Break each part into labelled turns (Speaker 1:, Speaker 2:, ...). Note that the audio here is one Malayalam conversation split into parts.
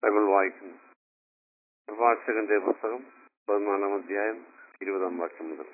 Speaker 1: ബൈബിൾ വായിക്കുന്നു പ്രഭാഷകന്റെ പുസ്തകം പതിനാലാം അധ്യായം ഇരുപതാം വാക്യം മുതൽ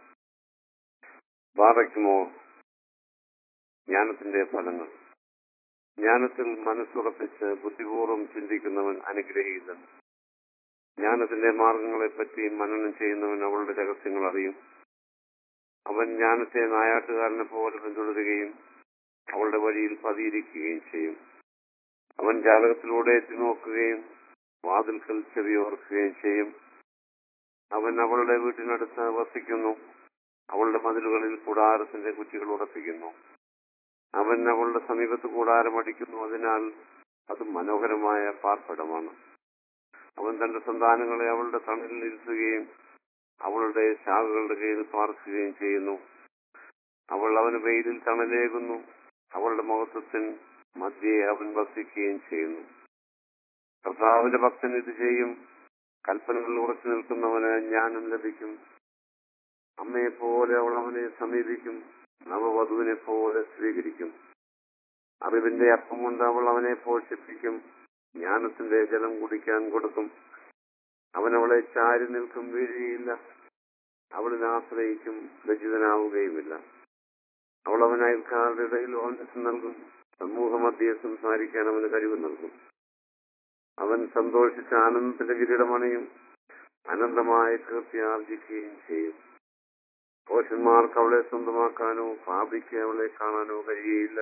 Speaker 1: ബാറയ്ക്കുമോ ജ്ഞാനത്തിന്റെ ഫലങ്ങൾ ജ്ഞാനത്തിൽ മനസ്സുറപ്പിച്ച് ബുദ്ധിപൂർവ്വം ചിന്തിക്കുന്നവൻ അനുഗ്രഹീതൻ ജ്ഞാനത്തിന്റെ മാർഗങ്ങളെപ്പറ്റി മനനം ചെയ്യുന്നവൻ അവളുടെ രഹസ്യങ്ങൾ അറിയും അവൻ ജ്ഞാനത്തെ നായാട്ടുകാരനെ പോലെ പിന്തുടരുകയും അവളുടെ വഴിയിൽ പതിയിരിക്കുകയും ചെയ്യും അവൻ ജാലകത്തിലൂടെ എത്തിനോക്കുകയും വാതിൽക്കൽ ചെവിയോർക്കുകയും ചെയ്യും അവൻ അവളുടെ വീട്ടിനടുത്ത് വസിക്കുന്നു അവളുടെ മതിലുകളിൽ കൂടാരത്തിന്റെ കുറ്റികൾ ഉറപ്പിക്കുന്നു അവൻ അവളുടെ സമീപത്ത് കൂടാരം അടിക്കുന്നു അതിനാൽ അത് മനോഹരമായ പാർപ്പിടമാണ് അവൻ തന്റെ സന്താനങ്ങളെ അവളുടെ തണലിൽ ഇരുത്തുകയും അവളുടെ ശാഖകളുടെ കീഴിൽ പാർക്കുകയും ചെയ്യുന്നു അവൾ അവന് വെയിലിൽ തണലേകുന്നു അവളുടെ മഹത്വത്തിൽ മധ്യേ അവൻ വസിക്കുകയും ചെയ്യുന്നു കർത്താവിന്റെ ഭക്തൻ ഇത് ചെയ്യും കൽപ്പനകളിൽ ഉറച്ചു നിൽക്കുന്നവന് ജ്ഞാനം ലഭിക്കും അമ്മയെ പോലെ അവൾ അവനെ സമീപിക്കും നവവധുവിനെ പോലെ സ്വീകരിക്കും അറിവിന്റെ അപ്പം കൊണ്ട് അവൾ അവനെ പോഷിപ്പിക്കും ജ്ഞാനത്തിന്റെ ജലം കുടിക്കാൻ കൊടുക്കും അവൻ അവളെ ചാരി നിൽക്കും വീഴുകയില്ല അവളിനെ ആശ്രയിക്കും ലജ്ജിതനാവുകയുമില്ല അവൾ അവൻ അയൽക്കാരുടെ ഇടയിൽ ഓനസ് നൽകും സമൂഹമധ്യയെ സംസാരിക്കാൻ അവന് കഴിവ് നൽകും അവൻ സന്തോഷിച്ച ആനന്ദത്തിന്റെ കിരീടമണിയും അനന്തമായ കീർത്തി ആർജിക്കുകയും ചെയ്യും കോശന്മാർക്ക് അവളെ സ്വന്തമാക്കാനോ പാപിക്ക് അവളെ കാണാനോ കഴിയുകയില്ല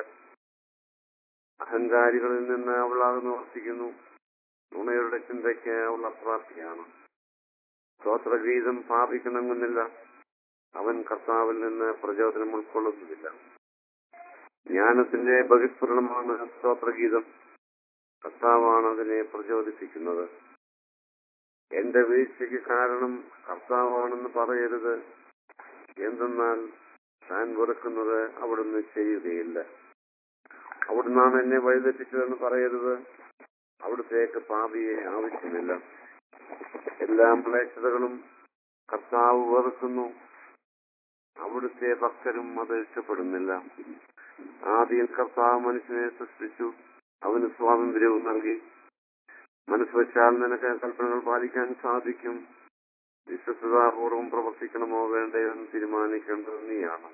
Speaker 1: അഹങ്കാരികളിൽ നിന്ന് അവൾ അകന്നു വർത്തിക്കുന്നു നുണയുടെ ചിന്തയ്ക്ക് അവൾ അപ്രാപ്തിയാണ് സ്തോത്രഗീതം പാപിക്കണമെന്നില്ല അവൻ കർത്താവിൽ നിന്ന് പ്രചോദനം ഉൾക്കൊള്ളുന്നതില്ല ജ്ഞാനത്തിന്റെ ബഹിസ്ഫുരണമാണ് സ്തോത്രഗീതം കർത്താവാണ് അതിനെ പ്രചോദിപ്പിക്കുന്നത് എന്റെ വീഴ്ചയ്ക്ക് കാരണം കർത്താവാണെന്ന് പറയരുത് എന്തെന്നാൽ താൻ വെറുക്കുന്നത് അവിടുന്ന് ചെയ്യുകയില്ല അവിടുന്നാണ് എന്നെ വഴിതെറ്റിച്ചതെന്ന് പറയരുത് അവിടുത്തേക്ക് പാപിയെ ആവശ്യമില്ല എല്ലാ മ്ലേച്ഛതകളും കർത്താവ് വെറുക്കുന്നു അവിടുത്തെ ഭക്തരും അത് ഇഷ്ടപ്പെടുന്നില്ല ആദ്യം കർത്താവ് മനുഷ്യനെ സൃഷ്ടിച്ചു അവന് സ്വാതന്ത്ര്യവും നൽകി മനസ്സ് വെച്ചാൽ നിനക്ക് കൽപ്പനകൾ പാലിക്കാൻ സാധിക്കും വിശ്വസതാപൂർവം പ്രവർത്തിക്കണമോ വേണ്ടയോ എന്ന് തീരുമാനിക്കേണ്ടത് നീയാണ്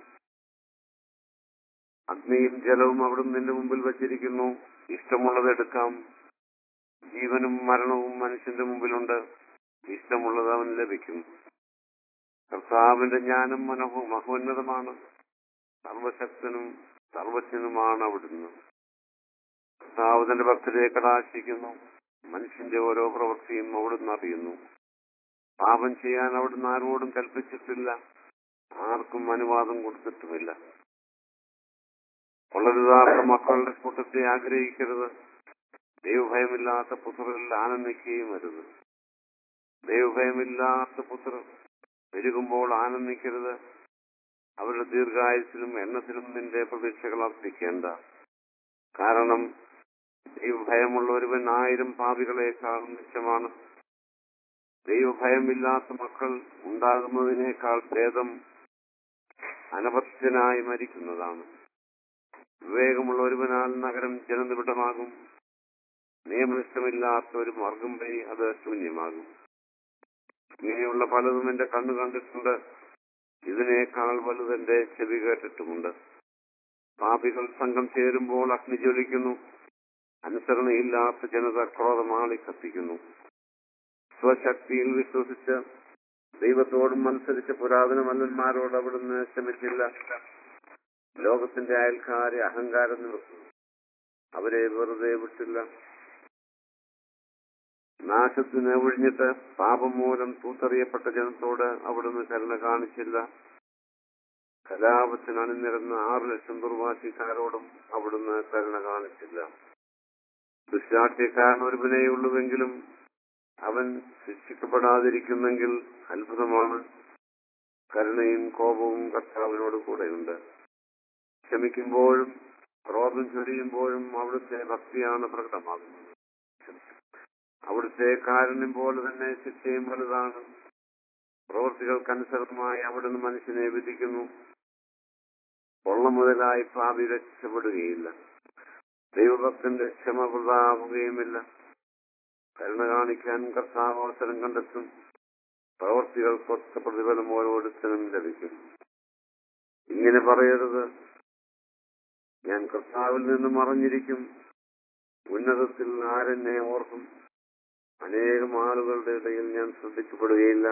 Speaker 1: അഗ്നിയും ജലവും അവിടുന്ന് നിന്റെ മുമ്പിൽ വച്ചിരിക്കുന്നു ഇഷ്ടമുള്ളത് എടുക്കാം ജീവനും മരണവും മനുഷ്യന്റെ മുമ്പിലുണ്ട് ഇഷ്ടമുള്ളത് അവൻ ലഭിക്കും കർത്താവിന്റെ ജ്ഞാനം മനോഹ മഹോന്നതമാണ് സർവശക്തനും സർവജ്ഞനുമാണ് അവിടുന്ന് കർത്താവ് തന്റെ ഭക്തരെ കടാശിക്കുന്നു മനുഷ്യന്റെ ഓരോ പ്രവൃത്തിയും അവിടുന്ന് അറിയുന്നു പാപം ചെയ്യാൻ അവിടുന്ന് ആരോടും കൽപ്പിച്ചിട്ടില്ല ആർക്കും അനുവാദം കൊടുത്തിട്ടുമില്ല വളരുതാത്ത മക്കളുടെ കൂട്ടത്തെ ആഗ്രഹിക്കരുത് ദൈവഭയമില്ലാത്ത പുത്രരിൽ ആനന്ദിക്കുകയും അരുത് ദൈവഭയമില്ലാത്ത പുത്രർ പെരുകുമ്പോൾ ആനന്ദിക്കരുത് അവരുടെ ദീർഘായുസിലും എണ്ണത്തിലും നിന്റെ പ്രതീക്ഷകൾ അർപ്പിക്കേണ്ട കാരണം ദൈവഭയമുള്ള ഒരുവൻ ആയിരം പാപികളെക്കാൾ നിശ്ചമാണ് ദൈവഭയമില്ലാത്ത മക്കൾ ഉണ്ടാകുന്നതിനേക്കാൾ ഭേദം അനപത്യനായി മരിക്കുന്നതാണ് വിവേകമുള്ള ഒരുവനാൽ നഗരം ജനനിബിഡമാകും നിയമനിഷ്ഠമില്ലാത്ത ഒരു മാർഗം വഴി അത് ശൂന്യമാകും ഇങ്ങനെയുള്ള പലതും എന്റെ കണ്ണു കണ്ടിട്ടുണ്ട് ഇതിനേക്കാൾ വലുതെന്റെ ചെവി കേട്ടിട്ടുമുണ്ട് പാപികൾ സംഘം ചേരുമ്പോൾ അഗ്നി ജ്വലിക്കുന്നു അനുസരണയില്ലാത്ത ജനത ക്രോധമാളി കത്തിക്കുന്നു സ്വശക്തിയിൽ വിശ്വസിച്ച് ദൈവത്തോടും മത്സരിച്ച പുരാതന മല്ലന്മാരോട് അവിടുന്ന് ക്ഷമിച്ചില്ല ലോകത്തിന്റെ അയൽക്കാരെ അഹങ്കാരം നിർത്തുന്നു അവരെ വെറുതെ വിട്ടില്ല നാശത്തിന് ഒഴിഞ്ഞിട്ട് പാപം മൂലം തൂത്തെറിയപ്പെട്ട ജനത്തോട് അവിടുന്ന് കരുണ കാണിച്ചില്ല കലാപത്തിന് അണിനിരന്ന ആറു ലക്ഷം ദുർവാശിക്കാരോടും അവിടുന്ന് കരുണ കാണിച്ചില്ല ദുശാഠ്യക്കാരൻ ഒരുവനെയുള്ളൂവെങ്കിലും അവൻ ശിക്ഷിക്കപ്പെടാതിരിക്കുന്നെങ്കിൽ അത്ഭുതമാണ് കരുണയും കോപവും കർത്താവിനോട് കൂടെയുണ്ട് ക്ഷമിക്കുമ്പോഴും ക്രോധം ചൊരിയുമ്പോഴും അവിടുത്തെ ഭക്തിയാണ് പ്രകടമാകുന്നത് അവിടുത്തെ കാരുണ്യം പോലെ തന്നെ ശിക്ഷയും വലുതാണ് പ്രവൃത്തികൾക്കനുസൃതമായി അവിടുന്ന് മനുഷ്യനെ വിധിക്കുന്നു കൊള്ള മുതലായി പാപി രക്ഷപ്പെടുകയില്ല ദൈവഭക്തന്റെ ക്ഷമ വൃതാവുകയുമില്ല കരുണ കാണിക്കാൻ കർത്താവ് അവസരം കണ്ടെത്തും പ്രവർത്തികൾക്കൊത്ത പ്രതിഫലം ഓരോരുത്തരും ലഭിക്കും ഇങ്ങനെ പറയരുത് ഞാൻ കർത്താവിൽ നിന്ന് മറഞ്ഞിരിക്കും ഉന്നതത്തിൽ ആരെന്നെ ഓർക്കും അനേകം ആളുകളുടെ ഇടയിൽ ഞാൻ ശ്രദ്ധിക്കപ്പെടുകയില്ല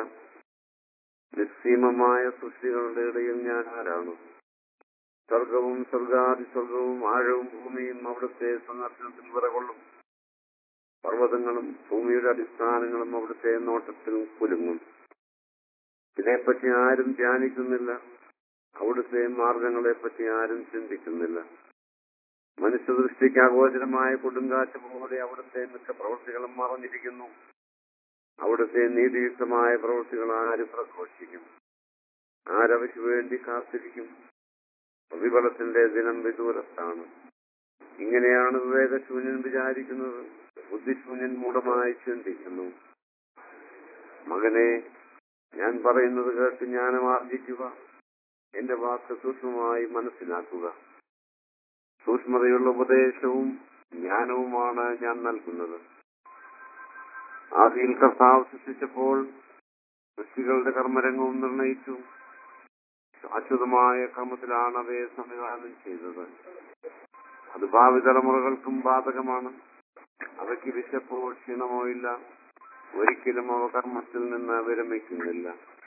Speaker 1: നിസ്സീമമായ സൃഷ്ടികളുടെ ഇടയിൽ ഞാൻ ആരാണ് സ്വർഗവും സ്വർഗാദി സ്വർഗവും ആഴവും ഭൂമിയും അവിടുത്തെ സന്ദർശനത്തിൽ വിറകൊള്ളും പർവ്വതങ്ങളും ഭൂമിയുടെ അടിസ്ഥാനങ്ങളും അവിടുത്തെ നോട്ടത്തിൽ കുലുങ്ങും ഇതിനെപ്പറ്റി ആരും ധ്യാനിക്കുന്നില്ല അവിടുത്തെ മാർഗങ്ങളെപ്പറ്റി ആരും ചിന്തിക്കുന്നില്ല മനുഷ്യദൃഷ്ടിക്ക് അഗോചരമായ കൊടുങ്കാറ്റ് പോലെ അവിടുത്തെ മിക്ക പ്രവൃത്തികളും മറഞ്ഞിരിക്കുന്നു അവിടുത്തെ നീതിയുക്തമായ പ്രവൃത്തികൾ ആര് പ്രഘോഷിക്കും ആരവയ്ക്ക് വേണ്ടി കാത്തിരിക്കും പ്രതിഫലത്തിന്റെ ദിനം വിദൂരത്താണ് ഇങ്ങനെയാണ് വിവേകശൂന്യൻ വിചാരിക്കുന്നത് ബുദ്ധിശൂന്യൻ മൂഢമായി ചിന്തിക്കുന്നു മകനെ ഞാൻ പറയുന്നത് കേട്ട് ജ്ഞാനം ആർജിക്കുക എന്റെ വാക്ക് സൂക്ഷ്മമായി മനസ്സിലാക്കുക സൂക്ഷ്മതയുള്ള ഉപദേശവും ജ്ഞാനവുമാണ് ഞാൻ നൽകുന്നത് ആദിയിൽ കർത്താവ് സൃഷ്ടിച്ചപ്പോൾ സൃഷ്ടികളുടെ കർമ്മരംഗവും നിർണയിച്ചു ശാശ്വതമായ ക്രമത്തിലാണ് അവയെ സംവിധാനം ചെയ്തത് അത് ഭാവി തലമുറകൾക്കും ബാധകമാണ് അവയ്ക്ക് വിശപ്പോ ക്ഷീണമോ ഇല്ല ഒരിക്കലും അവ കർമ്മത്തിൽ നിന്ന് വിരമിക്കുന്നില്ല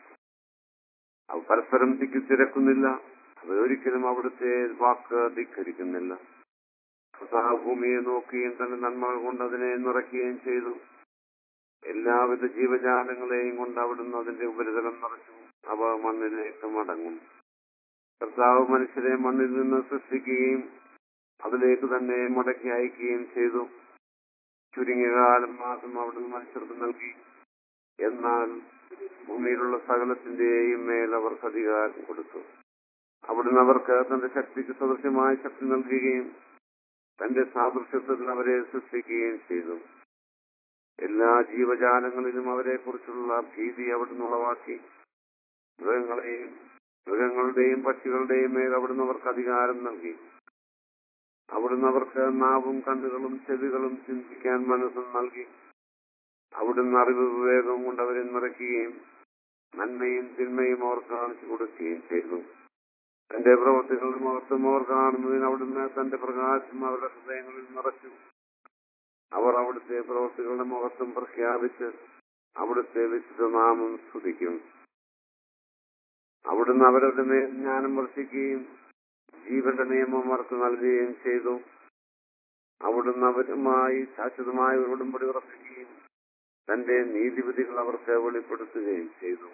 Speaker 1: അവ പരസ്പരം തിക്കി തിരക്കുന്നില്ല അത് ഒരിക്കലും അവിടുത്തെ വാക്ക് ധിക്കരിക്കുന്നില്ല കർത്താവ് ഭൂമിയെ നോക്കുകയും തന്റെ നന്മകൾ കൊണ്ട് അതിനെ നിറയ്ക്കുകയും ചെയ്തു എല്ലാവിധ ജീവജാലങ്ങളെയും കൊണ്ട് അവിടുന്ന് അതിന്റെ ഉപരിതലം നിറച്ചു അവ മണ്ണിലേക്ക് മടങ്ങും കർത്താവ് മനുഷ്യരെ മണ്ണിൽ നിന്ന് സൃഷ്ടിക്കുകയും അതിലേക്ക് തന്നെ മടക്കി അയക്കുകയും ചെയ്തു ചുരുങ്ങിയ കാലം മാത്രം അവിടുന്ന് മനുഷ്യർക്ക് നൽകി എന്നാൽ ഭൂമിയിലുള്ള സകലത്തിന്റെയും മേൽ അവർക്ക് അധികാരം കൊടുത്തു അവിടുന്ന് അവർക്ക് തന്റെ ശക്തിക്ക് സദൃശ്യമായ ശക്തി നൽകുകയും തന്റെ സാദൃശ്യത്തിൽ അവരെ സൃഷ്ടിക്കുകയും ചെയ്തു എല്ലാ ജീവജാലങ്ങളിലും അവരെ കുറിച്ചുള്ള ഭീതി അവിടുന്ന് ഉളവാക്കി മൃഗങ്ങളെയും മൃഗങ്ങളുടെയും പക്ഷികളുടെയും മേൽ അവിടുന്ന് അവർക്ക് അധികാരം നൽകി അവിടുന്ന് അവർക്ക് നാവും കണ്ണുകളും ചെവികളും ചിന്തിക്കാൻ മനസ്സും നൽകി അവിടുന്ന് അറിവ് വിവേകം കൊണ്ട് അവരെ നിറയ്ക്കുകയും നന്മയും തിന്മയും അവർ കാണിച്ചു കൊടുക്കുകയും ചെയ്തു തന്റെ പ്രവൃത്തികളുടെ മഹത്വം അവർ കാണുന്നതിന് അവിടുന്ന് തന്റെ പ്രകാശം അവരുടെ ഹൃദയങ്ങളിൽ നിറച്ചു അവർ അവിടുത്തെ പ്രവൃത്തികളുടെ മഹത്വം പ്രഖ്യാപിച്ച് അവിടുത്തെ വിശുദ്ധനാമം സ്തുതിക്കും അവിടുന്ന് അവരുടെ മേൽ ജ്ഞാനം വർഷിക്കുകയും ജീവന്റെ നിയമം അവർക്ക് നൽകുകയും ചെയ്തു അവിടുന്ന് അവരുമായി ശാശ്വതമായ ഒരു ഉടമ്പടി ഉറപ്പിക്കുകയും തന്റെ നീതിവിധികൾ അവർക്ക് വെളിപ്പെടുത്തുകയും ചെയ്തു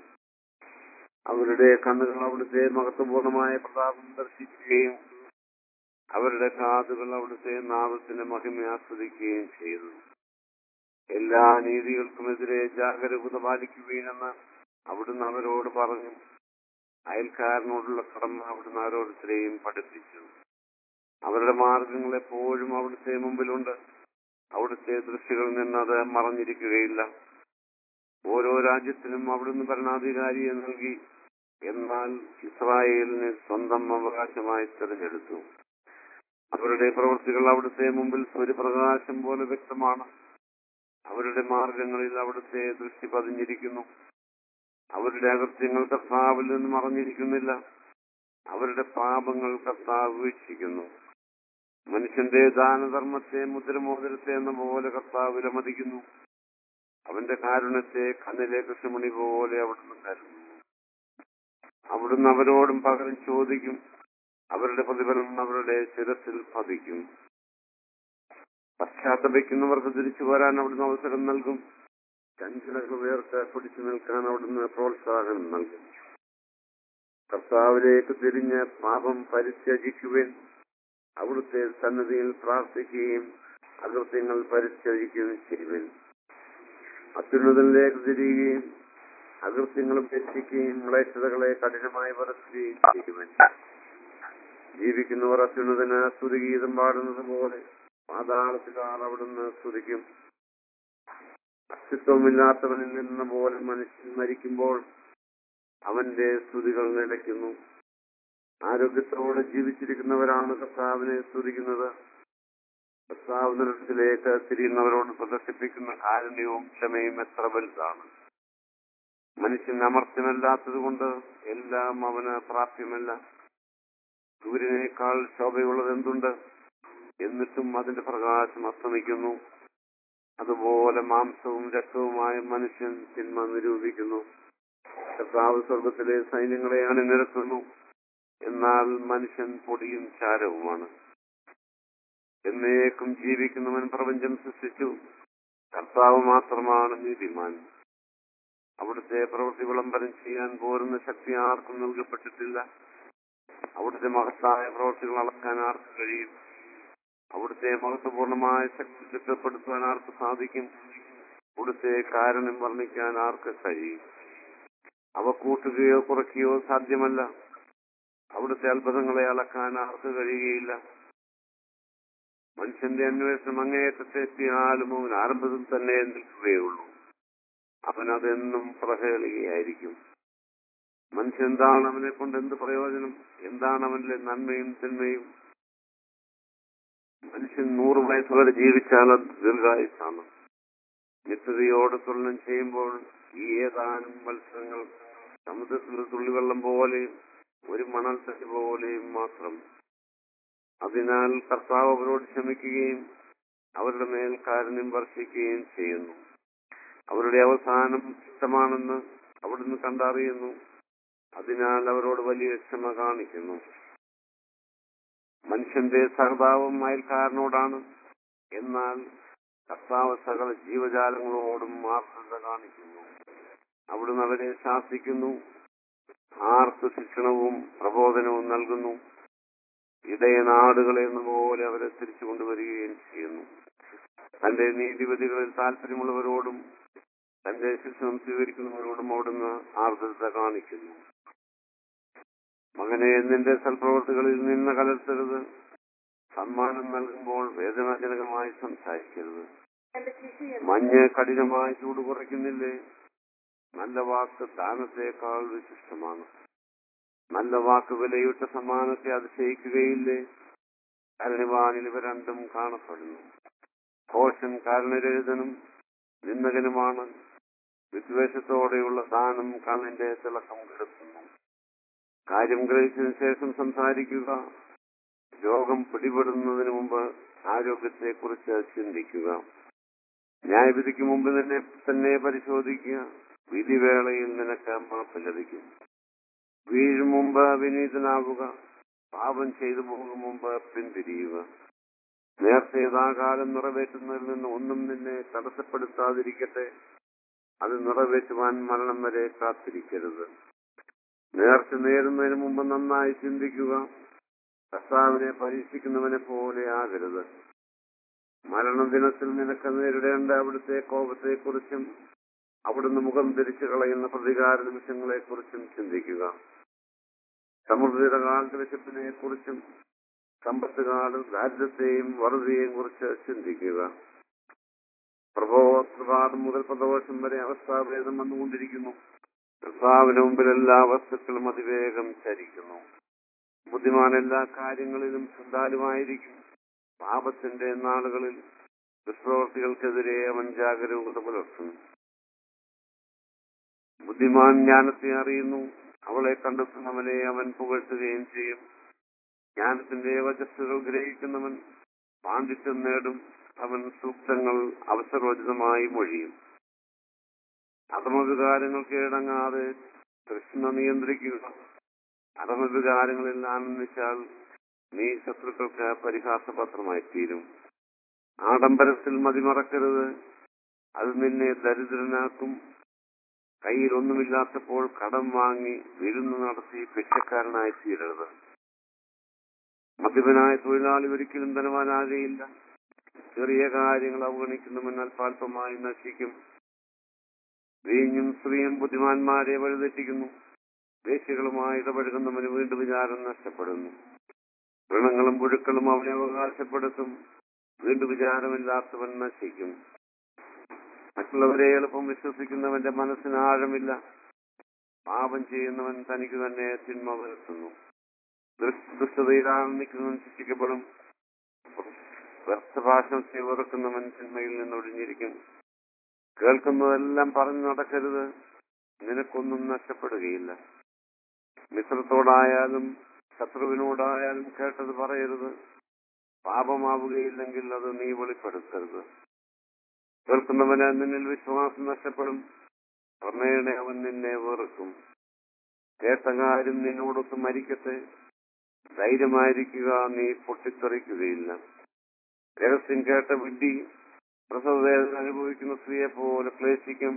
Speaker 1: അവരുടെ കണ്ണുകൾ അവിടുത്തെ മഹത്വപൂർണമായ പ്രതാപം ദർശിക്കുകയും അവരുടെ കാതുകൾ അവിടുത്തെ നാമത്തിന്റെ മഹിമ ആസ്വദിക്കുകയും ചെയ്തു എല്ലാ നീതികൾക്കുമെതിരെ ജാഗരൂകത പാലിക്കുകയെന്ന് അവിടുന്ന് അവരോട് പറഞ്ഞു അയൽക്കാരനോടുള്ള കടമ അവിടുന്ന് ഓരോരുത്തരെയും പഠിപ്പിച്ചു അവരുടെ മാർഗങ്ങൾ എപ്പോഴും അവിടുത്തെ മുമ്പിലുണ്ട് അവിടുത്തെ ദൃഷ്ടികളിൽ നിന്ന് അത് മറഞ്ഞിരിക്കുകയില്ല ഓരോ രാജ്യത്തിനും അവിടുന്ന് ഭരണാധികാരിയെ നൽകി എന്നാൽ ഇസ്രായേലിന് സ്വന്തം അവകാശമായി തിരഞ്ഞെടുത്തു അവരുടെ പ്രവൃത്തികൾ അവിടുത്തെ മുമ്പിൽ സൂര്യപ്രകാശം പോലെ വ്യക്തമാണ് അവരുടെ മാർഗങ്ങളിൽ അവിടുത്തെ ദൃഷ്ടി പതിഞ്ഞിരിക്കുന്നു അവരുടെ അകൃത്യങ്ങൾ കർത്താവിൽ നിന്ന് മറഞ്ഞിരിക്കുന്നില്ല അവരുടെ പാപങ്ങൾ കർത്താവ് വീക്ഷിക്കുന്നു മനുഷ്യന്റെ ദാനധർമ്മത്തെ മുദ്രമോതിരത്തെ എന്ന പോലെ കർത്താവ് വിലമതിക്കുന്നു അവന്റെ കാരുണ്യത്തെ കണ്ണിലെ കൃഷ്ണമണി പോലെ അവിടുന്ന് കരുതുന്നു അവിടുന്ന് അവരോടും പകരം ചോദിക്കും അവരുടെ പ്രതിഫലം അവരുടെ ശിരസിൽ പതിക്കും പശ്ചാത്തപിക്കുന്നവർക്ക് തിരിച്ചു വരാൻ അവിടുന്ന് അവസരം നൽകും ചഞ്ചല ഹൃദയർക്ക് പിടിച്ചു നിൽക്കാൻ അവിടുന്ന് പ്രോത്സാഹനം നൽകും കർത്താവിലേക്ക് തിരിഞ്ഞ് പാപം പരിത്യജിക്കുവാൻ അവിടുത്തെ സന്നദ്ധിയിൽ പ്രാർത്ഥിക്കുകയും അകൃത്യങ്ങൾ പരിത്യജിക്കുകയും ചെയ്യുവാൻ അത്യുന്നതനിലേക്ക് തിരിയുകയും അകൃത്യങ്ങൾ ഉപേക്ഷിക്കുകയും മ്ലേച്ഛതകളെ കഠിനമായി വരക്കുകയും ചെയ്യുവാൻ ജീവിക്കുന്നവർ അത്യുന്നതന് സ്തുതിഗീതം പാടുന്നത് പോലെ പാതാളത്തിലാണ് അവിടുന്ന് സ്തുതിക്കും അസ്തിത്വമില്ലാത്തവനിൽ നിന്ന പോലെ മനുഷ്യൻ മരിക്കുമ്പോൾ അവന്റെ സ്തുതികൾ നിലയ്ക്കുന്നു ആരോഗ്യത്തോടെ ജീവിച്ചിരിക്കുന്നവരാണ് കർത്താവിനെ സ്തുതിക്കുന്നത് കർത്താവിനിടത്തിലേക്ക് തിരിയുന്നവരോട് പ്രദർശിപ്പിക്കുന്ന കാരുണ്യവും ക്ഷമയും എത്ര വലുതാണ് മനുഷ്യൻ അമർത്യനല്ലാത്തത് കൊണ്ട് എല്ലാം അവന് പ്രാപ്യമല്ല സൂര്യനേക്കാൾ ശോഭയുള്ളത് എന്തുണ്ട് എന്നിട്ടും അതിന്റെ പ്രകാശം അസ്തമിക്കുന്നു അതുപോലെ മാംസവും രക്തവുമായ മനുഷ്യൻ തിന്മ നിരൂപിക്കുന്നു കർത്താവ് സ്വർഗത്തിലെ സൈന്യങ്ങളെ അണിനിരത്തുന്നു എന്നാൽ മനുഷ്യൻ പൊടിയും ചാരവുമാണ് എന്നേക്കും ജീവിക്കുന്നവൻ പ്രപഞ്ചം സൃഷ്ടിച്ചു കർത്താവ് മാത്രമാണ് നീതിമാൻ അവിടുത്തെ പ്രവൃത്തി വിളംബരം ചെയ്യാൻ പോരുന്ന ശക്തി ആർക്കും നൽകപ്പെട്ടിട്ടില്ല അവിടുത്തെ മഹത്തായ പ്രവൃത്തികൾ അളക്കാൻ ആർക്ക് കഴിയും അവിടുത്തെ മഹത്വപൂർണമായ ശക്തി ചിട്ടപ്പെടുത്തുവാൻ ആർക്ക് സാധിക്കും അവിടുത്തെ കാരണം വർണ്ണിക്കാൻ ആർക്ക് കഴിയും അവ കൂട്ടുകയോ കുറയ്ക്കുകയോ സാധ്യമല്ല അവിടുത്തെ അത്ഭുതങ്ങളെ അളക്കാൻ ആർക്ക് കഴിയുകയില്ല മനുഷ്യന്റെ അന്വേഷണം അങ്ങേയറ്റത്തെ എത്തിയാലും അവൻ ആരംഭത്തിൽ തന്നെ നിൽക്കുകയുള്ളൂ അവൻ അതെന്നും പ്രഹേളികയായിരിക്കും മനുഷ്യൻ എന്താണ് അവനെ കൊണ്ട് എന്ത് പ്രയോജനം എന്താണ് അവനിലെ നന്മയും തിന്മയും മനുഷ്യൻ നൂറ് വയസ്സ് വരെ ജീവിച്ചാൽ അത് ദീർഘായുസാണ് നിത്യതയോട് തുലനം ചെയ്യുമ്പോൾ ഈ ഏതാനും മത്സരങ്ങൾ സമുദ്രത്തിൽ തുള്ളിവെള്ളം പോലെയും ഒരു മണൽത്തട്ട് പോലെയും മാത്രം അതിനാൽ കർത്താവ് അവരോട് ക്ഷമിക്കുകയും അവരുടെ മേൽ കാരുണ്യം വർഷിക്കുകയും ചെയ്യുന്നു അവരുടെ അവസാനം ഇഷ്ടമാണെന്ന് അവിടുന്ന് കണ്ടറിയുന്നു അതിനാൽ അവരോട് വലിയ ക്ഷമ കാണിക്കുന്നു മനുഷ്യന്റെ സഹതാപം അയൽക്കാരനോടാണ് എന്നാൽ കർത്താവ് സകല ജീവജാലങ്ങളോടും ആർദ്രത കാണിക്കുന്നു അവിടുന്ന് അവരെ ശാസിക്കുന്നു ആർക്ക് ശിക്ഷണവും പ്രബോധനവും നൽകുന്നു ഇടയനാടുകളെ എന്ന പോലെ അവരെ തിരിച്ചു കൊണ്ടുവരികയും ചെയ്യുന്നു തന്റെ നീതിപതികളിൽ താല്പര്യമുള്ളവരോടും തന്റെ ശിക്ഷണം സ്വീകരിക്കുന്നവരോടും അവിടുന്ന് ആർദ്രത കാണിക്കുന്നു മകനെ നിന്റെ സൽപ്രവർത്തികളിൽ നിന്ന് കലർത്തരുത് സമ്മാനം നൽകുമ്പോൾ വേദനാജനകമായി സംസാരിക്കരുത് മഞ്ഞ് കഠിനമായി ചൂട് കുറയ്ക്കുന്നില്ലേ നല്ല വാക്ക് ദാനത്തേക്കാൾ വിശിഷ്ടമാണ് നല്ല വാക്ക് വിലയിട്ട സമ്മാനത്തെ അതിശയിക്കുകയില്ലേ കരുണിവാനിൽ ഇവ രണ്ടും കാണപ്പെടുന്നു ഘോഷൻ കാരണരഹിതനും നിന്ദകനുമാണ് വിദ്വേഷത്തോടെയുള്ള ദാനം കണ്ണിന്റെ തിളക്കം കെടുത്തുന്നു കാര്യം ഗ്രഹിച്ചതിനു ശേഷം സംസാരിക്കുക രോഗം പിടിപെടുന്നതിന് മുമ്പ് ആരോഗ്യത്തെക്കുറിച്ച് ചിന്തിക്കുക ന്യായവിധിക്ക് മുമ്പ് തന്നെ തന്നെ പരിശോധിക്കുക വിധിവേളയിൽ നിനക്ക് മാപ്പ് ലഭിക്കും വീഴും മുമ്പ് വിനീതനാകുക പാപം ചെയ്തു പോകും മുമ്പ് പിന്തിരിയുക നേരത്തെ കാലം നിറവേറ്റുന്നതിൽ നിന്ന് ഒന്നും നിന്നെ തടസ്സപ്പെടുത്താതിരിക്കട്ടെ അത് നിറവേറ്റുവാൻ മരണം വരെ കാത്തിരിക്കരുത് നേർച്ച നേരുന്നതിന് മുമ്പ് നന്നായി ചിന്തിക്കുക കർത്താവിനെ പരീക്ഷിക്കുന്നവനെ പോലെ ആകരുത് മരണദിനത്തിൽ നിനക്ക് നേരിടേണ്ട അവിടുത്തെ കോപത്തെക്കുറിച്ചും അവിടുന്ന് മുഖം തിരിച്ചു കളയുന്ന പ്രതികാര നിമിഷങ്ങളെക്കുറിച്ചും ചിന്തിക്കുക സമൃദ്ധിയുടെ കാലത്ത് വിശപ്പിനെ കുറിച്ചും സമ്പത്ത് കാലം ദാരിദ്ര്യത്തെയും വറുതിയെയും കുറിച്ച് ചിന്തിക്കുക പ്രഭാതം മുതൽ പ്രദോഷം വരെ അവസ്ഥാഭേദം വന്നുകൊണ്ടിരിക്കുന്നു കർത്താവിന് മുമ്പിൽ എല്ലാ വസ്തുക്കളും അതിവേഗം ചരിക്കുന്നു ബുദ്ധിമാൻ എല്ലാ കാര്യങ്ങളിലും ശ്രദ്ധാലുമായിരിക്കും പാപത്തിന്റെ നാളുകളിൽ ദുഷ്പ്രവർത്തികൾക്കെതിരെ അവൻ ജാഗരൂകത പുലർത്തുന്നു ബുദ്ധിമാൻ ജ്ഞാനത്തെ അറിയുന്നു അവളെ കണ്ടെത്തുന്നവനെ അവൻ പുകഴ്ത്തുകയും ചെയ്യും ജ്ഞാനത്തിന്റെ വചസ്സുകൾ ഗ്രഹിക്കുന്നവൻ പാണ്ഡിത്യം നേടും അവൻ സൂക്തങ്ങൾ അവസരോചിതമായി മൊഴിയും അധമവികാരങ്ങൾ കീഴടങ്ങാതെ കൃഷ്ണ നിയന്ത്രിക്കുക അധമവികാരങ്ങളിൽ ആനന്ദിച്ചാൽ നീ ശത്രുക്കൾക്ക് പരിഹാസപത്രമായി തീരും ആഡംബരത്തിൽ മതിമറക്കരുത് അത് നിന്നെ ദരിദ്രനാക്കും കയ്യിൽ ഒന്നുമില്ലാത്തപ്പോൾ കടം വാങ്ങി വിരുന്ന് നടത്തി ഭിക്ഷക്കാരനായി തീരരുത് മദ്യപനായ തൊഴിലാളി ഒരിക്കലും ധനവാനാകുകയില്ല ചെറിയ കാര്യങ്ങൾ അവഗണിക്കുന്നവൻ അല്പാൽപമായി നശിക്കും വീഞ്ഞും സ്ത്രീയും ബുദ്ധിമാന്മാരെ വഴിതെറ്റിക്കുന്നു വേശ്യകളുമായി ഇടപഴകുന്നവന് വീണ്ടും വിചാരം നഷ്ടപ്പെടുന്നു വ്രണങ്ങളും പുഴുക്കളും അവനെ അവകാശപ്പെടുത്തും വീണ്ടും വിചാരമില്ലാത്തവൻ നശിക്കും മറ്റുള്ളവരെ എളുപ്പം വിശ്വസിക്കുന്നവന്റെ മനസ്സിന് ആഴമില്ല പാപം ചെയ്യുന്നവൻ തനിക്ക് തന്നെ തിന്മ വരുത്തുന്നു ദുഷ്ടതയിൽ ആനന്ദിക്കുന്നവൻ ശിക്ഷിക്കപ്പെടും വ്യർത്ഥഭാഷണത്തെ വെറുക്കുന്നവൻ തിന്മയിൽ നിന്ന് ഒഴിഞ്ഞിരിക്കും കേൾക്കുന്നതെല്ലാം പറഞ്ഞു നടക്കരുത് നിനക്കൊന്നും നഷ്ടപ്പെടുകയില്ല മിത്രത്തോടായാലും ശത്രുവിനോടായാലും കേട്ടത് പറയരുത് പാപമാവുകയില്ലെങ്കിൽ അത് നീ വെളിപ്പെടുത്തരുത് കേൾക്കുന്നവന് നിന്നിൽ വിശ്വാസം നഷ്ടപ്പെടും ക്രമേണ അവൻ നിന്നെ വെറുക്കും കേട്ട കാര്യം നിന്നോടൊത്ത് മരിക്കട്ടെ ധൈര്യമായിരിക്കുക നീ പൊട്ടിത്തെറിക്കുകയില്ല രഹസ്യം കേട്ട വിഡ്ഢി പ്രസവവേദന അനുഭവിക്കുന്ന സ്ത്രീയെ പോലെ ക്ലേശിക്കും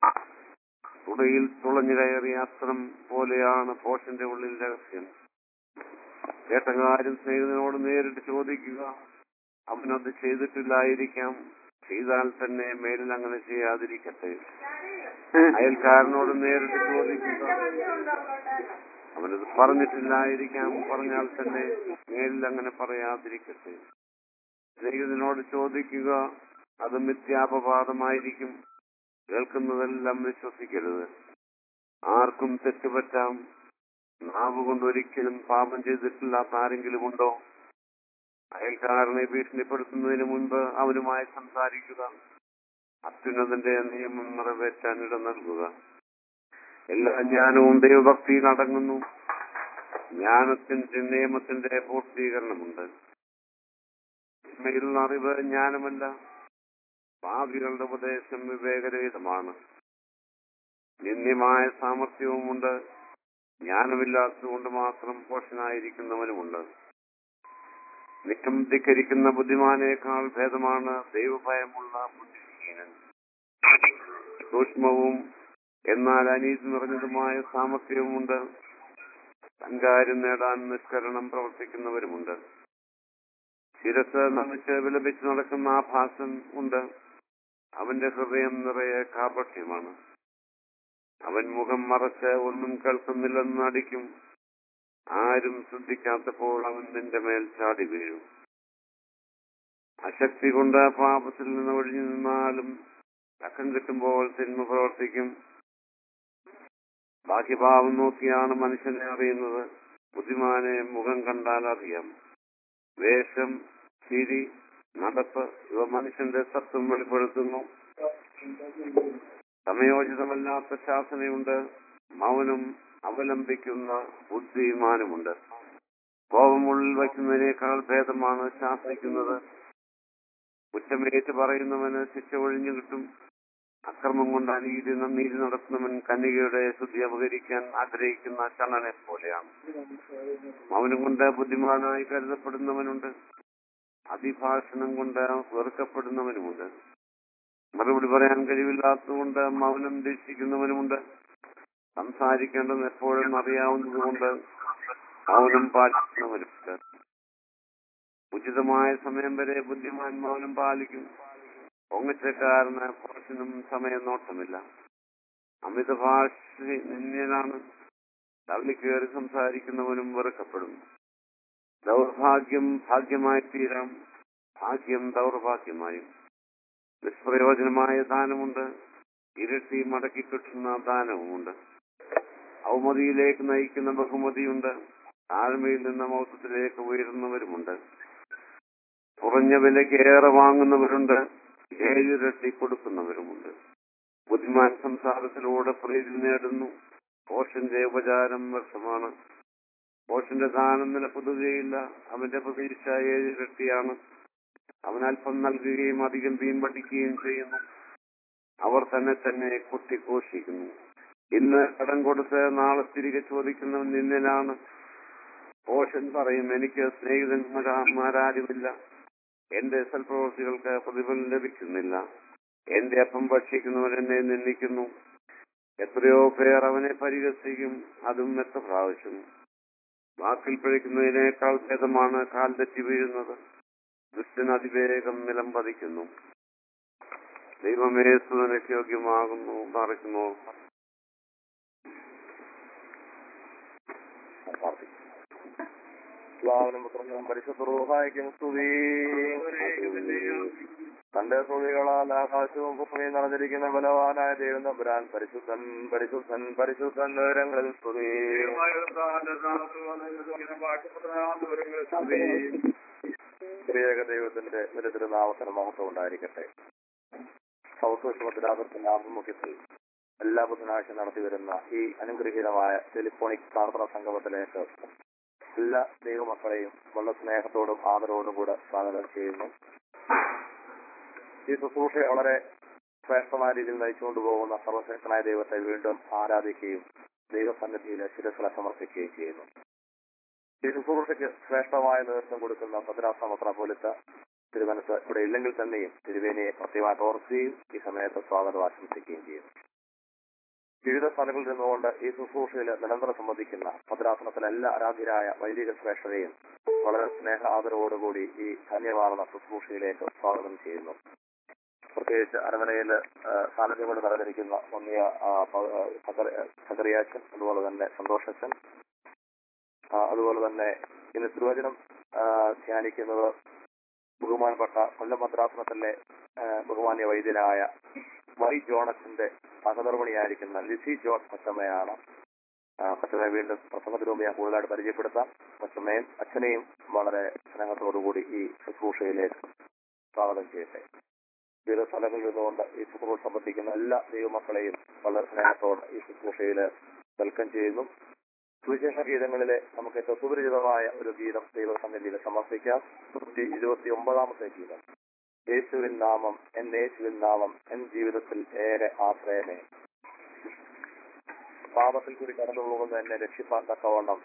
Speaker 1: തുടയിൽ തുളഞ്ഞു കയറിയ അസ്ത്രം പോലെയാണ് പോഷന്റെ ഉള്ളിൽ രഹസ്യം കേട്ട കാര്യം സ്നേഹിതനോട് നേരിട്ട് ചോദിക്കുക അവനത് ചെയ്തിട്ടില്ലായിരിക്കാം ചെയ്താൽ തന്നെ മേലിൽ അങ്ങനെ ചെയ്യാതിരിക്കട്ടെ അയൽക്കാരനോട് നേരിട്ട് ചോദിക്കുക അവനത് പറഞ്ഞിട്ടില്ലായിരിക്കാം പറഞ്ഞാൽ തന്നെ മേലിൽ അങ്ങനെ പറയാതിരിക്കട്ടെ സ്നേഹിതനോട് ചോദിക്കുക അത് മിഥ്യാപവാദമായിരിക്കും കേൾക്കുന്നതെല്ലാം വിശ്വസിക്കരുത് ആർക്കും തെറ്റുപറ്റാം നാവ് കൊണ്ട് ഒരിക്കലും പാപം ചെയ്തിട്ടില്ലാത്ത ആരെങ്കിലും ഉണ്ടോ അയൽക്കാരനെ ഭീഷണിപ്പെടുത്തുന്നതിന് മുൻപ് അവനുമായി സംസാരിക്കുക അത്യുന്നതന്റെ നിയമം നിറവേറ്റാൻ ഇട നൽകുക എല്ലാ ജ്ഞാനവും ദൈവഭക്തിയിൽ അടങ്ങുന്നു ജ്ഞാനത്തിന്റെ നിയമത്തിന്റെ പൂർത്തീകരണമുണ്ട് മേലുള്ള അറിവ് ജ്ഞാനമല്ല പാപികളുടെ ഉപദേശം വിവേകരഹിതമാണ് നിന്ദ്യമായ സാമർഥ്യവുമുണ്ട് ജ്ഞാനമില്ലാത്തതുകൊണ്ട് മാത്രം പോഷനായിരിക്കുന്നവനുമുണ്ട് നിത്യം ധിക്കരിക്കുന്ന ബുദ്ധിമാനേക്കാൾ ഭേദമാണ് ദൈവഭയമുള്ള ബുദ്ധിഹീനൻ സൂക്ഷ്മവും എന്നാൽ അനീതി നിറഞ്ഞതുമായ സാമർഥ്യവുമുണ്ട് തൻകാര്യം നേടാൻ നിഷ്കരണം പ്രവർത്തിക്കുന്നവരുമുണ്ട് ശിരസ് നമിച്ച് വിലപിച്ച് നടക്കുന്ന ആഭാസൻ ഉണ്ട് അവന്റെ ഹൃദയം നിറയെ കാപട്യമാണ് അവൻ മുഖം മറച്ച് ഒന്നും കേൾക്കുന്നില്ലെന്ന് നടിക്കും ആരും ശ്രദ്ധിക്കാത്തപ്പോൾ അവൻ നിന്റെ മേൽ ചാടി വീഴും അശക്തി കൊണ്ട് പാപത്തിൽ നിന്ന് ഒഴിഞ്ഞു നിന്നാലും തക്കം കിട്ടുമ്പോൾ തിന്മ പ്രവർത്തിക്കും ബാഹ്യഭാവം നോക്കിയാണ് മനുഷ്യനെ അറിയുന്നത് ബുദ്ധിമാനെ മുഖം കണ്ടാൽ അറിയാം വേഷം ചിരി നടപ്പ് ഇവ മനുഷ്യന്റെ സത്വം വെളിപ്പെടുത്തുന്നു സമയോചിതമല്ലാത്ത ശാസനയുണ്ട് മൗനം അവലംബിക്കുന്ന ബുദ്ധിമാനുമുണ്ട് കോപമുള്ളിൽ വയ്ക്കുന്നതിനേക്കാൾ ഭേദമാണ് ശാസിക്കുന്നത് കുറ്റമേറ്റ് പറയുന്നവന് ശിക്ഷ ഒഴിഞ്ഞു കിട്ടും അക്രമം കൊണ്ട് അനീതി നീതി നടത്തുന്നവൻ കന്യകയുടെ ശുദ്ധി അപകരിക്കാൻ ആഗ്രഹിക്കുന്ന ചണനെ പോലെയാണ് മൗനം കൊണ്ട് ബുദ്ധിമാനായി കരുതപ്പെടുന്നവനുണ്ട് അതിഭാഷണം കൊണ്ട് വെറുക്കപ്പെടുന്നവനുമുണ്ട് മറുപടി പറയാൻ കഴിവില്ലാത്തതുകൊണ്ട് മൗനം ദീക്ഷിക്കുന്നവനുമുണ്ട് സംസാരിക്കേണ്ടത് എപ്പോഴും അറിയാവുന്നതുകൊണ്ട് മൗനം പാലിക്കുന്നവനുണ്ട് ഉചിതമായ സമയം വരെ ബുദ്ധിമാൻ മൗനം പാലിക്കും പൊങ്ങച്ചക്കാരന് പുരുഷനും സമയം നോട്ടമില്ല അമിത ഭാഷ നിന്യനാണ് തള്ളിക്കേറി സംസാരിക്കുന്നവനും വെറുക്കപ്പെടും ദൗർഭാഗ്യം ഭാഗ്യമായി തീരാം ഭാഗ്യം ദൗർഭാഗ്യമായും നിഷ്പ്രയോജനമായ ദാനമുണ്ട് ഇരട്ടി മടക്കി കിട്ടുന്ന ദാനവുമുണ്ട് ഔമതിയിലേക്ക് നയിക്കുന്ന ബഹുമതിയുണ്ട് താഴ്മയിൽ നിന്ന് മൗത്തത്തിലേക്ക് ഉയരുന്നവരുമുണ്ട് കുറഞ്ഞ വിലയ്ക്ക് ഏറെ വാങ്ങുന്നവരുണ്ട് ഏഴിരട്ടി കൊടുക്കുന്നവരുമുണ്ട് ബുദ്ധിമാൻ സംസാരത്തിലൂടെ പ്രീതി നേടുന്നു പോഷന്റെ ഉപചാരം വ്യക്തമാണ് പോഷന്റെ ദാനം നിലപ്പെടുകയില്ല അവന്റെ പ്രതീക്ഷ ഏഴിരട്ടിയാണ് അവൻ അല്പം നൽകുകയും അധികം വീമ്പടിക്കുകയും ചെയ്യുന്നു അവർ തന്നെ തന്നെ കൊട്ടിഘോഷിക്കുന്നു ഇന്ന് കടം കൊടുത്ത് നാളെ തിരികെ ചോദിക്കുന്നവൻ നിന്നിലാണ് പോഷൻ പറയും എനിക്ക് സ്നേഹിതന്മാരാരുമില്ല എന്റെ സൽപ്രവൃത്തികൾക്ക് പ്രതിഫലം ലഭിക്കുന്നില്ല എന്റെ അപ്പം ഭക്ഷിക്കുന്നവൻ എന്നെ നിന്ദിക്കുന്നു എത്രയോ പേർ അവനെ പരിഹസിക്കും അതും എത്ര പ്രാവശ്യം വാക്കിൽ പിഴയ്ക്കുന്നതിനേക്കാൾ ഭേദമാണ് കാൽ തെറ്റി വീഴുന്നത് ദുഷ്ടൻ അതിവേഗം നിലം പതിക്കുന്നു ദൈവമേ സുതനക്ക് യോഗ്യമാകുന്നു പാർക്കുന്നു
Speaker 2: പരിശുദ്ധ സ്തുതി തന്റെ സ്തുതികളാൽ ആകാശവും ഭൂമിയും നടന്നിരിക്കുന്ന ബലവാനായ ദൈവം തമ്പുരാൻ പരിശുദ്ധൻ പരിശുദ്ധൻ പരിശുദ്ധൻ വിവരങ്ങളിൽ സ്തുതി സ്ത്രീയേക ദൈവത്തിന്റെ നിരതിരുനാമത്തിന് മഹത്വം ഉണ്ടായിരിക്കട്ടെ സൗത്ത് വെസ്റ്റ് ഭദ്രാസത്തിന്റെ ആഭിമുഖ്യത്തിൽ എല്ലാ ബുധനാഴ്ച നടത്തി വരുന്ന ഈ അനുഗ്രഹീതമായ ടെലിഫോണിക് പ്രാർത്ഥന സംഗമത്തിലേക്ക് എല്ലാ ദൈവമക്കളെയും വളരെ സ്നേഹത്തോടും ആദരവോടും കൂടെ സ്വാഗതം ചെയ്യുന്നു ഈ ശുശ്രൂഷ വളരെ ശ്രേഷ്ഠമായ രീതിയിൽ നയിച്ചുകൊണ്ട് പോകുന്ന സർവശ്രേഷ്ഠനായ ദൈവത്തെ വീണ്ടും ആരാധിക്കുകയും ദൈവസന്നിധിയിൽ ശിരസില സമർപ്പിക്കുകയും ചെയ്യുന്നു ഈ ശുശ്രൂഷയ്ക്ക് ശ്രേഷ്ഠമായ നേതൃത്വം കൊടുക്കുന്ന ഭദ്രാസമത്ര പോലത്തെ തിരുമനസ് ഇവിടെ ഇല്ലെങ്കിൽ തന്നെയും തിരുവേനിയെ പ്രത്യേകമായിട്ട് ഓർക്കുകയും ഈ സമയത്ത് സ്വാഗതം ആശംസിക്കുകയും ചെയ്യുന്നു വിവിധ സ്ഥലങ്ങളിൽ നിന്നുകൊണ്ട് ഈ ശുശ്രൂഷയിൽ നിരന്തരം സംബന്ധിക്കുന്ന ഭദ്രാസനത്തിലെ എല്ലാ ആരാധ്യരായ വൈദിക ശ്രേഷ്ഠരെയും വളരെ സ്നേഹ ആദരവോടുകൂടി ഈ ധന്യമാർന്ന ശുശ്രൂഷയിലേക്ക് സ്വാഗതം ചെയ്യുന്നു പ്രത്യേകിച്ച് അരമനയിൽ സാന്നിധ്യം കൊണ്ട് നിറഞ്ഞിരിക്കുന്ന ഒന്നിയ സക്കറിയാച്ചൻ അതുപോലെ തന്നെ സന്തോഷച്ചൻ ആ, അതുപോലെ തന്നെ ഇന്ന് തിരുവചനം ആ, ധ്യാനിക്കുന്നത് ബഹുമാനപ്പെട്ട കൊല്ലം മദ്രാസനത്തിലെ ആ, ബഹുമാന്യ വൈദ്യനായ വൈ ജോണസിന്റെ സഹധർമ്മിണിയായിരിക്കുന്ന ലിസി ജോൺ പച്ചമ്മയാണ് ആ, പച്ചമ്മയെ വീണ്ടും പ്രസംഗത്തിന് മുമ്പ് ഞാൻ കൂടുതലായിട്ട് പരിചയപ്പെടുത്താം പച്ചമ്മയും അച്ഛനെയും വളരെ സ്നേഹത്തോടുകൂടി ഈ ശുശ്രൂഷയിലേക്ക് സ്വാഗതം ചെയ്യട്ടെ വിവിധ സ്ഥലങ്ങളിൽ നിന്നുകൊണ്ട് ഈ ശുശ്രൂഷ സംബന്ധിക്കുന്ന എല്ലാ ദൈവമക്കളെയും വളരെ സ്നേഹത്തോടെ ഈ ശുശ്രൂഷയിൽ വെൽക്കം ചെയ്യുന്നു സുവിശേഷ ഗീതങ്ങളിലെ നമുക്ക് ഏറ്റവും സുപരിചിതമായ ഒരു ഗീതം ദൈവസന്നിധിയിൽ സമർപ്പിക്കാം നൂറ്റി ഇരുപത്തി ഒമ്പതാമത്തെ ഗീതം യേശുവിൻ നാമം എൻ യേശുവിൻ നാമം എൻ ജീവിതത്തിൽ ഏറെ ആശ്രയമേ പാപത്തിൽ കൂടി കടന്നു പോകുന്ന എന്നെ രക്ഷിപ്പാൻ തക്കവണ്ണം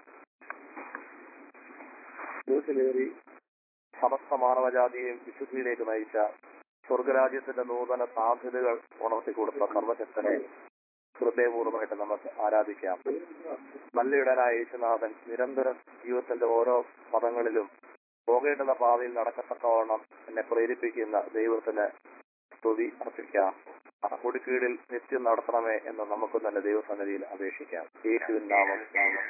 Speaker 2: ക്രൂശിലേറി സമസ്ത മാനവജാതിയെയും വിശുദ്ധിയിലേക്ക് നയിച്ച സ്വർഗരാജ്യത്തിന്റെ നൂതന സാധ്യതകൾ ഉണർത്തിക്കൊടുത്ത സർവശക്തനെ ഹൃദയപൂർവ്വമായിട്ട് നമുക്ക് ആരാധിക്കാം നല്ലയിടനായ യേശുനാഥൻ നിരന്തരം ജീവിതത്തിന്റെ ഓരോ പദങ്ങളിലും പോകേണ്ടുന്ന പാതയിൽ നടക്കത്തക്കവണ്ണം എന്നെ പ്രേരിപ്പിക്കുന്ന ദൈവത്തിന് സ്തുതി അർപ്പിക്കാം ആ കൊടിക്കീഴിൽ നിത്യം നടത്തണമേ എന്ന് നമുക്ക് തന്നെ ദൈവസന്നിധിയിൽ അപേക്ഷിക്കാം യേശുവിൻ നാമം നാമം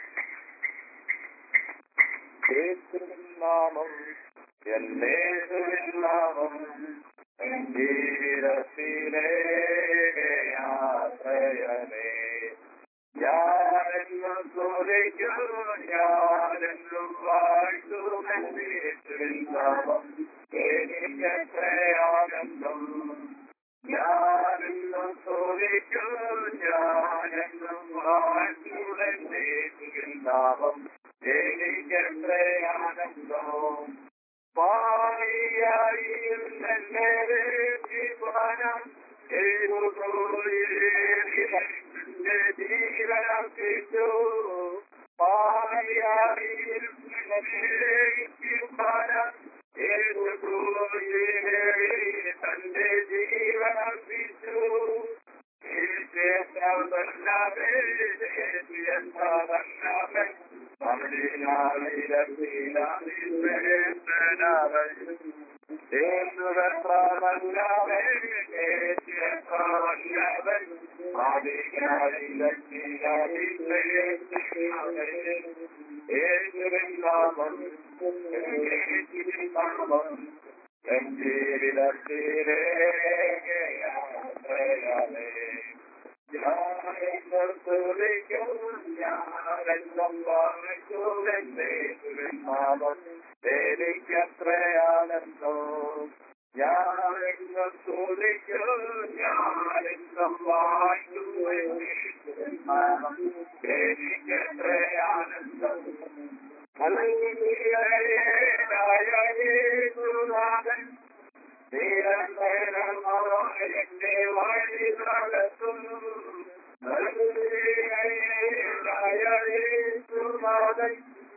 Speaker 2: യേശുവിൻ നാമം എന്നേശുവിൻ നാമം ജീവിതത്തിലെ ആശ്രയമേ ഞാനെന്നും സ്തുതിക്കും ഞാനെന്നും വാഴ്ത്തുമെന്നേശുവിൻ നാമം എനിക്കെത്രയാനന്ദം ഞാനെന്നും സ്തുതിക്കും ഞാനെന്നും വാഴ്ത്തുമെന്നേശുവിൻ നാമം എനിക്കെത്രയാനന്ദം തന്റെ ജീവനർപ്പിച്ചു എനിക്കത്രയാണെന്നോ ഞാനെന്നും സ്തുതിക്കും ഞാനെന്നും വാഴ്ത്തുമെന്നും എനിക്കത്രയാണെന്നോ യേശുനാഥൻ നിരന്തരമായി എന്നെ വഴി നടത്തുന്നു യേശുനാഥൻ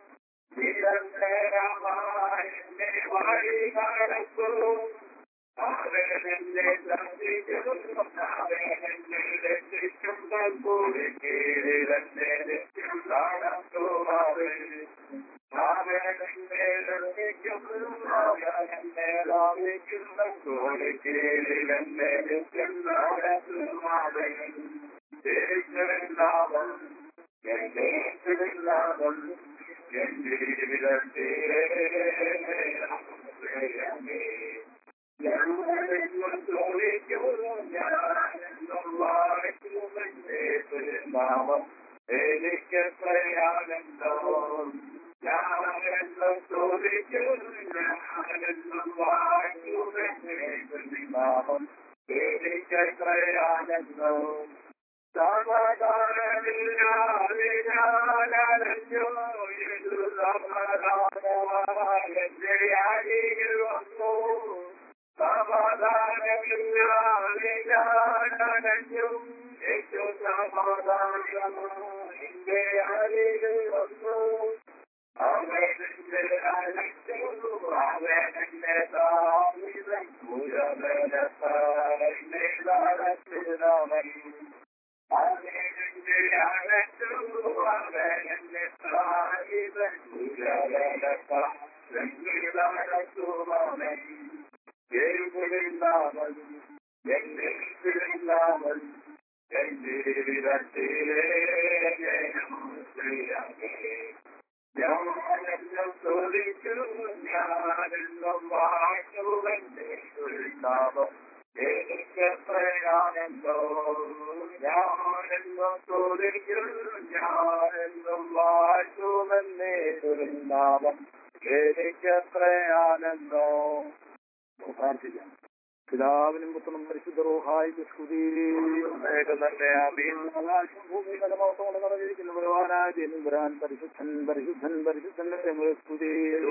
Speaker 2: നിരന്തരമായി എന്നെ വഴി നടത്തുന്നു അവനെന്നെ ദർശിക്കുന്നു അവനെന്നെ രക്ഷിക്കുന്ന കൂടി കീഴിലെന്നെ രക്ഷിക്കും നടത്തുമാവേ അവനെന്നെ രക്ഷിക്കുന്നു അവനെന്നെ ലാഭിക്കുന്ന കൂടി കീഴിലെന്നെ രക്ഷിക്കും നടത്തുമാവേ യേശുവിനാമം എന്റെ യേശുവിനാമം എന്റെ ജീവിതത്തിലെ നാമം എനിക്ക് പ്രയാനന്ദം
Speaker 3: ഞാനെന്നും ചോദിക്കുന്നു ഞാനെന്നും വാഴ്ത്തുന്നു നാമം എനിക്കത്രയാനന്ദവും സമാധാനമില്ലാതെ ഞാനലഞ്ഞു ഇത് സമാധാനമായി എന്റെ അരികിൽ വന്നു സമാധാനമില്ലാതെ ഞാനലഞ്ഞു ഏറ്റു സമാധാനമായി എന്റെ അരികിൽ വന്നു അവനെന്റെ അലച്ചു അവനെന്റെ താമിതൻ മുരവരത്തായി നടത്തിനവൻ അവനെന്റെ അലച്ചു അവനെന്റെ താമിതൻ മുരവരത്തായി നടത്തുവവൻ എഴുതിരുന്നാമൻ എന്റെ തിരുന്നാമൻ എന്റെ വിരത്തിലേ ഞാനെന്നും ചോദിക്കുന്നു ഞാനെന്നും വാഴ്ത്തുവന്റെ നാമം എനിക്കെത്രയാണെന്നോ ഞാനെന്നും ചോദിക്കുന്നു ഞാനെന്നും വാഴ്ത്തുവന്റെ നാമം എനിക്കെത്രയാണെന്നോ പ്രാർത്ഥിക്കാം പിതാവിനും പുത്രനും പരിശുദ്ധ റോഹായി സ്തുതി ആകാശം ഭൂമി കലമോട്ടോടെ നടന്നിരിക്കുന്ന ഭഗവാനായ ദേവൻ പരിശുദ്ധൻ പരിശുദ്ധൻ പരിശുദ്ധൻ ഞങ്ങൾ സ്തുതി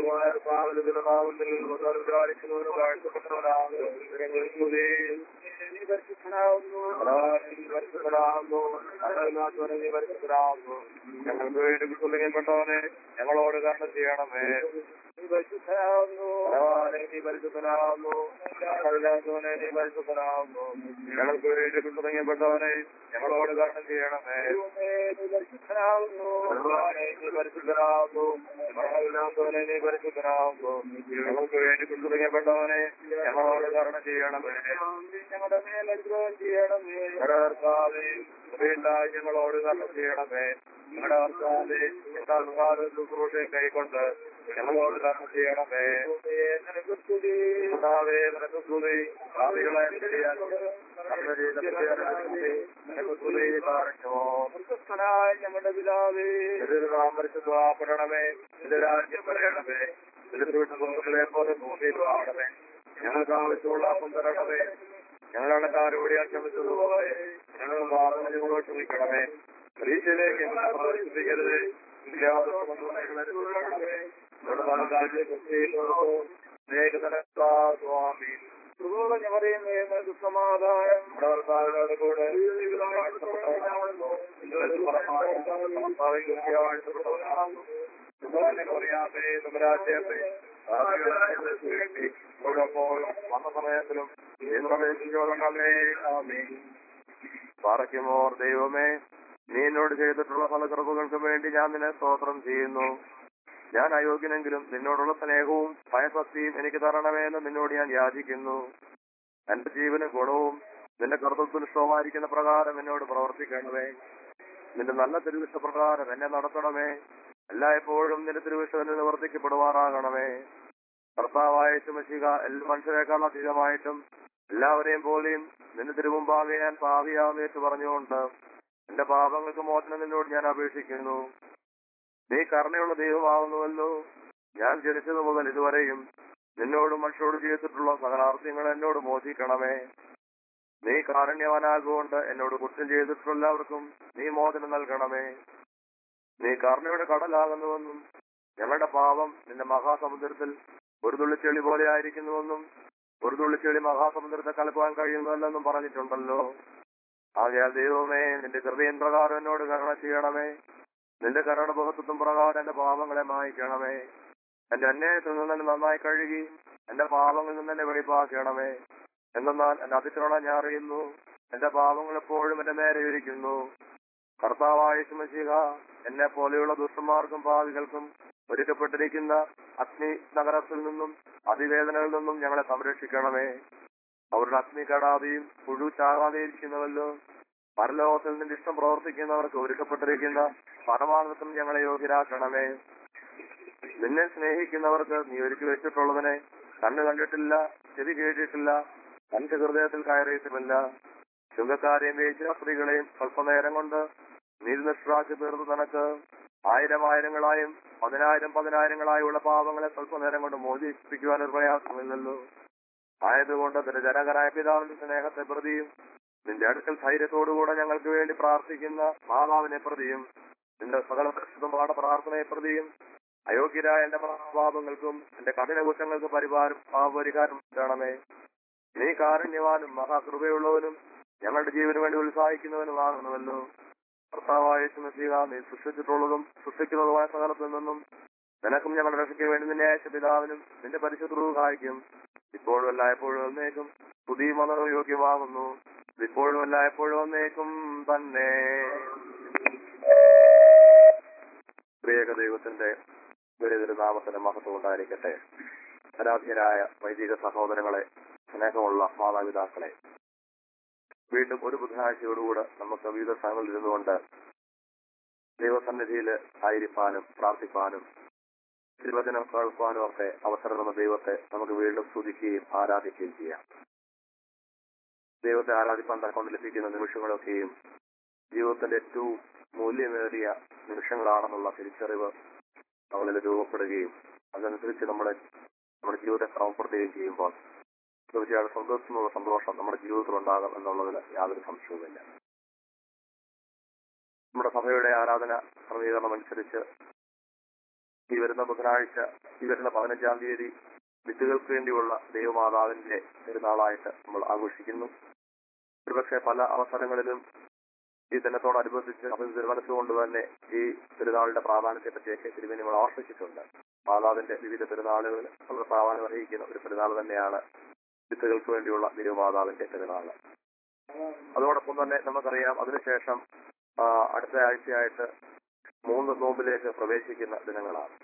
Speaker 3: നീ പരിശുദ്ധനാവുന്നു നീ പരിശുദ്ധനാവുന്നു നീ പരിശുദ്ധനാവുന്നു
Speaker 2: ഞങ്ങൾക്ക് വേണ്ടി കുറിക്കപ്പെട്ടവനെ ഞങ്ങളോട് കർമ്മ ചെയ്യണമേ
Speaker 3: നീ പരിശുദ്ധനാവുന്നു
Speaker 2: നീ പരിശുദ്ധനാവുന്നു ഞങ്ങളില്ലാത്തവനെ നീ പരിശുദ്ധനാവുന്നു ഞങ്ങൾക്ക് വേണ്ടി തുടങ്ങപ്പെട്ടവനെ ഞങ്ങളോട് കർമ്മം ചെയ്യണമേ
Speaker 3: ദൈവമേ, നീ പരിശുദ്ധനാവുന്നു
Speaker 2: ഭഗവാനെ നീ പരിശുദ്ധനാവുന്നു ഞങ്ങളില്ലാത്തവനെ നീ പരിശുദ്ധനാവുന്നു ഞങ്ങൾക്ക് വേണ്ടി തുടങ്ങപ്പെട്ടവനെ ഞങ്ങളോട് കർമ്മ ചെയ്യണമേ
Speaker 3: ഞങ്ങളുടെ മേൽ അനുഗ്രഹം ചെയ്യണമേ
Speaker 2: ഞങ്ങളുടെ കർത്താവേ, കൃപയുണ്ടായി ഞങ്ങളോട് കർമ്മം ചെയ്യണമേ ഞങ്ങളുടെ കർത്താവേ, ഞങ്ങളുടെ ശുശ്രൂഷയെ കൈക്കൊണ്ട് ഞങ്ങളോട് കർമ്മം ചെയ്യണമേ
Speaker 3: നിനക്ക് സ്തുതി
Speaker 2: കർത്താവേ, നിനക്ക് സ്തുതി. പാപികളെ ചെയ്യാൻ കർമ്മ ചെയ്ത പുണ്യവാന്മാരെ നിനക്ക് സ്തുതി പറഞ്ഞോ.
Speaker 3: സ്വർഗ്ഗസ്ഥനായ ഞങ്ങളുടെ പിതാവേ
Speaker 2: നിന്റെ നാമം പരിശുദ്ധമാക്കണമേ നിന്റെ രാജ്യം വരണമേ നിന്റെ തിരുവിട്ടുകളെ പോലെ ഭൂമിയിൽ ആടണമേ ഞങ്ങൾക്ക് ആവശ്യമുള്ള അപ്പം തരണമേ ഞങ്ങളുടെ കാരോടി ക്ഷമിച്ചതുപോലെ ഞങ്ങൾ വാദന ഞങ്ങളോട് ക്ഷമിക്കണമേ പരീക്ഷയിലേക്ക് ഞങ്ങളെ പ്രവേശിപ്പിക്കരുത് സ്വാമി
Speaker 3: സുഖമുള്ള ഞവരെയും നിനക്ക് സമാധാനം
Speaker 2: ഭർത്താവിനോട് കൂടെ വന്ന സമയത്തിലും പാറയ്ക്കുമോർ ദൈവമേ നീ എന്നോട് ചെയ്തിട്ടുള്ള പല കൃപകൾക്കും വേണ്ടി ഞാൻ നിന്നെ സ്തോത്രം ചെയ്യുന്നു ഞാൻ അയോഗ്യനെങ്കിലും നിന്നോടുള്ള സ്നേഹവും ഭയഭക്തിയും എനിക്ക് തരണമേ എന്ന് നിന്നോട് ഞാൻ യാചിക്കുന്നു എന്റെ ജീവന് ഗുണവും നിന്റെ കർത്തൃനിഷ്ഠവുമായിരിക്കുന്ന പ്രകാരം എന്നോട് പ്രവർത്തിക്കണമേ നിന്റെ നല്ല തിരുവിഷ്ട പ്രകാരം എന്നെ നടത്തണമേ എല്ലായ്പ്പോഴും നിന്റെ തിരുവിഷ്ടത്തിന് നിവർത്തിക്കപ്പെടുവാറാകണമേ കർത്താവായ ചുമശിക എല്ലാ മനുഷ്യരെക്കാൾ അധികമായിട്ടും എല്ലാവരെയും പോലെയും നിന്റെ തിരുമുമ്പാകെ ഞാൻ പാവിയാമേറ്റ് പറഞ്ഞുകൊണ്ട് എന്റെ പാപങ്ങൾക്ക് മോചനം നിന്നോട് ഞാൻ അപേക്ഷിക്കുന്നു നീ കരുണയുള്ള ദൈവമാവുന്നുവല്ലോ ഞാൻ ജനിച്ചത് മുതൽ ഇതുവരെയും നിന്നോടും മനുഷ്യരോട് ചെയ്തിട്ടുള്ള സകലാർത്ഥ്യങ്ങൾ എന്നോട് മോചിക്കണമേ നീ കാരുണ്യവാനാകൊണ്ട് എന്നോട് കുറ്റം ചെയ്തിട്ടുള്ള എല്ലാവർക്കും നീ മോചനം നൽകണമേ നീ കരുണയുടെ കടലാകുന്നുവെന്നും ഞങ്ങളുടെ പാപം നിന്റെ മഹാസമുദ്രത്തിൽ ഒരു തുള്ളിച്ചെളി പോലെ ആയിരിക്കുന്നുവെന്നും ഒരു തുള്ളിച്ചെളി മഹാസമുദ്രത്തെ കലക്കുവാൻ കഴിയുന്നതല്ലെന്നും പറഞ്ഞിട്ടുണ്ടല്ലോ ആകയാൽ ദൈവമേ നിന്റെ കൃപയൻ പ്രകാരം എന്നോട് കരുണ ചെയ്യണമേ നിന്റെ കരുണബഹത്വം പ്രകാരം എന്റെ പാപങ്ങളെ മായിക്കണമേ എന്റെ അന്യായത്തിൽ നിന്ന് എന്നെ നന്നായി കഴുകി എന്റെ പാപങ്ങളിൽ നിന്ന് എന്നെ വെളിപ്പാക്കണമേ എന്നാൽ എന്റെ അതിക്രമണം ഞാൻ അറിയുന്നു എന്റെ പാപങ്ങൾ എപ്പോഴും എന്റെ നേരെ ഇരിക്കുന്നു കർത്താവായ ശുമശിക എന്നെ പോലെയുള്ള ദുഷ്ടന്മാർക്കും പാവികൾക്കും ഒരുക്കപ്പെട്ടിരിക്കുന്ന അഗ്നി നഗരത്തിൽ നിന്നും അതിവേദനയിൽ നിന്നും ഞങ്ങളെ സംരക്ഷിക്കണമേ അവരുടെ അഗ്നി കടാതെയും പുഴു ചാകാതെയിരിക്കുന്നവല്ലോ പരലോകത്തിൽ നിന്റെ ഇഷ്ടം പ്രവർത്തിക്കുന്നവർക്ക് ഒരുക്കപ്പെട്ടിരിക്കുന്ന പരമാനന്ദത്തിൽ ഞങ്ങളെ യോഗ്യരാക്കണമേ നിന്നെ സ്നേഹിക്കുന്നവർക്ക് നീ ഒരുക്കി വെച്ചിട്ടുള്ളതിനെ കണ്ണ് കണ്ടിട്ടില്ല ചെവി കേട്ടിട്ടില്ല തന്റെ ഹൃദയത്തിൽ കയറിയിട്ടുമില്ല ചുങ്കക്കാരെയും വേശ്യാസ്ത്രീകളെയും സ്വല്പനേരം കൊണ്ട് നീതിനിഷ്ഠാക്കി തീർത്ത് നിനക്ക് ആയിരം ആയിരങ്ങളായും പതിനായിരം പതിനായിരങ്ങളായുള്ള പാവങ്ങളെ സ്വല്പനേരം കൊണ്ട് മോചിപ്പിക്കുവാൻ ഒരു പ്രയാസമില്ലല്ലോ ആയതുകൊണ്ട് നിന്റെ ജനകരായ പിതാവിന്റെ സ്നേഹത്തെ പ്രതിയും നിന്റെ അടുക്കൽ ധൈര്യത്തോടുകൂടെ ഞങ്ങൾക്ക് വേണ്ടി പ്രാർത്ഥിക്കുന്ന മാതാവിനെ പ്രതിയും നിന്റെ സകല പരിശുദ്ധമായ പ്രാർത്ഥനയെ പ്രതിയും അയോഗ്യരായ എന്റെ പാപങ്ങൾക്കും എന്റെ കഠിന കുറ്റങ്ങൾക്ക് പരിഹാരം പാപപരിഹാരം വേണമേ നീ കാരുണ്യവാനും മഹാകൃപയുള്ളവനും ഞങ്ങളുടെ ജീവന് വേണ്ടി ഉത്സാഹിക്കുന്നവനുമാകുന്നുവല്ലോ കർത്താവായ യേശുമസീഹ നീ സൃഷ്ടിച്ചിട്ടുള്ളതും സൃഷ്ടിക്കുന്നതുമായ സകലത്തിൽ നിന്നും നിനക്കും ഞങ്ങളുടെ രക്ഷയ്ക്ക് വേണ്ടി നിന്നെ അയച്ച പിതാവിനും നിന്റെ പരിശുദ്ധ സഹായിക്കും ഇപ്പോഴും അല്ല എപ്പോഴും വന്നേക്കും പുതിയ മതം യോഗ്യമാകുന്നു ഇപ്പോഴും അല്ല എപ്പോഴും വന്നേക്കും തന്നെ പ്രിയക ദൈവത്തിന്റെ വലിയ നാമത്തിന്റെ മഹത്വം ഉണ്ടായിരിക്കട്ടെ ആരാധ്യരായ വൈദിക സഹോദരങ്ങളെ സ്നേഹമുള്ള മാതാപിതാക്കളെ വീണ്ടും ഒരു ബുധനാഴ്ചയോടുകൂടെ നമുക്ക് വിവിധ സ്ഥലങ്ങളിൽ ഇരുന്നുകൊണ്ട് ദൈവസന്നിധിയിൽ ആയിരിക്കാനും പ്രാർത്ഥിക്കാനും തിരുവചനം കേൾക്കാനും ഒക്കെ അവസരം തന്ന ദൈവത്തെ നമുക്ക് വീണ്ടും സ്തുതിക്കുകയും ആരാധിക്കുകയും ചെയ്യാം ദൈവത്തെ ആരാധിപ്പാൻ തക്കൊണ്ട് ലഭിക്കുന്ന നിമിഷങ്ങളൊക്കെയും ജീവിതത്തിന്റെ ഏറ്റവും മൂല്യമേറിയ നിമിഷങ്ങളാണെന്നുള്ള തിരിച്ചറിവ് നമ്മളിൽ രൂപപ്പെടുകയും അതനുസരിച്ച് നമ്മളെ നമ്മുടെ ജീവിതത്തെ ക്രമപ്പെടുത്തുകയും ചെയ്യുമ്പോൾ തീർച്ചയായിട്ടും സന്തോഷമുള്ള സന്തോഷം നമ്മുടെ ജീവിതത്തിൽ ഉണ്ടാകും എന്നുള്ളതിൽ യാതൊരു സംശയവുമില്ല നമ്മുടെ സഭയുടെ ആരാധന ക്രമീകരണം അനുസരിച്ച് ഈ വരുന്ന ബുധനാഴ്ച ഈ വരുന്ന പതിനഞ്ചാം തീയതി വിത്തുകൾക്ക് വേണ്ടിയുള്ള ദൈവമാതാവിന്റെ പെരുന്നാളായിട്ട് നമ്മൾ ആഘോഷിക്കുന്നു ഒരുപക്ഷെ പല അവസരങ്ങളിലും ഈ ദിനത്തോടനുബന്ധിച്ച് മനസ്സുകൊണ്ട് തന്നെ ഈ പെരുന്നാളിന്റെ പ്രാധാന്യത്തെ പറ്റിയൊക്കെ തിരുമേനി നമ്മൾ ആവർത്തിച്ചിട്ടുണ്ട് മാതാവിന്റെ വിവിധ പെരുന്നാളുകൾ വളരെ പ്രാധാന്യം അർഹിക്കുന്ന ഒരു പെരുന്നാൾ തന്നെയാണ് വിത്തുകൾക്ക് വേണ്ടിയുള്ള ദൈവമാതാവിന്റെ പെരുന്നാൾ അതോടൊപ്പം തന്നെ നമുക്കറിയാം അതിനുശേഷം ആ, അടുത്ത ആഴ്ചയായിട്ട് മൂന്ന് നോമ്പിലേക്ക് പ്രവേശിക്കുന്ന ദിനങ്ങളാണ്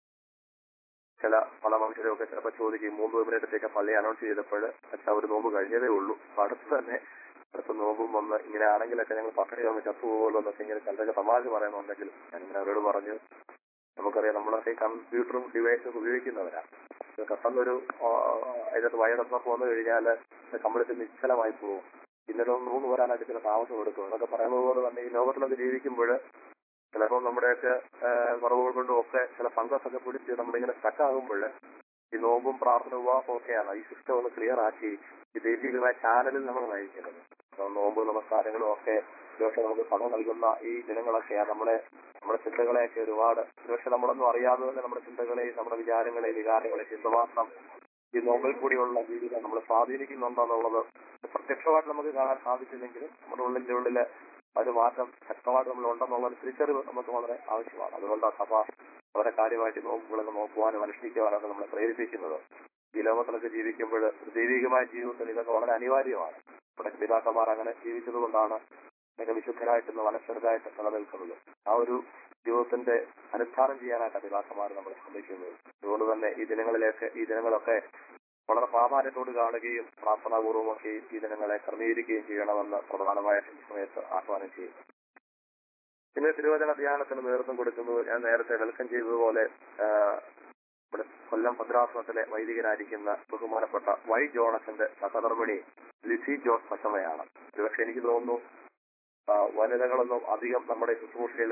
Speaker 2: ചില പല മനുഷ്യരൊക്കെ ചിലപ്പോൾ ചോദിക്കും മൂന്ന് നോമ്പിനടുത്തേക്ക് പള്ളി അനൗൺസ് ചെയ്തപ്പോൾ അച്ഛാ ഒരു നോമ്പ് കഴിഞ്ഞതേ ഉള്ളൂ അപ്പൊ അടുത്ത് തന്നെ അടുത്ത നോമ്പും വന്ന് ഇങ്ങനെ ആണെങ്കിലൊക്കെ ഞങ്ങൾ പട്ടണി വന്ന് ചത്തുപോകുമല്ലോ എന്നൊക്കെ ഇങ്ങനെ ചിലരൊക്കെ തമാശ പറയുന്നുണ്ടെങ്കിൽ ഞാൻ ഇങ്ങനെ അവരോട് പറഞ്ഞു നമുക്കറിയാം നമ്മളൊക്കെ കമ്പ്യൂട്ടറും ഡിവൈസും ഉപയോഗിക്കുന്നവരാണ് ഇത് പെട്ടെന്നൊരു ആ, അതിനകത്ത് വയറൊക്കെ വന്നു കഴിഞ്ഞാൽ കമ്പ്യൂട്ടർ നിശ്ചലമായി പോകും പിന്നീട് ഒന്ന് റൂം വരാനായിട്ട് ചില താമസം എടുക്കും അതൊക്കെ പറയുന്നത് പോലെ തന്നെ ഈ ലോകത്തിലൊക്കെ ജീവിക്കുമ്പോൾ ചിലപ്പോൾ നമ്മുടെയൊക്കെ ആ, കുറവുകൾ കൊണ്ടും ഒക്കെ ചില ഫംഗസ് ഒക്കെ പിടിച്ച് നമ്മളിങ്ങനെ സ്റ്റക്ക് ആകുമ്പോൾ ഈ നോമ്പും പ്രാർത്ഥന ഉപവാസം ഒക്കെയാണ് ഈ സിസ്റ്റം ഒന്ന് ക്ലിയർ ആക്കി ഈ ദൈവികമായ ചാനലിൽ നമ്മൾ നയിക്കുന്നത് അപ്പൊ നോമ്പ് നമസ്കാരങ്ങളും ഒക്കെ ഒരുപക്ഷെ നമുക്ക് പണം നൽകുന്ന ഈ ദിനങ്ങളൊക്കെയാണ് നമ്മളെ നമ്മുടെ ചിന്തകളെയൊക്കെ ഒരുപാട് ഒരുപക്ഷെ നമ്മളൊന്നും അറിയാതെ തന്നെ നമ്മുടെ ചിന്തകളെയും നമ്മുടെ വിചാരങ്ങളെയും വികാരങ്ങളെയും എന്തുമാത്രം ഈ നോമ്പിൽ കൂടിയുള്ള ജീവിതം നമ്മൾ സ്വാധീനിക്കുന്നുണ്ടെന്നുള്ളത് പ്രത്യക്ഷമായിട്ട് നമുക്ക് കാണാൻ സാധിച്ചില്ലെങ്കിലും നമ്മുടെ ഉള്ളിന്റെ ഉള്ളില് ഒരു മാറ്റം ശക്തമായിട്ട് നമ്മൾ ഉണ്ടെന്നുള്ള ഒരു തിരിച്ചറിവ് നമുക്ക് വളരെ ആവശ്യമാണ് അതുകൊണ്ട് ആ സഭ വളരെ കാര്യമായിട്ട് നോമ്പുകളൊക്കെ നോക്കുവാനും അനുഷ്ഠിക്കുവാനൊക്കെ നമ്മളെ പ്രേരിപ്പിക്കുന്നത് ഈ ലോകത്തിലൊക്കെ ജീവിക്കുമ്പോൾ ദൈവികമായ ജീവിതത്തിൽ ഇതൊക്കെ വളരെ അനിവാര്യമാണ് നമ്മുടെ പിതാക്കന്മാർ അങ്ങനെ ജീവിച്ചത് കൊണ്ടാണ് ഇതൊക്കെ വിശുദ്ധരായിട്ട് മനസ്സരായിട്ട് നിലനിൽക്കുന്നത് ആ ഒരു ജീവിതത്തിന്റെ അനുഷ്ഠാനം ചെയ്യാനായിട്ട് പിതാക്കന്മാർ നമ്മളെ ശ്രമിക്കുന്നത് അതുകൊണ്ട് തന്നെ ഈ ദിനങ്ങളിലേക്ക് ഈ ദിനങ്ങളൊക്കെ വളരെ പ്രാധാന്യത്തോട് കാണുകയും പ്രാർത്ഥനാപൂർവമൊക്കെ ഈ ദിനങ്ങളെ ക്രമീകരിക്കുകയും ചെയ്യണമെന്ന് പ്രധാനമായ ഈ സമയത്ത് ആഹ്വാനം ചെയ്യും പിന്നെ തിരുവചന ധ്യാനത്തിന് നേതൃത്വം കൊടുക്കുന്നത് ഞാൻ നേരത്തെ വെൽക്കം ചെയ്തതുപോലെ ആ, ഇവിടെ കൊല്ലം ഭദ്രാസനത്തിലെ വൈദികനായിരിക്കുന്ന ബഹുമാനപ്പെട്ട വൈ ജോണസിന്റെ സഹധർമ്മിണി ലിസി ജോസ് പശമയാണ് ഒരുപക്ഷെ എനിക്ക് തോന്നുന്നു ആ, വനിതകളൊന്നും അധികം നമ്മുടെ ശുശ്രൂഷയിൽ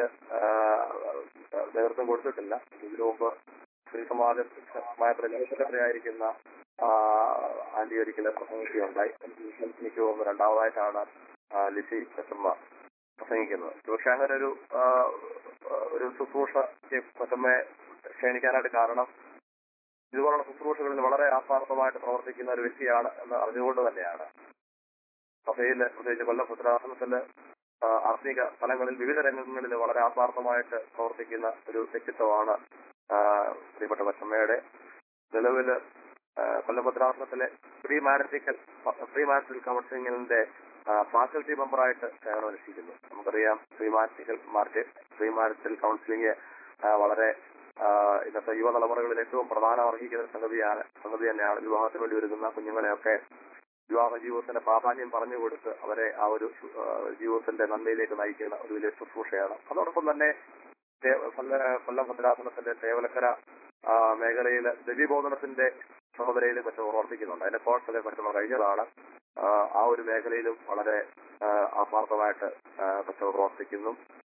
Speaker 2: നേതൃത്വം കൊടുത്തിട്ടില്ല ഇതിനു മുമ്പ് ശ്രീ സമാജമായ സെക്രട്ടറി ആയിരിക്കുന്ന ആ, ആന്റി ഒരിക്കലും പ്രസംഗിക്കുകയുണ്ടായി എനിക്ക് തോന്നുന്നു രണ്ടാമതായിട്ടാണ് ആ, ലിസി പശമ്മ പ്രസംഗിക്കുന്നത് പക്ഷെ അങ്ങനെ ഒരു ആ, ഒരു ശുശ്രൂഷ പശമ്മയെ ക്ഷണിക്കാനായിട്ട് കാരണം ഇതുപോലുള്ള ശുശ്രൂഷകളിൽ വളരെ ആത്മാർത്ഥമായിട്ട് പ്രവർത്തിക്കുന്ന ഒരു വ്യക്തിയാണ് എന്ന് അറിഞ്ഞുകൊണ്ട് തന്നെയാണ് സഭയിൽ പ്രത്യേകിച്ച് കൊല്ലം ഭദ്രാസനത്തില് ആ, ആത്മീക തലങ്ങളിൽ വിവിധ രംഗങ്ങളിൽ വളരെ ആത്മാർത്ഥമായിട്ട് പ്രവർത്തിക്കുന്ന ഒരു വ്യക്തിത്വമാണ് ആ, പ്രിയപ്പെട്ട പച്ചമ്മയുടെ നിലവില് ആ, കൊല്ലം ഭദ്രാസനത്തിലെ പ്രീ മാരിറ്റിക്കൽ പ്രീ മാരിറ്റൽ കൗൺസിലിംഗിന്റെ ഫാക്കൽറ്റി മെമ്പറായിട്ട് സേവനം അനുഷ്ഠിക്കുന്നു നമുക്കറിയാം pre marital market pre marital counselling വളരെ ആ, ഇന്നത്തെ യുവതലമുറകളിൽ ഏറ്റവും പ്രധാനം അർഹിക്കുന്ന ഒരു സംഗതിയാണ് സംഗതി തന്നെയാണ് വിവാഹത്തിന് വേണ്ടി ഒരുങ്ങുന്ന കുഞ്ഞുങ്ങളെയൊക്കെ വിവാഹ ജീവിതത്തിന്റെ പ്രാധാന്യം പറഞ്ഞു കൊടുത്ത് അവരെ ആ ഒരു ആ, ജീവിതത്തിന്റെ നന്മയിലേക്ക് നയിക്കുന്ന ഒരു വലിയ ശുശ്രൂഷയാണ് അതോടൊപ്പം തന്നെ ദേ- കൊല്ല- കൊല്ലം ഭദ്രാസനത്തിന്റെ തേവലക്കര ആ, മേഖലയിൽ ദിവ്യബോധനത്തിന്റെ ചുമതലയിൽ മറ്റും പ്രവർത്തിക്കുന്നുണ്ട് അതിന്റെ കോഴ്സൊക്കെ മറ്റും കഴിഞ്ഞതാണ് ആ, ആ ഒരു മേഖലയിലും വളരെ ആ, ആത്മാർത്ഥമായിട്ട് ആ, മറ്റും പ്രവർത്തിക്കുന്നു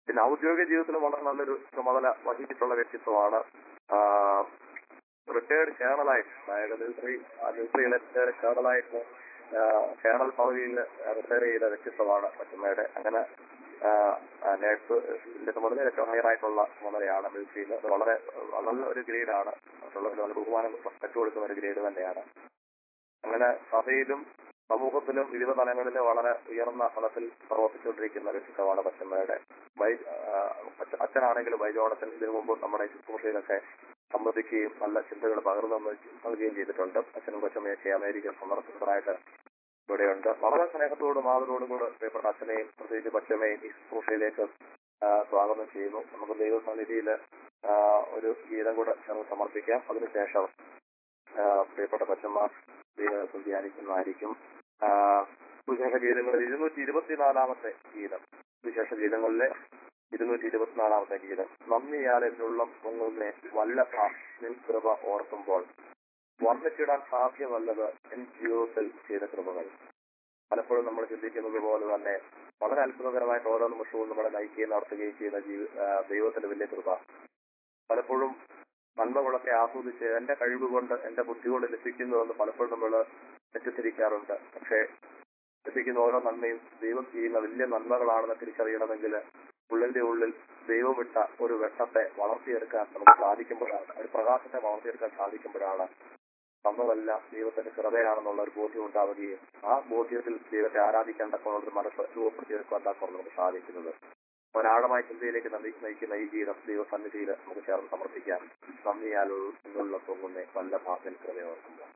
Speaker 2: പിന്നെ ഔദ്യോഗിക ജീവിതത്തിൽ വളരെ നല്ലൊരു ചുമതല വഹിച്ചിട്ടുള്ള വ്യക്തിത്വമാണ് റിട്ടയർഡ് കേണലായിട്ട് അതായത് മിലിറ്ററി മിലിറ്ററിയിലെ റിട്ടയർഡ് കേണലായിട്ട് കേണൽ പദവിയിൽ റിട്ടയർ ചെയ്ത വ്യക്തിത്വമാണ് പച്ചമ്മയുടെ അങ്ങനെ നേഴ്സ് ഇതിന്റെ ചുമതല ഏറ്റവും ഹയർ ആയിട്ടുള്ള ചുമതലയാണ് മിലിറ്ററിയിൽ അത് വളരെ നല്ല ഒരു ഗ്രേഡാണ് മറ്റുള്ളവർ നല്ല ബഹുമാനം റെസ്പെക്ട് കൊടുക്കുന്ന ഒരു ഗ്രേഡ് തന്നെയാണ് അങ്ങനെ സഭയിലും സമൂഹത്തിലും വിവിധ തലങ്ങളിലും വളരെ ഉയർന്ന തലത്തിൽ പ്രവർത്തിച്ചുകൊണ്ടിരിക്കുന്ന വ്യക്തിത്വമാണ് പച്ചമ്മയുടെ വൈ ആ, അച്ഛ- അച്ഛനാണെങ്കിലും വൈജോടച്ചൻ ഇതിനു മുമ്പ് നമ്മുടെ ശുശ്രൂഷയിലൊക്കെ സംബന്ധിക്കുകയും നല്ല ചിന്തകൾ പകർന്നു നൽകുകയും ചെയ്തിട്ടുണ്ട് അച്ഛനും കൊച്ചമ്മയൊക്കെ അമേരിക്കൻ സന്ദർശകരായിട്ട് ഇവിടെയുണ്ട് വളരെ സ്നേഹത്തോടും ആദരവോടും കൂടെ പ്രിയപ്പെട്ട അച്ഛനെയും പ്രത്യേകിച്ച് പച്ചമ്മയും ഈ ശുശ്രൂഷയിലേക്ക് ആ, സ്വാഗതം ചെയ്യുന്നു നമുക്ക് ദൈവസന്നിധിയിൽ ഒരു ഗീതം കൂടെ ഞങ്ങൾ സമർപ്പിക്കാം അതിനുശേഷം ആ, പ്രിയപ്പെട്ട പച്ചമ്മ ദൈവത്തിൽ ധ്യാനിക്കുന്നതായിരിക്കും ആ, സുവിശേഷ ഗീതങ്ങളിൽ ഇരുന്നൂറ്റി ഇരുപത്തിനാലാമത്തെ ഗീതം സുവിശേഷ ഗീതങ്ങളിലെ ഇരുന്നൂറ്റി ഇരുപത്തിനാലാമത്തെ ഗീതം നന്ദിയാൽ എന്നുള്ളം പൊങ്ങുന്നേ വല്ലഭ നിൻ കൃപ ഓർക്കുമ്പോൾ വർണ്ണിച്ചിടാൻ സാധ്യമല്ലത് എൻ ജീവിതത്തിൽ ചെയ്ത കൃപകൾ പലപ്പോഴും നമ്മൾ ചിന്തിക്കുന്നത് പോലെ തന്നെ വളരെ അത്ഭുതകരമായിട്ട് ഓരോ നിമിഷവും നമ്മളെ നയിക്കുകയും നടത്തുകയും ചെയ്യുന്ന ജീവി ആ, ദൈവത്തിന്റെ വലിയ കൃപ പലപ്പോഴും നന്മകളൊക്കെ ആസ്വദിച്ച് എന്റെ കഴിവ് കൊണ്ട് എന്റെ ബുദ്ധി കൊണ്ട് ലഭിക്കുന്നുവെന്ന് പലപ്പോഴും നമ്മൾ തെറ്റിദ്ധരിക്കാറുണ്ട് പക്ഷേ ലഭിക്കുന്ന ഓരോ നന്മയും ദൈവം ചെയ്യുന്ന വലിയ നന്മകളാണെന്ന് തിരിച്ചറിയണമെങ്കിൽ ഉള്ളിന്റെ ഉള്ളിൽ ദൈവമിട്ട ഒരു വെട്ടത്തെ വളർത്തിയെടുക്കാൻ നമുക്ക് സാധിക്കുമ്പോഴാണ് ഒരു പ്രകാശത്തെ വളർത്തിയെടുക്കാൻ സാധിക്കുമ്പോഴാണ് തന്നതെല്ലാം ദൈവത്തിന്റെ കൃപയാണെന്നുള്ള ഒരു ബോധ്യം ഉണ്ടാവുകയും ആ ബോധ്യത്തിൽ ദൈവത്തെ ആരാധിക്കാൻ തക്കമുള്ള ഒരു മനസ്സ് രൂപപ്പെടുത്തിയെടുക്കാൻ തക്കമുള്ള നമുക്ക് സാധിക്കുന്നത് ഒരാഴമായ ചിന്തയിലേക്ക് നന്ദി- നയിക്കുന്ന ഈ ഗീതം ദൈവസന്നിധിയിൽ നമുക്ക് ചേർന്ന് സമർപ്പിക്കാം നന്ദിയാലുള്ള പൊങ്ങുന്നേ വല്ല ഭാഗൻ കൃപയോർക്കുമ്പോൾ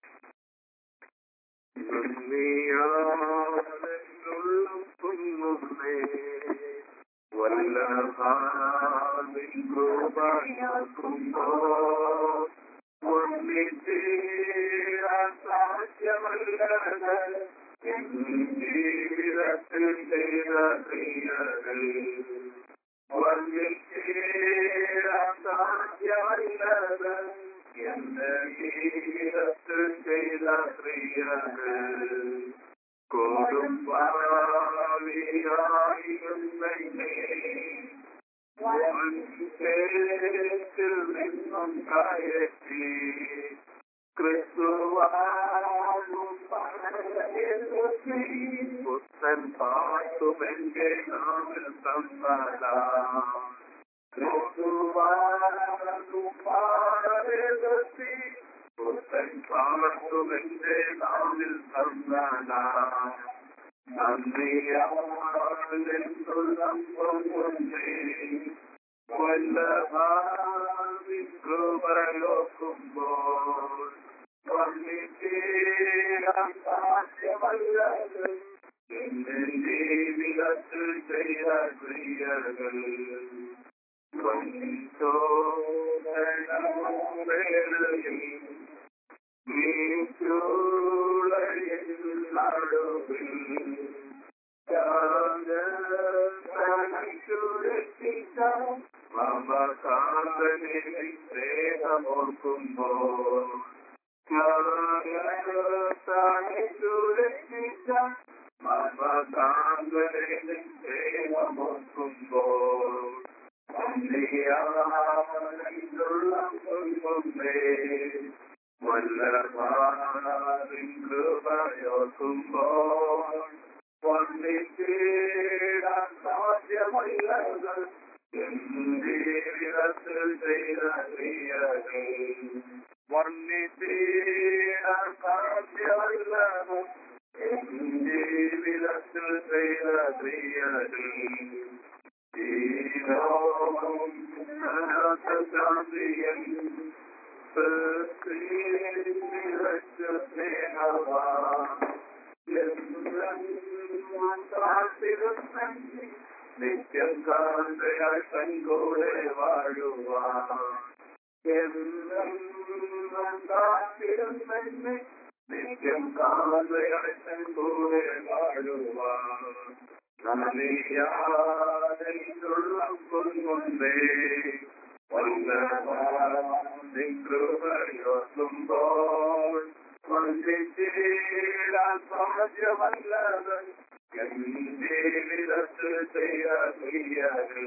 Speaker 1: നന്ദിയാലുള്ള പൊങ്ങുന്നേ വല്ല ഭാവിൻ കൃപയാകുമ്പോ ഒന്നിച്ചേരാൻ സാധ്യമല്ലത് എൻ ജീവിതത്തിൽ ചെയ്ത ക്രിയകൾ ഒന്നിച്ചേരാൻ സാധ്യമല്ലത് എന്റെ ജീവിതത്തിൽ ചെയ്ത ക്രിയകൾ കൊടുമ്പാവിയായിരുന്നെങ്കിൽ വൻപേരിൽ നിന്നും കയറ്റി ക്രിസ്തുവാകും പരമേശ്വരി പുത്തൻ പാട്ടുമെന്റെ നാമിൽ തന്നതാം ക്രിസ്തുവാകും പരമേശ്വരി പുത്തൻ പാട്ടുമെന്റെ നാമിൽ തന്നതാം ോക്കുമ്പോൾ എന്റെ ജീവിതത്തിൽ ചെയ്ത ക്രിയകൾ ഓർക്കുമ്പോൾ ഓർക്കുമ്പോൾ ോർക്കുമ്പോൾ വന്നിച്ചേരാൻ സാധ്യമല്ലത് ജീവിതത്തിൽ ചെയ്ത ക്രിയകൾ വർണ്ണിച്ചേരാൻ സാധ്യമല്ലത് ജീവിതത്തിൽ ചെയ്ത ക്രിയകൾ ശാന്തിയൻ നിത്യം കാന്തയായി തൻകൂടെ വാഴുവാൻ നിത്യം കാന്തയായി തൻകൂടെ വാഴുവാൻ നന്ദിയാലുള്ള കൊണ്ടേ കൃപയോത്തുമ്പോൾ വന്ദിച്ചേരാൻ സാധ്യമല്ലത്
Speaker 3: എന്റെ വിരത്ത് ചെയ്ത ക്രിയകൾ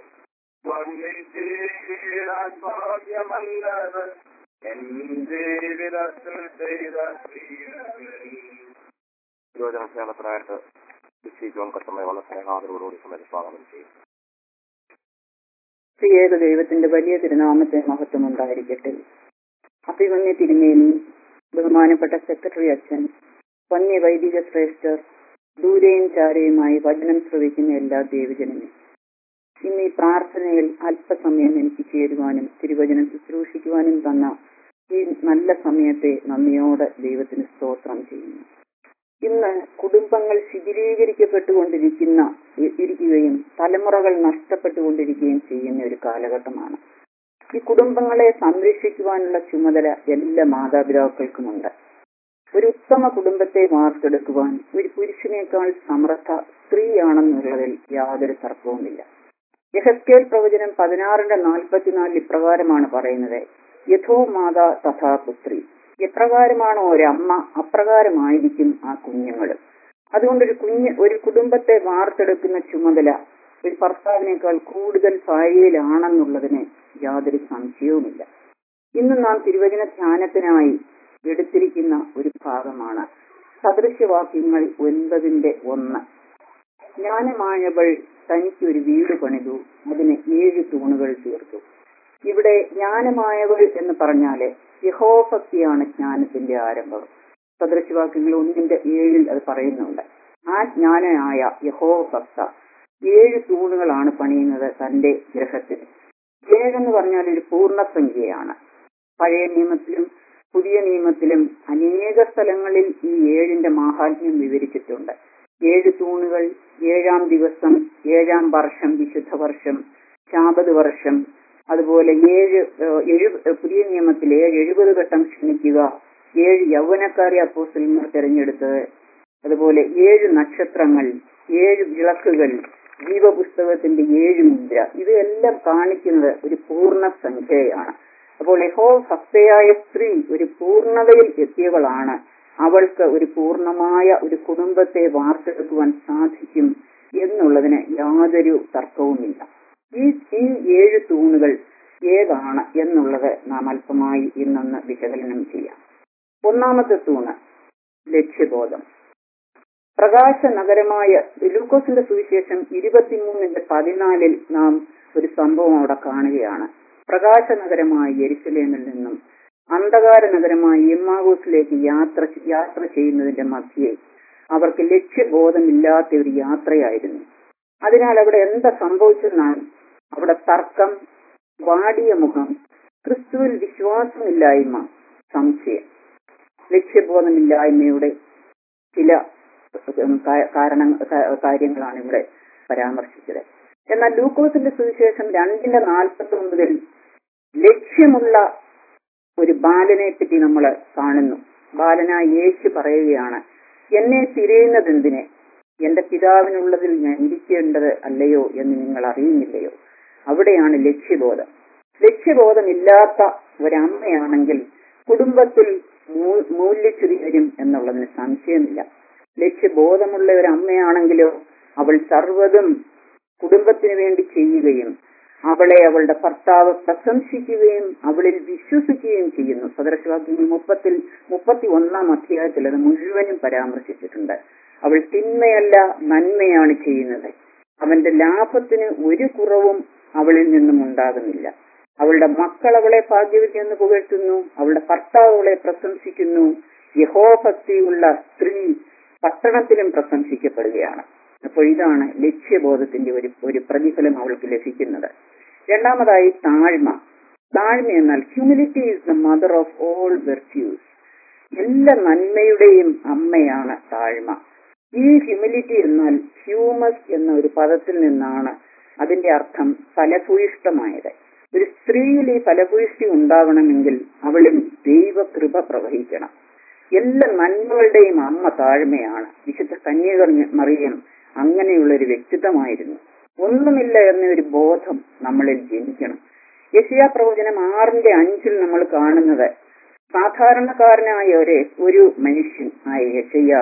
Speaker 3: വർണ്ണിച്ചിടാൻ ഭാഗ്യമല്ലത് എന്റെ വിരത്ത് ചെയ്ത ക്രിയകൾ
Speaker 2: യുവജന സേവനത്തിനായിട്ട് സി ജോൺ കട്ടമ്മ വളരെ സ്നേഹാദരവോടുകൂടി സമയത്ത് സ്വാഗതം ചെയ്യും
Speaker 4: ശ്രീയേക ദൈവത്തിന്റെ വലിയ തിരുനാമത്തെ മഹത്വം ഉണ്ടായിരിക്കട്ടെ അഭിമന്യ തിരുമേനി ബഹുമാനപ്പെട്ട സെക്രട്ടറി അച്ഛൻ വന്യ വൈദിക ശ്രേഷ്ഠർ ദൂരെയും ചാരയുമായി വചനം ശ്രവിക്കുന്ന എല്ലാ ദേവജനങ്ങളും ഇന്ന് ഈ പ്രാർത്ഥനയിൽ അല്പസമയം എനിക്ക് ചേരുവാനും തിരുവചനം ശുശ്രൂഷിക്കുവാനും തന്ന ഈ നല്ല സമയത്തെ നന്ദിയോടെ ദൈവത്തിന് സ്തോത്രം ചെയ്യുന്നു ഇന്ന് കുടുംബങ്ങൾ ശിഥിലീകരിക്കപ്പെട്ടുകൊണ്ടിരിക്കുന്ന ഇ- ഇരിക്കുകയും തലമുറകൾ നഷ്ടപ്പെട്ടുകൊണ്ടിരിക്കുകയും ചെയ്യുന്ന ഒരു കാലഘട്ടമാണ് ഈ കുടുംബങ്ങളെ സംരക്ഷിക്കുവാനുള്ള ചുമതല എല്ലാ മാതാപിതാക്കൾക്കുമുണ്ട് ഒരു ഉത്തമ കുടുംബത്തെ വാർത്തെടുക്കുവാൻ ഒരു പുരുഷനേക്കാൾ സമർത്ഥ സ്ത്രീയാണെന്നുള്ളതിൽ യാതൊരു തർക്കവുമില്ല യഹസ്കേൽ പ്രവചനം പതിനാറിന്റെ നാൽപ്പത്തിനാലിൽ ഇപ്രകാരമാണ് പറയുന്നത് യഥോ മാതാ തഥാ പുത്രി എപ്രകാരമാണോ ഒരമ്മ അപ്രകാരമായിരിക്കും ആ കുഞ്ഞുങ്ങൾ അതുകൊണ്ടൊരു കുഞ്ഞ് ഒരു കുടുംബത്തെ വാർത്തെടുക്കുന്ന ചുമതല ഒരു ഭർത്താവിനേക്കാൾ കൂടുതൽ ഭാര്യയിലാണെന്നുള്ളതിന് യാതൊരു സംശയവുമില്ല ഇന്ന് നാം തിരുവചന ധ്യാനത്തിനായി എടുത്തിരിക്കുന്ന ഒരു ഭാഗമാണ് സദൃശ്യവാക്യങ്ങൾ ഒൻപതിന്റെ ഒന്ന് ജ്ഞാനമായവൾ തനിക്കൊരു വീട് പണിതു അതിന് ഏഴ് തൂണുകൾ തീർത്തു ഇവിടെ ജ്ഞാനമായവൾ എന്ന് പറഞ്ഞാല് യഹോഭക്തിയാണ് ജ്ഞാനത്തിന്റെ ആരംഭം സദൃശവാക്യങ്ങൾ ഒന്നിന്റെ ഏഴിൽ അത് പറയുന്നുണ്ട് ആ ജ്ഞാനനായ യഹോഭക്ത ഏഴ് തൂണുകളാണ് പണിയുന്നത് തന്റെ ഗ്രഹത്തിന് ഏഴെന്ന് പറഞ്ഞാൽ ഒരു പൂർണ്ണസംഖ്യയാണ് പഴയ നിയമത്തിലും പുതിയ നിയമത്തിലും അനേക സ്ഥലങ്ങളിൽ ഈ ഏഴിന്റെ മാഹാത്മ്യം വിവരിച്ചിട്ടുണ്ട് ഏഴ് തൂണുകൾ ഏഴാം ദിവസം ഏഴാം വർഷം വിശുദ്ധ വർഷം ശാബത് വർഷം അതുപോലെ ഏഴ് ഏഹ്, എഴു പുതിയ നിയമത്തിൽ ഏഴ് എഴുപത് ഘട്ടം ക്ഷണിക്കുക ഏഴ് യൗവനക്കാരെ അപ്പോസ്റ്റലന്മാർ തിരഞ്ഞെടുത്തത് അതുപോലെ ഏഴ് നക്ഷത്രങ്ങൾ ഏഴ് വിളക്കുകൾ ജീവപുസ്തകത്തിന്റെ ഏഴ് മുദ്ര ഇവയെല്ലാം കാണിക്കുന്നത് ഒരു പൂർണ്ണ സംഖ്യയാണ് അപ്പോൾ യഹോ ഭക്തയായ സ്ത്രീ ഒരു പൂർണ്ണതയിൽ എത്തിയവളാണ് അവൾക്ക് ഒരു പൂർണ്ണമായ ഒരു കുടുംബത്തെ വാർത്തെടുക്കുവാൻ സാധിക്കും എന്നുള്ളതിന് യാതൊരു തർക്കവുമില്ല ഈ ഈ ഏഴ് തൂണുകൾ ഏതാണ് എന്നുള്ളത് നാം അല്പമായി ഇന്നൊന്ന് വിശകലനം ചെയ്യാം ഒന്നാമത്തെ തൂണ് ലക്ഷ്യബോധം പ്രകാശ നഗരമായ ലൂക്കോസിന്റെ സുവിശേഷം ഇരുപത്തിമൂന്നിന്റെ പതിനാലിൽ നാം ഒരു സംഭവം അവിടെ കാണുകയാണ് പ്രകാശ നഗരമായ യെരുസലേമിൽ നിന്നും അന്ധകാര നഗരമായ എമ്മാവൂസിലേക്ക് യാത്ര യാത്ര ചെയ്യുന്നതിന്റെ മധ്യേ അവർക്ക് ലക്ഷ്യബോധമില്ലാത്ത ഒരു യാത്രയായിരുന്നു അതിനാൽ അവിടെ എന്താ സംഭവിച്ചെന്നാൽ അവിടെ തർക്കം വാടിയ മുഖം ക്രിസ്തുവിൽ വിശ്വാസമില്ലായ്മ സംശയം ലക്ഷ്യബോധമില്ലായ്മയുടെ ചില ഉം, കാ- കാരണ കാ- കാര്യങ്ങളാണ് ഇവിടെ പരാമർശിച്ചത് എന്നാൽ ലൂക്കോസിന്റെ സുവിശേഷം രണ്ടിന്റെ നാൽപ്പത്തി ഒമ്പതിൽ ലക്ഷ്യമുള്ള ഒരു ബാലനെ പറ്റി നമ്മൾ കാണുന്നു ബാലനായ യേശു പറയുകയാണ് എന്നെ തിരയുന്നതെന്തിന് എന്റെ പിതാവിനുള്ളതിൽ ഞാൻ ഇരിക്കേണ്ടത് അല്ലയോ എന്ന് നിങ്ങൾ അറിയുന്നില്ലയോ അവിടെയാണ് ലക്ഷ്യബോധം ലക്ഷ്യബോധമില്ലാത്ത ഒരമ്മയാണെങ്കിൽ കുടുംബത്തിൽ മൂ- മൂല്യച്യുതി വരും എന്നുള്ളതിന് സംശയമില്ല ലക്ഷ്യബോധമുള്ള ഒരു അമ്മയാണെങ്കിലോ അവൾ സർവ്വതും കുടുംബത്തിന് വേണ്ടി ചെയ്യുകയും അവളെ അവളുടെ ഭർത്താവ് പ്രശംസിക്കുകയും അവളിൽ വിശ്വസിക്കുകയും ചെയ്യുന്നു സദർശവാക്യങ്ങൾ മുപ്പത്തിൽ മുപ്പത്തി ഒന്നാം അധ്യായത്തിൽ അത് മുഴുവനും പരാമർശിച്ചിട്ടുണ്ട് അവൾ തിന്മയല്ല നന്മയാണ് ചെയ്യുന്നത് അവന്റെ ലാഭത്തിന് ഒരു കുറവും അവളിൽ നിന്നും ഉണ്ടാകുന്നില്ല അവളുടെ മക്കൾ അവളെ ഭാഗ്യവതിയെന്ന് പുകഴ്ത്തുന്നു അവളുടെ ഭർത്താവ് അവളെ പ്രശംസിക്കുന്നു യഹോഭക്തിയുള്ള സ്ത്രീ പട്ടണത്തിലും പ്രശംസിക്കപ്പെടുകയാണ് അപ്പോൾ ഇതാണ് ലക്ഷ്യബോധത്തിന്റെ ഒരു ഒരു പ്രതിഫലം അവൾക്ക് ലഭിക്കുന്നത് രണ്ടാമതായി താഴ്മ താഴ്മ എന്നാൽ humility is the mother of all virtues എല്ലാ നന്മയുടെയും അമ്മയാണ് താഴ്മ ഈ ഹ്യൂമിലിറ്റി എന്നാൽ ഹ്യൂമസ് എന്ന ഒരു പദത്തിൽ നിന്നാണ് അതിന്റെ അർത്ഥം ഫലഭൂയിഷ്ടമായത് ഒരു സ്ത്രീയിൽ ഈ ഫലഭൂയിഷ്ടി ഉണ്ടാവണമെങ്കിൽ അവളിൽ ദൈവകൃപ പ്രവഹിക്കണം എല്ലാ നന്മകളുടെയും അമ്മ താഴ്മയാണ് വിശുദ്ധ കന്യക മറിയം അങ്ങനെയുള്ള ഒരു വ്യക്തിത്വമായിരുന്നു ഒന്നുമില്ല എന്ന ഒരു ബോധം നമ്മളിൽ ജനിക്കണം യശയാ പ്രവചനം ആറിന്റെ അഞ്ചിൽ നമ്മൾ കാണുന്നത് സാധാരണക്കാരനായ ഒരു ഒരു മനുഷ്യൻ ആയ യശയ്യാവ്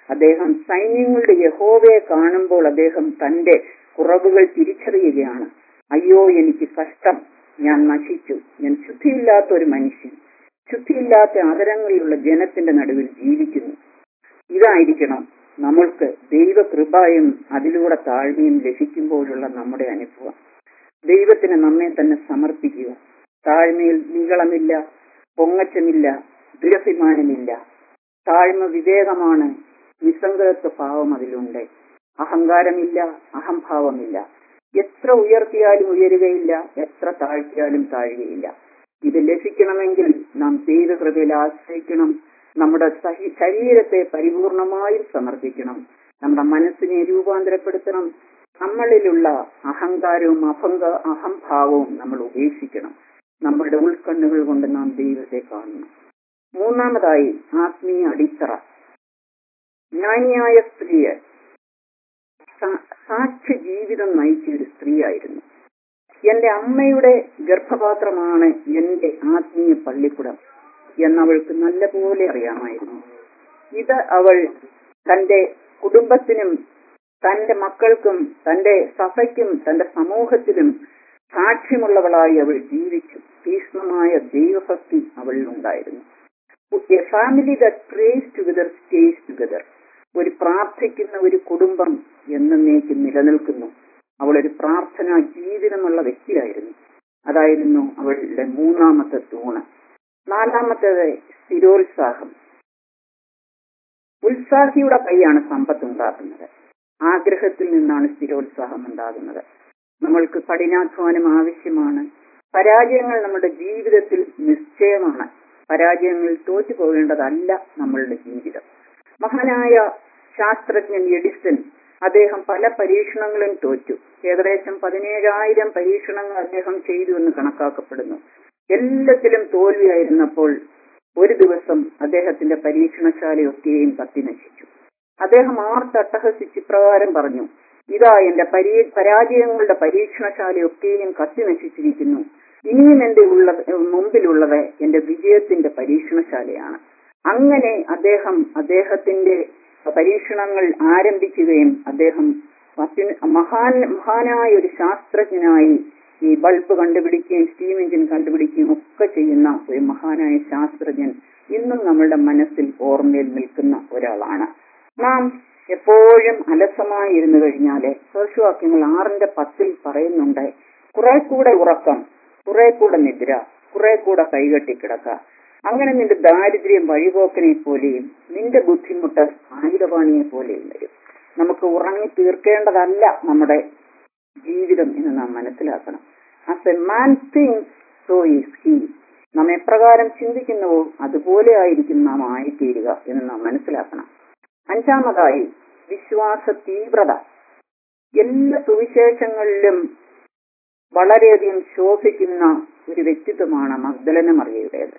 Speaker 4: അദ്ദേഹം സൈന്യങ്ങളുടെ യഹോവയെ കാണുമ്പോൾ അദ്ദേഹം തന്റെ കുറവുകൾ തിരിച്ചറിയുകയാണ് അയ്യോ എനിക്ക് കഷ്ടം ഞാൻ നശിച്ചു ഞാൻ ശുദ്ധിയില്ലാത്ത ഒരു മനുഷ്യൻ ശുദ്ധിയില്ലാത്ത ആദരങ്ങളിലുള്ള ജനത്തിന്റെ നടുവിൽ ജീവിക്കുന്നു ഇതായിരിക്കണം നമ്മൾക്ക് ദൈവകൃപയും അതിലൂടെ താഴ്മയും ലഭിക്കുമ്പോഴുള്ള നമ്മുടെ അനുഭവം ദൈവത്തിന് നമ്മെ തന്നെ സമർപ്പിക്കുക താഴ്മയിൽ നീളമില്ല പൊങ്ങച്ചമില്ല ദുരഭിമാനമില്ല താഴ്മ വിവേകമാണ് നിസ്സംഗത്വ ഭാവം അതിലുണ്ട് അഹങ്കാരമില്ല അഹംഭാവമില്ല എത്ര ഉയർത്തിയാലും ഉയരുകയില്ല എത്ര താഴ്ത്തിയാലും താഴുകയില്ല ഇത് ലഭിക്കണമെങ്കിൽ നാം ദൈവകൃപയിൽ ആശ്രയിക്കണം നമ്മുടെ സഹി ശരീരത്തെ പരിപൂർണമായും സമർപ്പിക്കണം നമ്മുടെ മനസ്സിനെ രൂപാന്തരപ്പെടുത്തണം നമ്മളിലുള്ള അഹങ്കാരവും അഭംഗ അഹംഭാവവും നമ്മൾ ഉപേക്ഷിക്കണം നമ്മളുടെ ഉൾക്കണ്ണുകൾ കൊണ്ട് നാം ദൈവത്തെ കാണണം മൂന്നാമതായി ആത്മീയ അടിത്തറ ജ്ഞാനിയായ സ്ത്രീയെ സാ- സാക്ഷ്യ ജീവിതം നയിച്ച ഒരു സ്ത്രീയായിരുന്നു എന്റെ അമ്മയുടെ ഗർഭപാത്രമാണ് എന്റെ ആത്മീയ പള്ളിക്കുടം എന്നവൾക്ക് നല്ലപോലെ അറിയാമായിരുന്നു ഇത് അവൾ തന്റെ കുടുംബത്തിനും തന്റെ മക്കൾക്കും തന്റെ സഭയ്ക്കും തന്റെ സമൂഹത്തിലും സാക്ഷ്യമുള്ളവളായി അവൾ ജീവിച്ചു തീക്ഷ്ണമായ ദൈവഭക്തി അവളിൽ ഉണ്ടായിരുന്നു a family that prays together stays together ഒരു പ്രാർത്ഥിക്കുന്ന ഒരു കുടുംബം എന്നേക്കും നിലനിൽക്കുന്നു അവൾ ഒരു പ്രാർത്ഥനാ ജീവിതമുള്ള വ്യക്തിയായിരുന്നു അതായിരുന്നു അവളുടെ മൂന്നാമത്തെ തൂണ് നാലാമത്തേത് സ്ഥിരോത്സാഹം ഉത്സാഹിയുടെ കൈയാണ് സമ്പത്ത് ഉണ്ടാകുന്നത് ആഗ്രഹത്തിൽ നിന്നാണ് സ്ഥിരോത്സാഹം ഉണ്ടാകുന്നത് നമ്മൾക്ക് കഠിനാധ്വാനം ആവശ്യമാണ് പരാജയങ്ങൾ നമ്മുടെ ജീവിതത്തിൽ നിശ്ചയമാണ് പരാജയങ്ങളിൽ തോറ്റു പോകേണ്ടതല്ല നമ്മളുടെ ജീവിതം മഹാനായ ശാസ്ത്രജ്ഞൻ എഡിസൺ അദ്ദേഹം പല പരീക്ഷണങ്ങളും തോറ്റു ഏകദേശം പതിനേഴായിരം പരീക്ഷണങ്ങൾ അദ്ദേഹം ചെയ്തു എന്ന് കണക്കാക്കപ്പെടുന്നു എല്ലാത്തിലും തോൽവിയായിരുന്നപ്പോൾ ഒരു ദിവസം അദ്ദേഹത്തിന്റെ പരീക്ഷണശാലയൊക്കെയും കത്തി നശിച്ചു അദ്ദേഹം ആർത്തട്ടഹസിച്ച് ഇപ്രകാരം പറഞ്ഞു ഇതാ എന്റെ പരീ പരാജയങ്ങളുടെ പരീക്ഷണശാലയൊക്കെയും കത്തി നശിച്ചിരിക്കുന്നു ഇനിയും എന്റെ ഉള്ള മുമ്പിലുള്ളത് എന്റെ വിജയത്തിന്റെ പരീക്ഷണശാലയാണ് അങ്ങനെ അദ്ദേഹം അദ്ദേഹത്തിന്റെ പരീക്ഷണങ്ങൾ ആരംഭിക്കുകയും അദ്ദേഹം മറ്റു- മഹാൻ മഹാനായ ഒരു ശാസ്ത്രജ്ഞനായി ഈ ബൾബ് കണ്ടുപിടിക്കുകയും സ്റ്റീം എഞ്ചിൻ കണ്ടുപിടിക്കുകയും ഒക്കെ ചെയ്യുന്ന ഒരു മഹാനായ ശാസ്ത്രജ്ഞൻ ഇന്നും നമ്മളുടെ മനസ്സിൽ ഓർമ്മയിൽ നിൽക്കുന്ന ഒരാളാണ് നാം എപ്പോഴും അലസമായി ഇരുന്നു കഴിഞ്ഞാല് സോഷ്യവാക്യങ്ങൾ ആറിന്റെ പത്തിൽ പറയുന്നുണ്ട് കുറെ കൂടെ ഉറക്കം കുറെ കൂടെ നിദ്ര കുറെ കൂടെ കൈകെട്ടി കിടക്ക അങ്ങനെ നിന്റെ ദാരിദ്ര്യം വഴിപോക്കനെ പോലെയും നിന്റെ ബുദ്ധിമുട്ട് ആയുധപാണിയെ പോലെയും വരും നമുക്ക് ഉറങ്ങി തീർക്കേണ്ടതല്ല നമ്മുടെ ജീവിതം എന്ന് നാം മനസ്സിലാക്കണം as a man thinks so is he നാം എപ്രകാരം ചിന്തിക്കുന്നുവോ അതുപോലെ ആയിരിക്കും നാം ആയിത്തീരുക എന്ന് നാം മനസ്സിലാക്കണം അഞ്ചാമതായി വിശ്വാസ തീവ്രത എല്ലാ സുവിശേഷങ്ങളിലും വളരെയധികം ശോഭിക്കുന്ന ഒരു വ്യക്തിത്വമാണ് മഗ്ദലന മറിയയുടേത്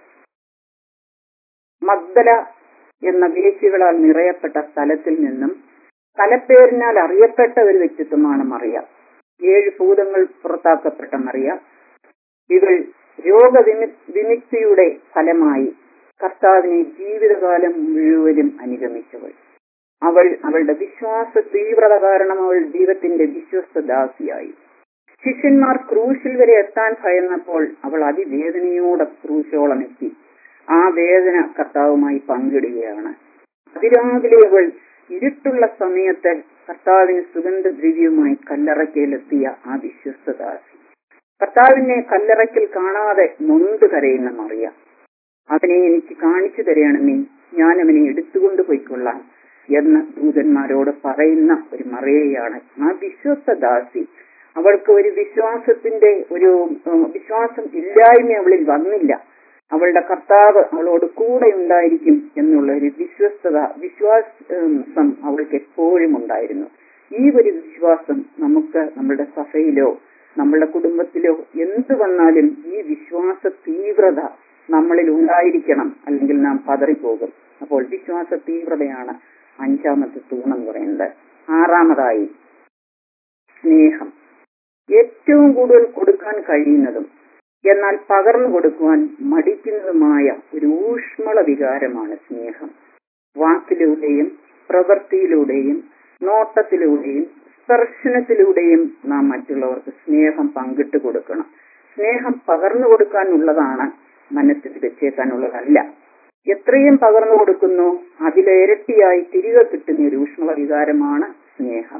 Speaker 4: മഗ്ദല എന്ന വേശികളാൽ നിറയപ്പെട്ട സ്ഥലത്തിൽ നിന്നും സ്ഥലപ്പേരിനാൽ അറിയപ്പെട്ട ഒരു വ്യക്തിത്വമാണ് മറിയ ഏഴ് ഭൂതങ്ങൾ പുറത്താക്കപ്പെട്ട മറിയ ഇവൾ രോഗവിമി വിമുക്തിയുടെ ഫലമായി കർത്താവിനെ ജീവിതകാലം മുഴുവനും അനുഗമിച്ചവൾ അവൾ അവളുടെ വിശ്വാസ തീവ്രത കാരണം അവൾ ദൈവത്തിന്റെ വിശ്വസ്തദാസിയായി ശിഷ്യന്മാർ ക്രൂശിൽ വരെ എത്താൻ ഭയന്നപ്പോൾ അവൾ അതിവേദനയോടെ ക്രൂശോളം എത്തി ആ വേദന കർത്താവുമായി പങ്കിടുകയാണ് അതിരാവിലെ അവൾ ഇരുട്ടുള്ള സമയത്ത് കർത്താവിന് സുഗന്ധദ്രവ്യവുമായി കല്ലറയ്ക്കയിലെത്തിയ ആ വിശ്വസ്തദാസി കർത്താവിനെ കല്ലറയ്ക്കൽ കാണാതെ നൊന്ത് കരയുന്ന മറിയ അവനെ എനിക്ക് കാണിച്ചു തരണമേ ഞാൻ അവനെ എടുത്തുകൊണ്ട് പോയിക്കൊള്ളാം എന്ന് ദൂതന്മാരോട് പറയുന്ന ഒരു മറിയയാണ് ആ വിശ്വസ്തദാസി അവൾക്ക് ഒരു വിശ്വാസത്തിന്റെ ഒരു ഉം, വിശ്വാസം ഇല്ലായ്മ അവളിൽ വന്നില്ല അവളുടെ കർത്താവ് അവളോട് കൂടെ ഉണ്ടായിരിക്കും എന്നുള്ള ഒരു വിശ്വസ്തത വിശ്വാസം അവൾക്ക് എപ്പോഴും ഉണ്ടായിരുന്നു ഈ ഒരു വിശ്വാസം നമുക്ക് നമ്മുടെ സഭയിലോ നമ്മളുടെ കുടുംബത്തിലോ എന്ത് വന്നാലും ഈ വിശ്വാസ തീവ്രത നമ്മളിൽ ഉണ്ടായിരിക്കണം അല്ലെങ്കിൽ നാം പതറിപ്പോകും അപ്പോൾ വിശ്വാസ തീവ്രതയാണ് അഞ്ചാമത്തെ തൂണെന്ന് പറയുന്നത് ആറാമതായി സ്നേഹം ഏറ്റവും കൂടുതൽ കൊടുക്കാൻ കഴിയുന്നതും എന്നാൽ പകർന്നു കൊടുക്കുവാൻ മടിക്കുന്നതുമായ ഒരു ഊഷ്മള വികാരമാണ് സ്നേഹം വാക്കിലൂടെയും പ്രവൃത്തിയിലൂടെയും നോട്ടത്തിലൂടെയും സ്പർശനത്തിലൂടെയും നാം മറ്റുള്ളവർക്ക് സ്നേഹം പങ്കിട്ട് കൊടുക്കണം സ്നേഹം പകർന്നു കൊടുക്കാനുള്ളതാണ് മനസ്സിൽ വെച്ചേക്കാനുള്ളതല്ല എത്രയും പകർന്നു കൊടുക്കുന്നു അതിലിരട്ടിയായി തിരികെ കിട്ടുന്ന ഒരു ഊഷ്മള വികാരമാണ് സ്നേഹം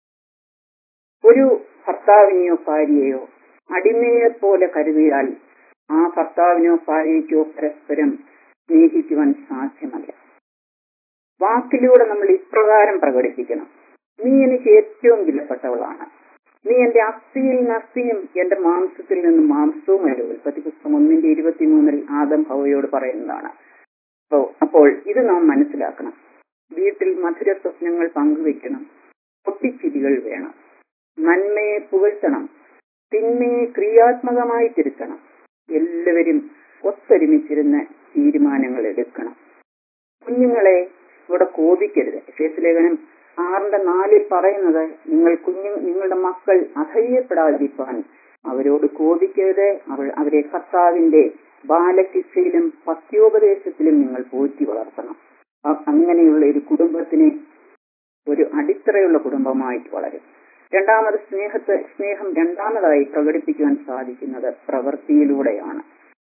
Speaker 4: ഒരു ഭർത്താവിനെയോ ഭാര്യയെയോ അടിമയെ പോലെ കരുതിയാൽ ആ ഭർത്താവിനോ ഭാര്യയ്ക്കോ പരസ്പരം സ്നേഹിക്കുവാൻ സാധ്യമല്ല വാക്കിലൂടെ നമ്മൾ ഇപ്രകാരം പ്രകടിപ്പിക്കണം നീ എനിക്ക് ഏറ്റവും വിലപ്പെട്ടവളാണ് നീ എന്റെ അസ്ഥിയിൽ നിന്ന് അസ്ഥിയും എന്റെ മാംസത്തിൽ നിന്ന് മാംസവുമല്ലോ ഉൽപ്പത്തി പുസ്തകം ഒന്നിന്റെ ഇരുപത്തിമൂന്നിൽ ആദം ഭവയോട് പറയുന്നതാണ് അപ്പോ അപ്പോൾ ഇത് നാം മനസ്സിലാക്കണം വീട്ടിൽ മധുര സ്വപ്നങ്ങൾ പങ്കുവെക്കണം പൊട്ടിച്ചിരികൾ വേണം നന്മയെ പുകഴ്ത്തണം തിന്മയെ ക്രിയാത്മകമായി തിരുത്തണം എല്ലാവരും ഒത്തൊരുമിച്ചിരുന്ന് തീരുമാനങ്ങൾ എടുക്കണം കുഞ്ഞുങ്ങളെ ഇവിടെ കോപിക്കരുത് ലേഖനം ആറിന്റെ നാലിൽ പറയുന്നത് നിങ്ങൾ കുഞ്ഞു നിങ്ങളുടെ മക്കൾ അധൈര്യപ്പെടാതിരിക്കാൻ അവരോട് കോപിക്കരുത് അവൾ അവരെ കർത്താവിന്റെ ബാലശിക്ഷയിലും പത്യോപദേശത്തിലും നിങ്ങൾ പോറ്റി വളർത്തണം അ- അങ്ങനെയുള്ള ഒരു കുടുംബത്തിനെ ഒരു അടിത്തറയുള്ള കുടുംബമായിട്ട് വളരും രണ്ടാമത് സ്നേഹത്തെ സ്നേഹം രണ്ടാമതായി പ്രകടിപ്പിക്കുവാൻ സാധിക്കുന്നത് പ്രവൃത്തിയിലൂടെയാണ്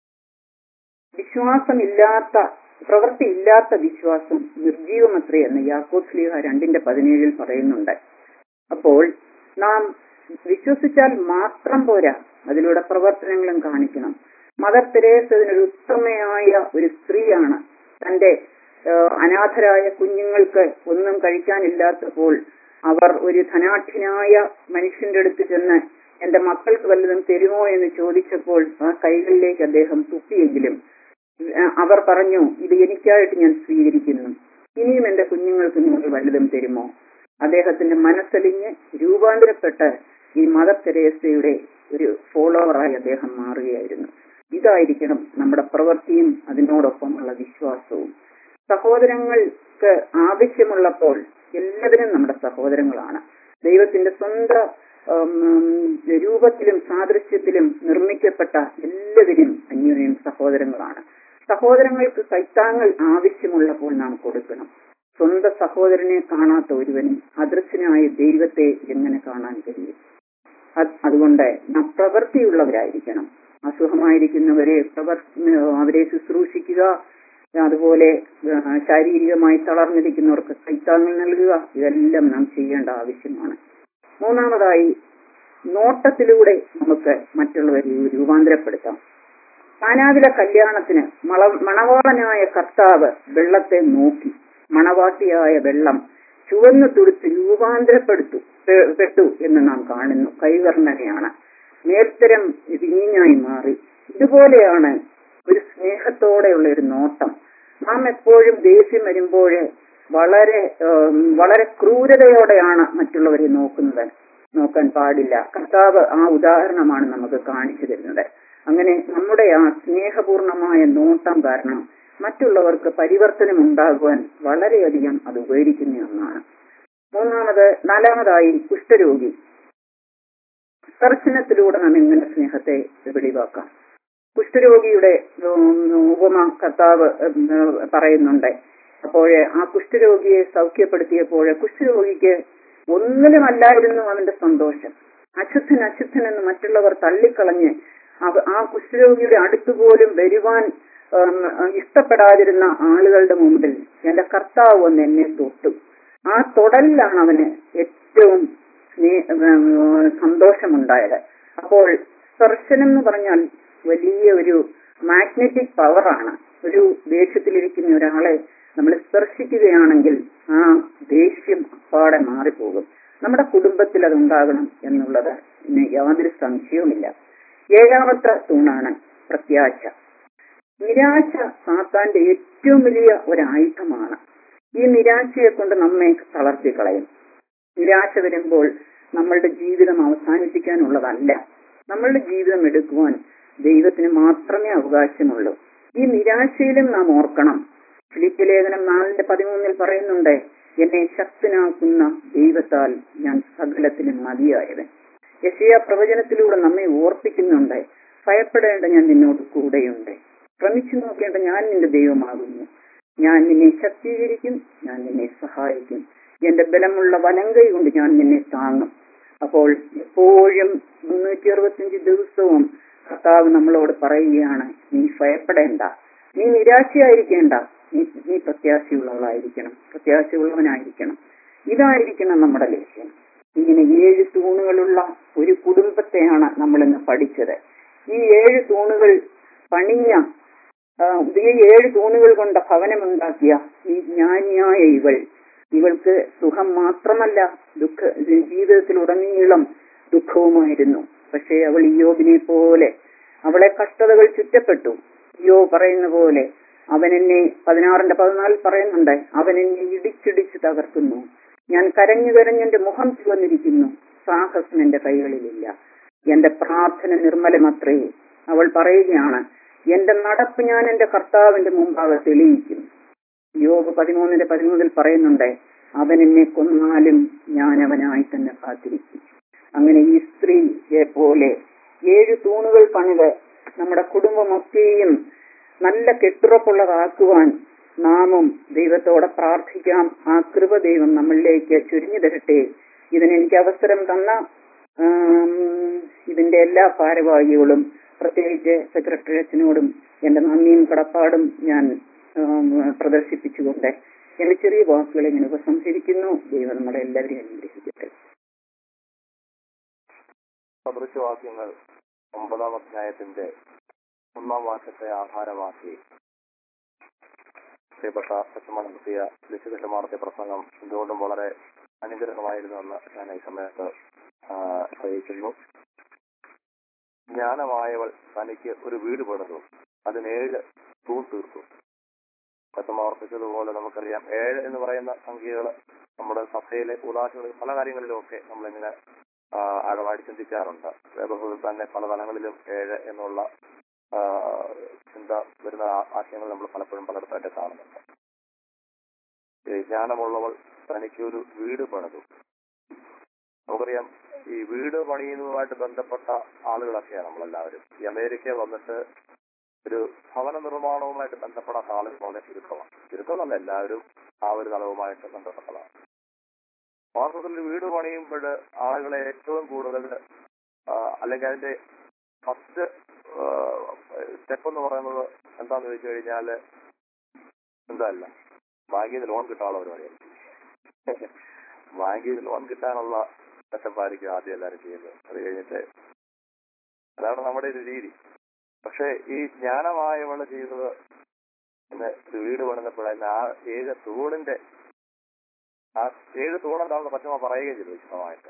Speaker 4: വിശ്വാസമില്ലാത്ത പ്രവൃത്തിയില്ലാത്ത വിശ്വാസം നിർജീവമത്രേ എന്ന് യാക്കോബ് സ്ലീഹ രണ്ടിന്റെ പതിനേഴിൽ പറയുന്നുണ്ട് അപ്പോൾ നാം വിശ്വസിച്ചാൽ മാത്രം പോരാ അതിലൂടെ പ്രവർത്തനങ്ങളും കാണിക്കണം മദർ തെരേസ ഇതിനൊരു ഉത്തമയായ ഒരു സ്ത്രീയാണ് തന്റെ ഏഹ്, അനാഥരായ കുഞ്ഞുങ്ങൾക്ക് ഒന്നും കഴിക്കാനില്ലാത്തപ്പോൾ അവർ ഒരു ധനാഠ്യനായ മനുഷ്യന്റെ അടുത്ത് ചെന്ന് എന്റെ മക്കൾക്ക് വല്ലതും തരുമോ എന്ന് ചോദിച്ചപ്പോൾ ആ കൈകളിലേക്ക് അദ്ദേഹം തുപ്പിയെങ്കിലും ഏഹ്, അവർ പറഞ്ഞു ഇത് എനിക്കായിട്ട് ഞാൻ സ്വീകരിക്കുന്നു ഇനിയും എന്റെ കുഞ്ഞുങ്ങൾക്ക് നിങ്ങൾ വല്ലതും തരുമോ അദ്ദേഹത്തിന്റെ മനസ്സലിഞ്ഞ് രൂപാന്തരപ്പെട്ട് ഈ മദർ തെരേസയുടെ ഒരു ഫോളോവറായി അദ്ദേഹം മാറുകയായിരുന്നു ഇതായിരിക്കണം നമ്മുടെ പ്രവൃത്തിയും അതിനോടൊപ്പമുള്ള വിശ്വാസവും സഹോദരങ്ങൾക്ക് ആവശ്യമുള്ളപ്പോൾ എല്ലാവരും നമ്മുടെ സഹോദരങ്ങളാണ് ദൈവത്തിന്റെ സ്വന്തം ഉം, രൂപത്തിലും സാദൃശ്യത്തിലും നിർമ്മിക്കപ്പെട്ട എല്ലാവരും അന്യോന്യം സഹോദരങ്ങളാണ് സഹോദരങ്ങൾക്ക് കൈത്താങ്ങൾ ആവശ്യമുള്ളപ്പോൾ നാം കൊടുക്കണം സ്വന്തം സഹോദരനെ കാണാത്ത ഒരുവനും അദൃശ്യനായ ദൈവത്തെ എങ്ങനെ കാണാൻ കഴിയും അത് അതുകൊണ്ട് നാം പ്രവൃത്തിയുള്ളവരായിരിക്കണം അസുഖമായിരിക്കുന്നവരെ പ്രവർ അവരെ ശുശ്രൂഷിക്കുക അതുപോലെ ആ, ശാരീരികമായി തളർന്നിരിക്കുന്നവർക്ക് കൈത്താങ്ങൽ നൽകുക ഇതെല്ലാം നാം ചെയ്യേണ്ട ആവശ്യമാണ് മൂന്നാമതായി നോട്ടത്തിലൂടെ നമുക്ക് മറ്റുള്ളവരെ രൂപാന്തരപ്പെടുത്താം കാനാവിലെ കല്യാണത്തിന് മള മണവാളനായ കർത്താവ് വെള്ളത്തെ നോക്കി മണവാട്ടിയായ വെള്ളം ചുവന്നു തുടുത്ത് രൂപാന്തരപ്പെടുത്തു പെ- പെട്ടു എന്ന് നാം കാണുന്നു കൈവർണ്ണനയാണ് നേർത്തരം വീഞ്ഞായി മാറി ഇതുപോലെയാണ് ഒരു സ്നേഹത്തോടെയുള്ള ഒരു നോട്ടം നാം എപ്പോഴും ദേഷ്യം വരുമ്പോൾ വളരെ ഉം, വളരെ ക്രൂരതയോടെയാണ് മറ്റുള്ളവരെ നോക്കുന്നത് നോക്കാൻ പാടില്ല കർത്താവ് ആ ഉദാഹരണമാണ് നമുക്ക് കാണിച്ചു തരുന്നത് അങ്ങനെ നമ്മുടെ ആ സ്നേഹപൂർണമായ നോട്ടം കാരണം മറ്റുള്ളവർക്ക് പരിവർത്തനം ഉണ്ടാകുവാൻ വളരെയധികം അത് ഉപകരിക്കുന്ന ഒന്നാണ് മൂന്നാമത് നാലാമതായി കുഷ്ഠരോഗി സ്പർശനത്തിലൂടെ നാം എങ്ങനെ സ്നേഹത്തെ വെളിവാക്കാം കുഷ്ഠരോഗിയുടെ ഉം, ഉപമ കർത്താവ് ഉം, പറയുന്നുണ്ട് അപ്പോൾ ആ കുഷ്ഠരോഗിയെ സൗഖ്യപ്പെടുത്തിയപ്പോൾ കുഷ്ഠരോഗിക്ക് ഒന്നിലുമല്ലായിരുന്നു അവന്റെ സന്തോഷം അശുദ്ധൻ അശുദ്ധൻ എന്ന് മറ്റുള്ളവർ തള്ളിക്കളഞ്ഞ് അവ- ആ കുഷ്ഠരോഗിയുടെ അടുത്ത് പോലും വരുവാൻ ഉം, ഇഷ്ടപ്പെടാതിരുന്ന ആളുകളുടെ മുമ്പിൽ എന്റെ കർത്താവ് വന്ന് എന്നെ തൊട്ടു ആ തൊടലിലാണ് അവന് ഏറ്റവും സ്നേ- ഉം, സന്തോഷമുണ്ടായത് അപ്പോൾ സ്പർശനം എന്ന് പറഞ്ഞാൽ വലിയ ഒരു മാഗ്നറ്റിക് പവറാണ് ഒരു ദേഷ്യത്തിലിരിക്കുന്ന ഒരാളെ നമ്മൾ സ്പർശിക്കുകയാണെങ്കിൽ ആ ദേഷ്യം അപ്പാടെ മാറിപ്പോകും നമ്മുടെ കുടുംബത്തിൽ അതുണ്ടാകണം എന്നുള്ളത് ഇന്ന് യാതൊരു സംശയവുമില്ല ഏഴാമത്തെ തൂണാണ് പ്രത്യാശ നിരാശ സാത്താന്റെ ഏറ്റവും വലിയ ഒരായുധമാണ് ഈ നിരാശയെ കൊണ്ട് നമ്മെ തളർത്തി കളയും നിരാശ വരുമ്പോൾ നമ്മളുടെ ജീവിതം അവസാനിപ്പിക്കാനുള്ളതല്ല നമ്മളുടെ ജീവിതം എടുക്കുവാൻ ദൈവത്തിന് മാത്രമേ അവകാശമുള്ളൂ ഈ നിരാശയിലും നാം ഓർക്കണം ഫിലിപ്പ് ലേഖനം നാലിന്റെ പതിമൂന്നിൽ പറയുന്നുണ്ട് എന്നെ ശക്തനാക്കുന്ന ദൈവത്താൽ ഞാൻ സകലത്തിനും മതിയായവൻ യശയ പ്രവചനത്തിലൂടെ നമ്മെ ഓർപ്പിക്കുന്നുണ്ട് ഭയപ്പെടേണ്ട ഞാൻ നിന്നോട് കൂടെയുണ്ട് ശ്രമിച്ചു നോക്കേണ്ട ഞാൻ നിന്റെ ദൈവമാകുന്നു ഞാൻ നിന്നെ ശക്തീകരിക്കും ഞാൻ നിന്നെ സഹായിക്കും എന്റെ ബലമുള്ള വലങ്കൈ കൊണ്ട് ഞാൻ നിന്നെ താങ്ങും അപ്പോൾ എപ്പോഴും മുന്നൂറ്റി അറുപത്തിയഞ്ച് ദിവസവും കർത്താവ് നമ്മളോട് പറയുകയാണ് നീ ഭയപ്പെടേണ്ട നീ നിരാശയായിരിക്കേണ്ട നീ നീ പ്രത്യാശയുള്ളവളായിരിക്കണം പ്രത്യാശയുള്ളവനായിരിക്കണം ഇതായിരിക്കണം നമ്മുടെ ലക്ഷ്യം ഇങ്ങനെ ഏഴ് തൂണുകളുള്ള ഒരു കുടുംബത്തെയാണ് നമ്മൾ ഇന്ന് പഠിച്ചത് ഈ ഏഴ് തൂണുകൾ പണിഞ്ഞ ആ, ഈ ഏഴ് തൂണുകൾ കൊണ്ട് ഭവനമുണ്ടാക്കിയ ഈ ജ്ഞാനിയായ ഇവൾ ഇവൾക്ക് സുഖം മാത്രമല്ല ദുഃഖ ജീവിതത്തിലുടനീളം ദുഃഖവുമായിരുന്നു പക്ഷേ അവൾ ഇയോബിനെ പോലെ അവളെ കഷ്ടതകൾ ചുറ്റപ്പെട്ടു യോ പറയുന്ന പോലെ അവൻ എന്നെ പതിനാറിന്റെ പതിനാലിൽ പറയുന്നുണ്ട് അവൻ എന്നെ ഇടിച്ചിടിച്ച് തകർക്കുന്നു ഞാൻ കരഞ്ഞു കരഞ്ഞ് എന്റെ മുഖം ചുവന്നിരിക്കുന്നു സാഹസം എന്റെ കൈകളിലില്ല എന്റെ പ്രാർത്ഥന നിർമ്മലമത്രേ അവൾ പറയുകയാണ് എന്റെ നടപ്പ് ഞാൻ എന്റെ കർത്താവിന്റെ മുമ്പാകെ തെളിയിക്കും യോബ് പതിമൂന്നിന്റെ പതിമൂന്നിൽ പറയുന്നുണ്ട് അവൻ എന്നെ കൊന്നാലും ഞാൻ അവനായി തന്നെ കാത്തിരിക്കും അങ്ങനെ ഈ സ്ത്രീയെ പോലെ ഏഴ് തൂണുകൾ പണിത് നമ്മുടെ കുടുംബമൊക്കെയും നല്ല കെട്ടുറപ്പുള്ളതാക്കുവാൻ നാമും ദൈവത്തോടെ പ്രാർത്ഥിക്കാം ആ കൃപ ദൈവം നമ്മളിലേക്ക് ചുരിഞ്ഞു തരട്ടെ ഇതിനെനിക്ക് അവസരം തന്ന ആം, ഇതിന്റെ എല്ലാ ഭാരവാഹികളും പ്രത്യേകിച്ച് സെക്രട്ടറി അച്ഛനോടും എന്റെ നന്ദിയും കടപ്പാടും ഞാൻ ആം, പ്രദർശിപ്പിച്ചുകൊണ്ട് എന്റെ ചെറിയ വാക്കുകളെ ഞാൻ ഉപസംഹരിക്കുന്നു ദൈവം നമ്മളെ എല്ലാവരെയും അനുഗ്രഹിക്കട്ടെ
Speaker 2: സദൃശവാക്യങ്ങൾ ഒമ്പതാം അധ്യായത്തിന്റെ ഒന്നാം വാക്യത്തെ ആധാരമാക്കി പ്രിയപ്പെട്ട സച്ചമ്മ നടത്തിയ ലക്ഷ്യത്തിട്ട് നടത്തിയ പ്രസംഗം എന്തുകൊണ്ടും വളരെ അനുഗ്രഹമായിരുന്നുവെന്ന് ഞാൻ ഈ സമയത്ത് ആ, അറിയിക്കുന്നു ജ്ഞാനമായവൾ തനിക്ക് ഒരു വീട് പണിതു അതിനേഴ് തൂൺ തീർത്തു സച്ചമ്മ ഓർപ്പിച്ചതുപോലെ നമുക്കറിയാം ഏഴ് എന്ന് പറയുന്ന സംഖ്യകൾ നമ്മുടെ സഭയിലെ ഉദാഹരണ പല കാര്യങ്ങളിലും ഒക്കെ നമ്മളിങ്ങനെ ആ, ആഴമായിട്ട് ചിന്തിക്കാറുണ്ട് വേദപുസ്തകത്തിൽ തന്നെ പല തലങ്ങളിലും ഏഴ് എന്നുള്ള ആ, ചിന്ത വരുന്ന ആ- ആശയങ്ങൾ നമ്മൾ പലപ്പോഴും പലയിടത്തായിട്ട് കാണുന്നുണ്ട് ഈ ജ്ഞാനമുള്ളവൾ തനിക്കൊരു വീട് പണിതു നമുക്കറിയാം ഈ വീട് പണിയുന്നതുമായിട്ട് ബന്ധപ്പെട്ട ആളുകളൊക്കെയാണ് നമ്മളെല്ലാവരും ഈ അമേരിക്ക വന്നിട്ട് ഒരു ഭവന നിർമ്മാണവുമായിട്ട് ബന്ധപ്പെടാത്ത ആളുകൾ വളരെ ചുരുക്കമാണ് ചുരുക്കമല്ല എല്ലാവരും ആ ഒരു തലവുമായിട്ട് ബന്ധപ്പെട്ടതാണ് വാസ്തവത്തിൽ ഒരു വീട് പണിയുമ്പോൾ ആളുകളെ ഏറ്റവും കൂടുതൽ ആ, അല്ലെങ്കിൽ അതിന്റെ ഫസ്റ്റ് സ്റ്റെപ്പ് എന്ന് പറയുന്നത് എന്താന്ന് ചോദിച്ചു കഴിഞ്ഞാല് എന്തല്ല ബാങ്കിൽ നിന്ന് ലോൺ കിട്ടാനുള്ള പരിപാടിയാണ് ബാങ്കിൽ നിന്ന് ലോൺ കിട്ടാനുള്ള കഷ്ടപ്പാടിക്കും ആദ്യം എല്ലാവരും ചെയ്യുന്നത് അത് കഴിഞ്ഞിട്ട് അതാണ് നമ്മുടെ ഒരു രീതി പക്ഷെ ഈ ജ്ഞാനമായവള് ചെയ്തത് ഇന്ന് ഒരു വീട് പണിതപ്പോഴതിന് ആ ഏക തൂണിന്റെ ആ ഏഴ് തൂണെന്താണെന്ന് പച്ചമ പറയുകയും ചെയ്തു വിശദമായിട്ട്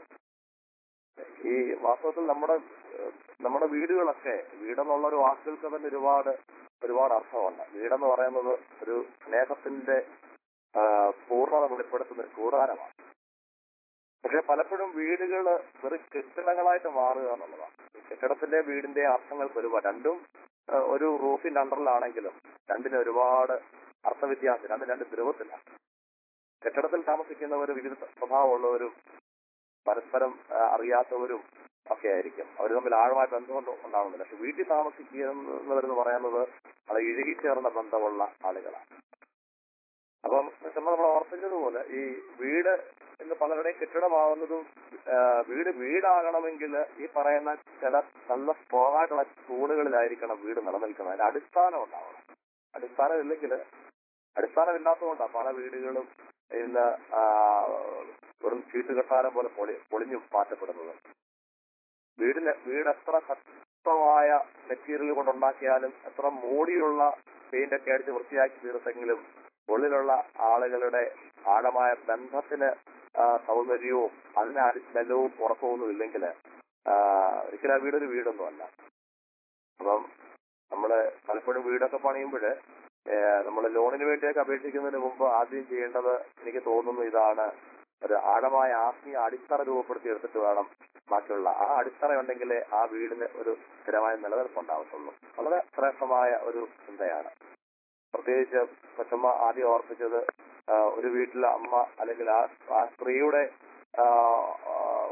Speaker 2: ഈ വാസ്തവത്തിൽ നമ്മുടെ ഏഹ്, നമ്മുടെ വീടുകളൊക്കെ വീടെന്നുള്ള ഒരു വാക്കുകൾക്ക് തന്നെ ഒരുപാട് ഒരുപാട് അർത്ഥമുണ്ട് വീടെന്ന് പറയുന്നത് ഒരു സ്നേഹത്തിന്റെ ആ, പൂർണ്ണത വെളിപ്പെടുത്തുന്ന ഒരു കൂടാരമാണ് പക്ഷെ പലപ്പോഴും വീടുകൾ വെറും കെട്ടിടങ്ങളായിട്ട് മാറുക എന്നുള്ളതാണ് ഈ കെട്ടിടത്തിന്റെ വീടിന്റെ അർത്ഥങ്ങൾക്ക് ഒരുപാട് രണ്ടും ആ, ഒരു റൂഫിന്റെ അണ്ടറിലാണെങ്കിലും രണ്ടിന് ഒരുപാട് അർത്ഥവ്യത്യാസം രണ്ടും രണ്ട് ധ്രുവത്തിലാണ് കെട്ടിടത്തിൽ താമസിക്കുന്നവർ വിവിധ സ്വഭാവമുള്ളവരും പരസ്പരം ആ, അറിയാത്തവരും ഒക്കെ ആയിരിക്കും അവർ തമ്മിൽ ആഴമായ ബന്ധമൊന്നും ഉണ്ടാവുന്നില്ല പക്ഷെ വീട്ടിൽ താമസിക്കുന്നവരെന്ന് പറയുന്നത് അത് ഇഴുകിച്ചേർന്ന ബന്ധമുള്ള ആളുകളാണ് അപ്പം നമ്മൾ നമ്മൾ ഓർപ്പിച്ചതുപോലെ ഈ വീട് എന്ന് പലരുടെയും കെട്ടിടമാവുന്നതും ആ, വീട് വീടാകണമെങ്കിൽ ഈ പറയുന്ന ചില നല്ല സ്ട്രോങ് ആയിട്ടുള്ള തൂണുകളിലായിരിക്കണം വീട് നിലനിൽക്കുന്നത് അതിന്റെ അടിസ്ഥാനം ഉണ്ടാവണം അടിസ്ഥാനം ഇല്ലെങ്കിൽ അടിസ്ഥാനമില്ലാത്തതുകൊണ്ടാണ് പല വീടുകളും ഇന്ന് ആ, വെറും ചീട്ടുകെട്ടാരം പോലെ പൊളി പൊളിഞ്ഞു മാറ്റപ്പെടുന്നത് വീടിന് വീട് എത്ര ശക്തമായ മെറ്റീരിയൽ കൊണ്ടുണ്ടാക്കിയാലും എത്ര മൂടിയുള്ള പെയിന്റ് ഒക്കെ അടിച്ച് വൃത്തിയാക്കി തീർത്തെങ്കിലും ഉള്ളിലുള്ള ആളുകളുടെ ആഴമായ ബന്ധത്തിന് ആ, സൗന്ദര്യവും അതിന് അടി- ബലവും ഉറപ്പമൊന്നും ഇല്ലെങ്കിൽ ഒരിക്കലും ആ വീടൊരു വീടൊന്നുമല്ല അപ്പം നമ്മള് പലപ്പോഴും വീടൊക്കെ പണിയുമ്പോൾ നമ്മൾ ലോണിന് വേണ്ടിയൊക്കെ അപേക്ഷിക്കുന്നതിന് മുമ്പ് ആദ്യം ചെയ്യേണ്ടത് എനിക്ക് തോന്നുന്നു ഇതാണ് ഒരു ആഴമായ ആത്മീയ അടിത്തറ രൂപപ്പെടുത്തി എടുത്തിട്ട് വേണം ബാക്കിയുള്ള ആ അടിത്തറ ഉണ്ടെങ്കിൽ ആ വീടിന് ഒരു സ്ഥിരമായ നിലനിൽപ്പ് ഉണ്ടാവത്തുള്ളൂ വളരെ ശ്രേഷ്ഠമായ ഒരു ചിന്തയാണ് പ്രത്യേകിച്ച് കൊച്ചമ്മ ആദ്യം ഓർപ്പിച്ചത് ആ, ഒരു വീട്ടിലെ അമ്മ അല്ലെങ്കിൽ ആ ആ സ്ത്രീയുടെ ആ, ആ,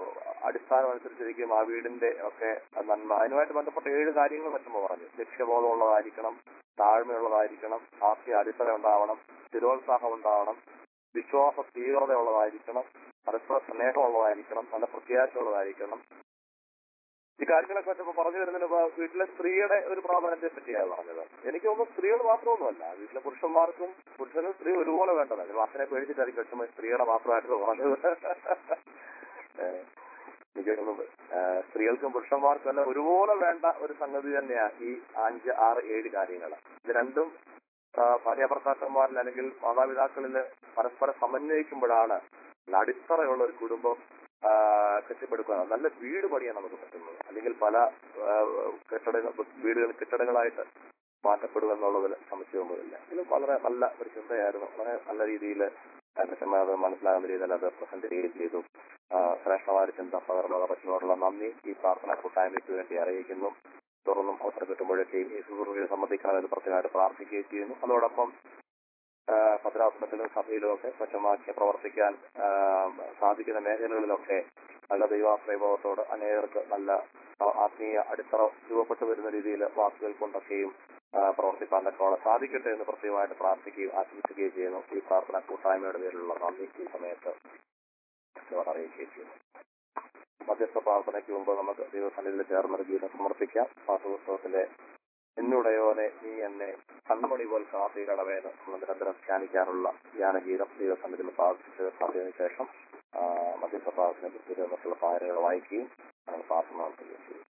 Speaker 2: അടിസ്ഥാനം അനുസരിച്ചിരിക്കും ആ വീടിന്റെ ഒക്കെ നന്മ അതിനുമായിട്ട് ബന്ധപ്പെട്ട ഏഴ് കാര്യങ്ങൾ പറ്റുമ്പോൾ പറഞ്ഞു ലക്ഷ്യബോധമുള്ളതായിരിക്കണം താഴ്മയുള്ളതായിരിക്കണം ആത്മീയ അടിത്തറ ഉണ്ടാവണം സ്ഥിരോത്സാഹം ഉണ്ടാവണം വിശ്വാസ തീവ്രതയുള്ളതായിരിക്കണം പരസ്പര സ്നേഹമുള്ളതായിരിക്കണം നല്ല പ്രത്യാശയുള്ളതായിരിക്കണം ഈ കാര്യങ്ങളൊക്കെ പറ്റപ്പോൾ പറഞ്ഞു വരുന്നതിന് മുമ്പ് വീട്ടിലെ സ്ത്രീയുടെ ഒരു പ്രാധാന്യത്തെ പറ്റിയാണ് പറഞ്ഞത് എനിക്ക് തോന്നുന്നു സ്ത്രീകൾ മാത്രമൊന്നുമല്ല വീട്ടിലെ പുരുഷന്മാർക്കും പുരുഷനും സ്ത്രീ ഒരുപോലെ വേണ്ടതാണ് വാസനെ പേടിച്ചിട്ടായിരിക്കും ലക്ഷ്മി സ്ത്രീയുടെ മാത്രമായിട്ട് പറഞ്ഞത് ഏഹ് എനിക്ക് തോന്നുന്നു ഏഹ് സ്ത്രീകൾക്കും പുരുഷന്മാർക്കും എല്ലാം ഒരുപോലെ വേണ്ട ഒരു സംഗതി തന്നെയാണ് ഈ അഞ്ച് ആറ് ഏഴ് കാര്യങ്ങൾ ഇത് രണ്ടും ഭാര്യ ഭർത്താക്കന്മാരിൽ അല്ലെങ്കിൽ മാതാപിതാക്കളിൽ പരസ്പരം സമന്വയിക്കുമ്പോഴാണ് നല്ല അടിത്തറയുള്ള ഒരു കുടുംബം ആ, കെട്ടിപ്പടുക്കുക നല്ല വീട് പണിയാൻ നമുക്ക് പറ്റുന്നത് അല്ലെങ്കിൽ പല ആ, കെട്ടിടങ്ങൾ വീടുകൾ കെട്ടിടങ്ങളായിട്ട് മാറ്റപ്പെടുക എന്നുള്ളതിൽ സംശയമൊന്നുമില്ല ഇത് വളരെ നല്ല ഒരു ചിന്തയായിരുന്നു വളരെ നല്ല രീതിയിൽ അത് മനസ്സിലാകുന്ന രീതിയിൽ അത് പ്രസന്റ് ചെയ്യുകയും ചെയ്തു ആ, ശ്രേഷ്ഠമായ ഒരു ചിന്ത പകർന്നത് പറ്റുന്നതോടുള്ള നന്ദി ഈ പ്രാർത്ഥന കൂട്ടായ്മയ്ക്ക് വേണ്ടി അറിയിക്കുന്നു തുറന്നും അവസരം കിട്ടുമ്പോഴൊക്കെയും ഈ സുഹൃത്തുക്കളെ സംബന്ധിക്കണമെന്ന് പ്രത്യേകമായിട്ട് പ്രാർത്ഥിക്കുകയും ചെയ്യുന്നു അതോടൊപ്പം ആ, ഭദ്രാസനത്തിലും സഭയിലും ഒക്കെ സ്വച്ഛമാക്കി പ്രവർത്തിക്കാൻ ആ, സാധിക്കുന്ന മേഖലകളിലൊക്കെ നല്ല ദൈവാശ്രയബോധത്തോട് അനേകർക്ക് നല്ല ആ- ആത്മീയ അടിത്തറ രൂപപ്പെട്ടു വരുന്ന രീതിയിൽ വാക്കുകൾ കൊണ്ടൊക്കെയും ആ, പ്രവർത്തിക്കാനൊക്കെ വളരെ സാധിക്കട്ടെ എന്ന് പ്രത്യേകമായിട്ട് പ്രാർത്ഥിക്കുകയും ആശംസിക്കുകയും ചെയ്യുന്നു ഈ പ്രാർത്ഥന കൂട്ടായ്മയുടെ പേരിലുള്ള നന്ദി ഈ സമയത്ത് കൃത്യമായിട്ട് അറിയിക്കുകയും ചെയ്യുന്നു മധ്യസ്ഥ പ്രാർത്ഥനയ്ക്ക് മുമ്പ് നമുക്ക് ദൈവസന്നിധിയിൽ ചേർന്നൊരു ഗീതം സമർപ്പിക്കാം പാഠപുസ്തകത്തിലെ എന്നുടയോനെ നീ എന്നെ കൺമണി പോൽ കാത്തിടവേന്ന് നമ്മൾ നിരന്തരം ധ്യാനിക്കാനുള്ള ധ്യാനഗീതം ദൈവസന്നിധിയിൽ പ്രാർത്ഥിച്ച് പ്രാർത്ഥിച്ചതിനു ശേഷം ആ, മധ്യസ്ഥ പ്രാർത്ഥന കുറിച്ച് പായലുകൾ വായിക്കുകയും നമ്മൾ പ്രാർത്ഥന നടത്തുകയും ചെയ്യും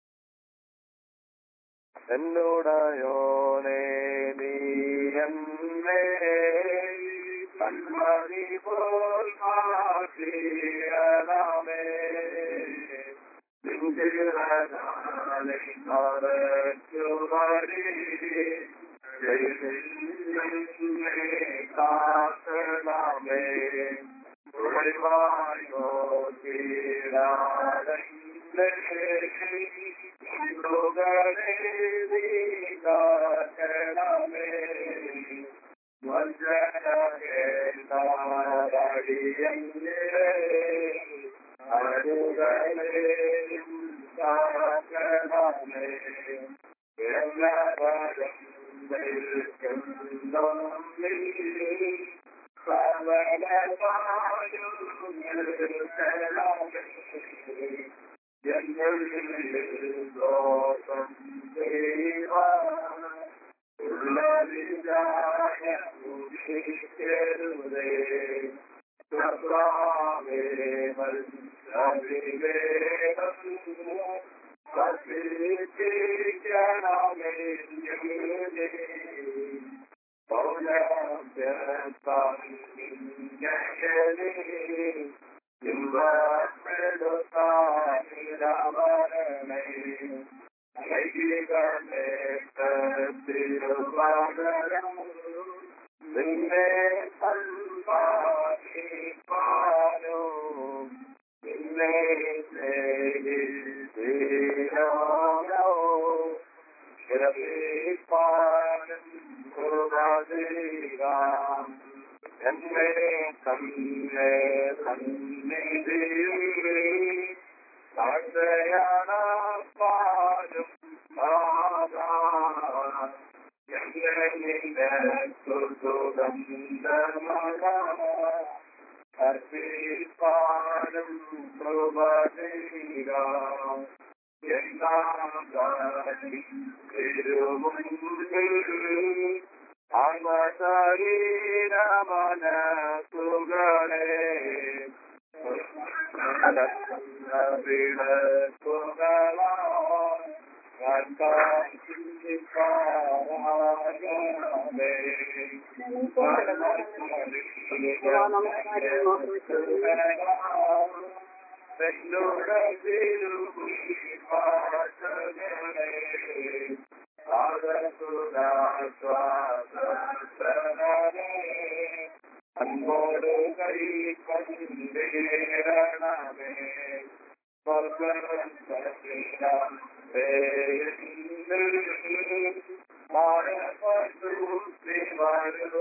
Speaker 2: എന്നോടയോനെ നീ എന്നെ കൺമണി പോൽ കാത്തിടണമേ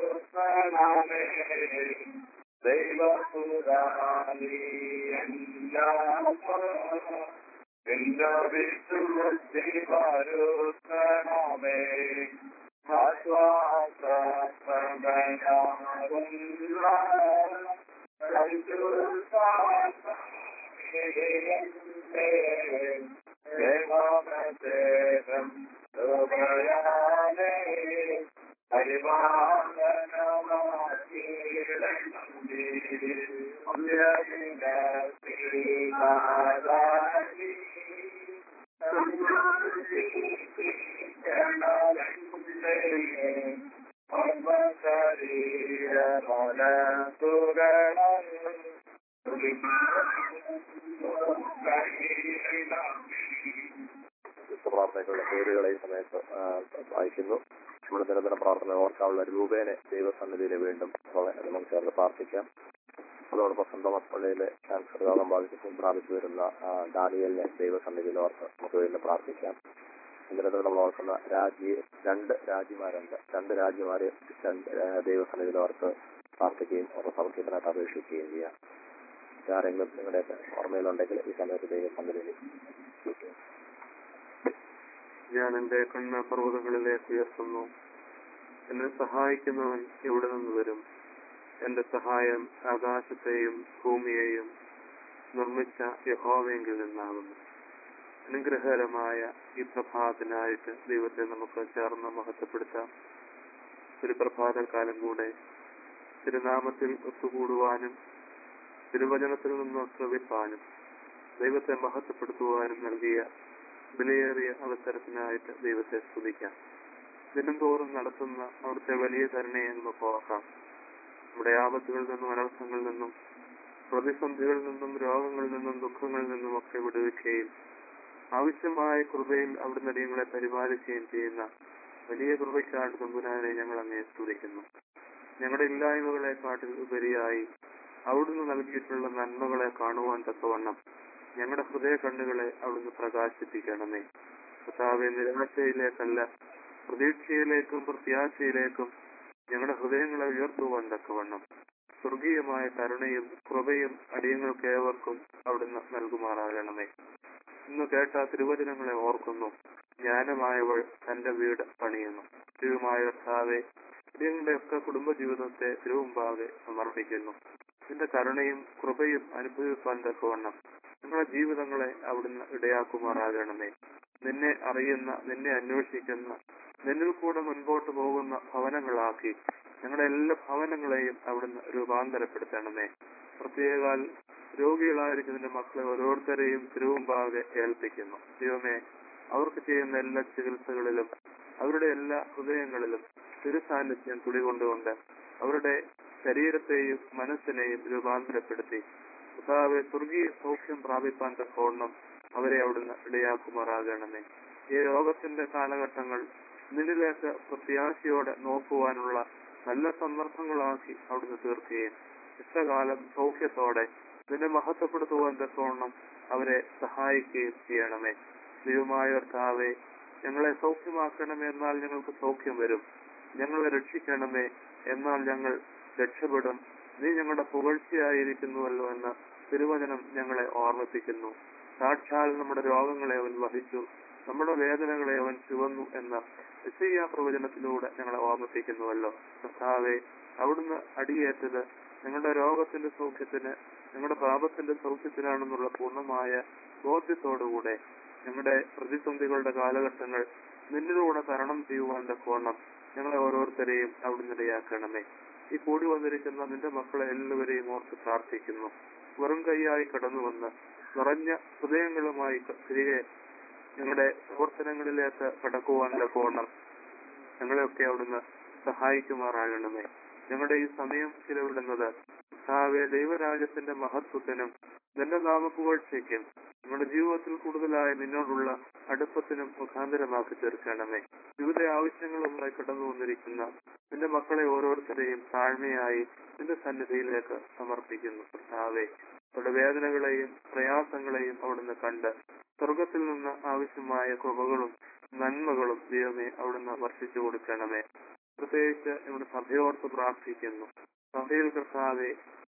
Speaker 2: ദൈവ പ്രാർത്ഥനയ്ക്കുള്ള പേരുകളെ ഈ സമയത്ത് ആ, വായിക്കുന്നു നമ്മുടെ നിരന്തര പ്രാർത്ഥന ഓർക്കാനുള്ള രൂപേനെ ദൈവസന്നിധിയിൽ വീണ്ടും നമുക്ക് ചേർന്ന് പ്രാർത്ഥിക്കാം അതോടൊപ്പം സ്വന്തം പള്ളിയിലെ ക്യാൻസർ രോഗം ബാധിച്ച് പ്രാപിച്ചു വരുന്ന ആ, ഡാനിയലിനെ ദൈവസന്നിധിയിൽ ഓർത്ത് നമുക്ക് വീണ്ടും പ്രാർത്ഥിക്കാം നിരന്തരം നമ്മൾ ഓർക്കുന്ന രാജ്യ രണ്ട് രാജ്യമാരുണ്ട് രണ്ട് രാജ്യമാരെ രണ്ട് ആ, ദൈവസന്നിധിയിൽ ഓർത്ത് പ്രാർത്ഥിക്കുകയും അവരുടെ സൗഖ്യത്തിനായിട്ട് അപേക്ഷിക്കുകയും ചെയ്യാം ആരെങ്കിലും നിങ്ങളുടെയൊക്കെ ഓർമ്മയിലുണ്ടെങ്കിൽ ഈ സമയത്ത് ദൈവസന്നിധിയിൽ വിളിക്കുക
Speaker 5: ഞാൻ എന്റെ കണ്ണ് പർവ്വതങ്ങളിലേക്ക് ഉയർത്തുന്നു എന്നെ സഹായിക്കുന്നവൻ എവിടെ നിന്ന് വരും എന്റെ സഹായം ആകാശത്തെയും ഭൂമിയെയും നിർമ്മിച്ച യഹോവയെങ്കിൽ നിന്നാകുന്നു അനുഗ്രഹകരമായ ഈ പ്രഭാതത്തിനായിട്ട് ദൈവത്തെ നമുക്ക് ചേർന്ന് മഹത്വപ്പെടുത്താം ഒരു പ്രഭാതകാലം കൂടെ തിരുനാമത്തിൽ ഒത്തുകൂടുവാനും തിരുവചനത്തിൽ നിന്ന് ശ്രവിപ്പാനും ദൈവത്തെ മഹത്വപ്പെടുത്തുവാനും നൽകിയ വിലയേറിയ അവസരത്തിനായിട്ട് ദൈവത്തെ സ്തുതിക്കാം ദിനംതോറും നടത്തുന്ന അവിടുത്തെ വലിയ കരുണയെ നമുക്ക് ഓർക്കാം നമ്മുടെ ആപത്തുകളിൽ നിന്നും അനർത്ഥങ്ങളിൽ നിന്നും പ്രതിസന്ധികളിൽ നിന്നും രോഗങ്ങളിൽ നിന്നും ദുഃഖങ്ങളിൽ നിന്നും ഒക്കെ വിടുവിക്കുകയും ആവശ്യമായ കൃപയിൽ അവിടുന്ന് അടിയങ്ങളെ പരിപാലിക്കുകയും ചെയ്യുന്ന വലിയ കൃപയ്ക്കായിട്ട് തമ്പുരാനെ ഞങ്ങൾ അങ്ങേ സ്തുതിക്കുന്നു ഞങ്ങളുടെ ഇല്ലായ്മകളെ കാട്ടിൽ ഉപരിയായി അവിടുന്ന് നൽകിയിട്ടുള്ള നന്മകളെ കാണുവാൻ തക്കവണ്ണം ഞങ്ങളുടെ ഹൃദയ കണ്ണുകളെ അവിടുന്ന് പ്രകാശിപ്പിക്കണമേ കർത്താവെ നിരാശയിലേക്കല്ല പ്രതീക്ഷയിലേക്കും പ്രത്യാശയിലേക്കും ഞങ്ങളുടെ ഹൃദയങ്ങളെ ഉയർത്തുവാൻ തക്കവണ്ണം സ്വർഗീയമായ കരുണയും കൃപയും അടിയങ്ങൾക്ക് ഏവർക്കും അവിടുന്ന് നൽകുമാറാകണമേ ഇന്ന് കേട്ട തിരുവചനങ്ങളെ ഓർക്കുന്നു ജ്ഞാനമായവൾ തന്റെ വീട് പണിയുന്നു ദൈവമായ കർത്താവെ അടിയങ്ങളുടെയൊക്കെ കുടുംബജീവിതത്തെ തിരുവുമ്പാകെ സമർപ്പിക്കുന്നു നിന്റെ കരുണയും കൃപയും അനുഭവിക്കാൻ തക്കവണ്ണം ഞങ്ങളുടെ ജീവിതങ്ങളെ അവിടുന്ന് ഇടയാക്കുമാറാകണമേ നിന്നെ അറിയുന്ന നിന്നെ അന്വേഷിക്കുന്ന നിന്നിൽ കൂടെ മുൻപോട്ട് പോകുന്ന ഭവനങ്ങളാക്കി ഞങ്ങളുടെ എല്ലാ ഭവനങ്ങളെയും അവിടുന്ന് രൂപാന്തരപ്പെടുത്തണമേ പ്രത്യേകാൽ രോഗികളായിരിക്കുന്ന മക്കളെ ഓരോരുത്തരെയും തിരുവുമ്പാകെ ഏൽപ്പിക്കുന്നു ദൈവമേ അവർക്ക് ചെയ്യുന്ന എല്ലാ ചികിത്സകളിലും അവരുടെ എല്ലാ ഹൃദയങ്ങളിലും തിരുസാന്നിധ്യം തുടികൊണ്ടുകൊണ്ട് അവരുടെ ശരീരത്തെയും മനസ്സിനെയും രൂപാന്തരപ്പെടുത്തി കർത്താവെ സ്വർഗീയ സൗഖ്യം പ്രാപിപ്പാൻ തക്കവണ്ണം അവരെ അവിടുന്ന് ഇടയാക്കുമാറാകണമേ ഈ രോഗത്തിന്റെ കാലഘട്ടങ്ങൾ നിന്നിലേക്ക് പ്രത്യാശയോടെ നോക്കുവാനുള്ള നല്ല സന്ദർഭങ്ങളാക്കി അവിടുന്ന് തീർക്കുകയും ഇഷ്ടകാലം സൗഖ്യത്തോടെ നിന്നെ മഹത്വപ്പെടുത്തുവാൻ തക്കവണ്ണം അവരെ സഹായിക്കുകയും ചെയ്യണമേ ദൈവമായ കർത്താവെ ഞങ്ങളെ സൗഖ്യമാക്കണമേ എന്നാൽ ഞങ്ങൾക്ക് സൗഖ്യം വരും ഞങ്ങളെ രക്ഷിക്കണമേ എന്നാൽ ഞങ്ങൾ രക്ഷപ്പെടും നീ ഞങ്ങളുടെ പുകഴ്ചയായിരിക്കുന്നുവല്ലോ എന്ന് തിരുവചനം ഞങ്ങളെ ഓർമ്മിപ്പിക്കുന്നു സാക്ഷാൽ നമ്മുടെ രോഗങ്ങളെ അവൻ വഹിച്ചു നമ്മുടെ വേദനകളെ അവൻ ചുവന്നു എന്ന നിശ്ചയ പ്രവചനത്തിലൂടെ ഞങ്ങളെ ഓർമ്മിപ്പിക്കുന്നുവല്ലോ കർത്താവെ അവിടുന്ന് അടിയേറ്റത് ഞങ്ങളുടെ രോഗത്തിന്റെ സൗഖ്യത്തിന് ഞങ്ങളുടെ പാപത്തിന്റെ സൗഖ്യത്തിനാണെന്നുള്ള പൂർണ്ണമായ ബോധ്യത്തോടുകൂടെ ഞങ്ങളുടെ പ്രതിസന്ധികളുടെ കാലഘട്ടങ്ങൾ നിന്നിലൂടെ തരണം ചെയ്യുവാൻ തക്കവണ്ണം ഞങ്ങളെ ഓരോരുത്തരെയും അവിടുന്ന് ഇടയാക്കണമേ ഈ കൂടി വന്നിരിക്കുന്ന നിന്റെ മക്കളെ എല്ലാവരെയും ഓർത്ത് പ്രാർത്ഥിക്കുന്നു വെറും കൈയായി കടന്നു വന്ന് നിറഞ്ഞ ഹൃദയങ്ങളുമായി തിരികെ ഞങ്ങളുടെ പ്രവർത്തനങ്ങളിലേക്ക് കടക്കുവാൻ തക്കവണ്ണം ഞങ്ങളെയൊക്കെ അവിടുന്ന് സഹായിക്കുമാറാകണമേ ഞങ്ങളുടെ ഈ സമയം ചിലവിടുന്നത് കർത്താവെ ദൈവരാജ്യത്തിന്റെ മഹത്വത്തിനും നിന്റെ നാമപുകഴ്ചയ്ക്കും നമ്മുടെ ജീവിതത്തിൽ കൂടുതലായ നിന്നോടുള്ള അടുപ്പത്തിനും മുഖാന്തരമാക്കി തീർക്കണമേ വിവിധ ആവശ്യങ്ങളുമായി കടന്നു വന്നിരിക്കുന്ന നിന്റെ മക്കളെ ഓരോരുത്തരെയും താഴ്മയായി നിന്റെ സന്നിധിയിലേക്ക് സമർപ്പിക്കുന്നു കർത്താവെ അവരുടെ വേദനകളെയും പ്രയാസങ്ങളെയും അവിടുന്ന് കണ്ട് സ്വർഗത്തിൽ നിന്ന് ആവശ്യമായ കൃപകളും നന്മകളും ദൈവമേ അവിടുന്ന് വർഷിച്ചു കൊടുക്കണമേ പ്രത്യേകിച്ച് ഇവിടെ സഭയോർത്ത് പ്രാർത്ഥിക്കുന്നു സഭയിൽ കർത്താവെ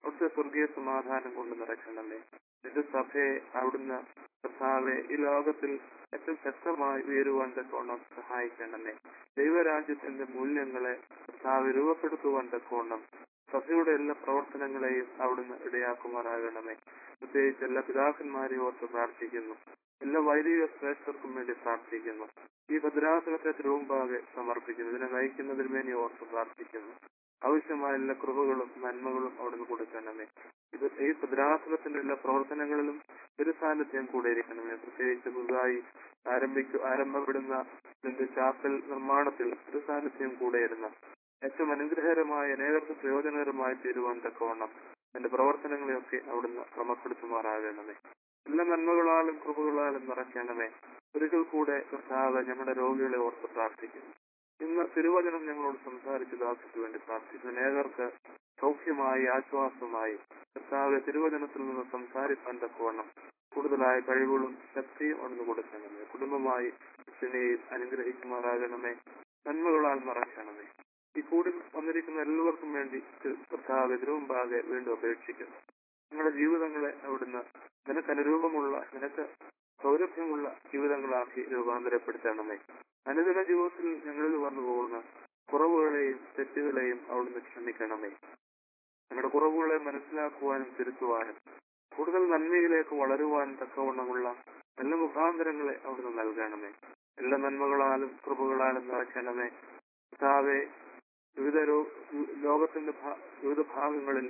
Speaker 5: അവിടുത്തെ സ്വർഗീയ സമാധാനം കൊണ്ട് നിറയ്ക്കണമേ നിന്റെ സഭയെ അവിടുന്ന് കർത്താവെ ഈ ലോകത്തിൽ ഏറ്റവും ശക്തമായി ഉയരുവാൻ തക്കോണം സഹായിക്കണമേ ദൈവരാജ്യത്തിന്റെ മൂല്യങ്ങളെ കർത്താവ് രൂപപ്പെടുത്തുവാൻ തക്കോണം സഭയുടെ എല്ലാ പ്രവർത്തനങ്ങളെയും അവിടുന്ന് ഇടയാക്കുമാറാകണമേ പ്രത്യേകിച്ച് എല്ലാ പിതാക്കന്മാരെയും ഓർത്ത് പ്രാർത്ഥിക്കുന്നു എല്ലാ വൈദിക ശ്രേഷ്ഠർക്കും വേണ്ടി പ്രാർത്ഥിക്കുന്നു ഈ ഭദ്രാസനത്തെ തിരുവുമ്പാകെ സമർപ്പിക്കുന്നു ഇതിനെ നയിക്കുന്നതിന് വേണ്ടി ഓർത്ത് പ്രാർത്ഥിക്കുന്നു ആവശ്യമായ എല്ലാ കൃപകളും നന്മകളും അവിടുന്ന് കൊടുക്കണമേ ഇത് ഈ ഭദ്രാസനത്തിന്റെ എല്ലാ പ്രവർത്തനങ്ങളിലും ഒരു സാന്നിധ്യം കൂടെ ഇരിക്കണമേ പ്രത്യേകിച്ച് പുതുതായി ആരംഭിക്കു ആരംഭപ്പെടുന്ന ഇതിന്റെ ചാപ്പൽ നിർമ്മാണത്തിൽ ഒരു സാന്നിധ്യം കൂടെ ഇരുന്ന ഏറ്റവും അനുഗ്രഹകരമായ അനേകർക്ക് പ്രയോജനകരമായി തീരുവാൻ തക്കവണ്ണം എന്റെ പ്രവർത്തനങ്ങളെയൊക്കെ അവിടുന്ന് ക്രമപ്പെടുത്തുമാറാകണമേ എല്ലാ നന്മകളാലും കൃപകളാലും നിറയ്ക്കണമേ ഒരിക്കൽ കൂടെ കർത്താവ് ഞങ്ങളുടെ രോഗികളെ ഓർത്ത് പ്രാർത്ഥിക്കുന്നു ഇന്ന് തിരുവചനം ഞങ്ങളോട് സംസാരിച്ച് ദാസിക്ക് വേണ്ടി പ്രാർത്ഥിക്കുന്നു അനേകർക്ക് സൗഖ്യമായി ആശ്വാസമായി കർത്താവ് തിരുവചനത്തിൽ നിന്ന് സംസാരിക്കാൻ തക്കവണ്ണം കൂടുതലായ കഴിവുകളും ശക്തിയും അവിടുന്ന് കൊടുക്കണമേ കുടുംബമായി അച്ഛനെയും അനുഗ്രഹിക്കുമാറാകണമേ നന്മകളാൽ നിറയ്ക്കണമേ ഈ കൂടി വന്നിരിക്കുന്ന എല്ലാവർക്കും വേണ്ടി കർത്താവ് എതിരുമുമ്പാകെ വീണ്ടും അപേക്ഷിക്കുന്നു നിങ്ങളുടെ ജീവിതങ്ങളെ അവിടുന്ന് നിനക്ക് അനുരൂപമുള്ള നിനക്ക് സൗരഭ്യമുള്ള ജീവിതങ്ങളാക്കി രൂപാന്തരപ്പെടുത്തണമേ അനുദിന ജീവിതത്തിൽ ഞങ്ങളിൽ വന്നു പോകുന്ന കുറവുകളെയും തെറ്റുകളെയും അവിടുന്ന് ക്ഷമിക്കണമേ ഞങ്ങളുടെ കുറവുകളെ മനസ്സിലാക്കുവാനും തിരുത്തുവാനും കൂടുതൽ നന്മയിലേക്ക് വളരുവാൻ തക്കവണ്ണമുള്ള എല്ലാ മുഖാന്തരങ്ങളെ അവിടുന്ന് നൽകണമേ എല്ലാ നന്മകളാലും കൃപകളാലും നിറയ്ക്കണമേ കർത്താവെ വിവിധ രോ- ലോകത്തിന്റെ ഭാ- വിവിധ ഭാഗങ്ങളിൽ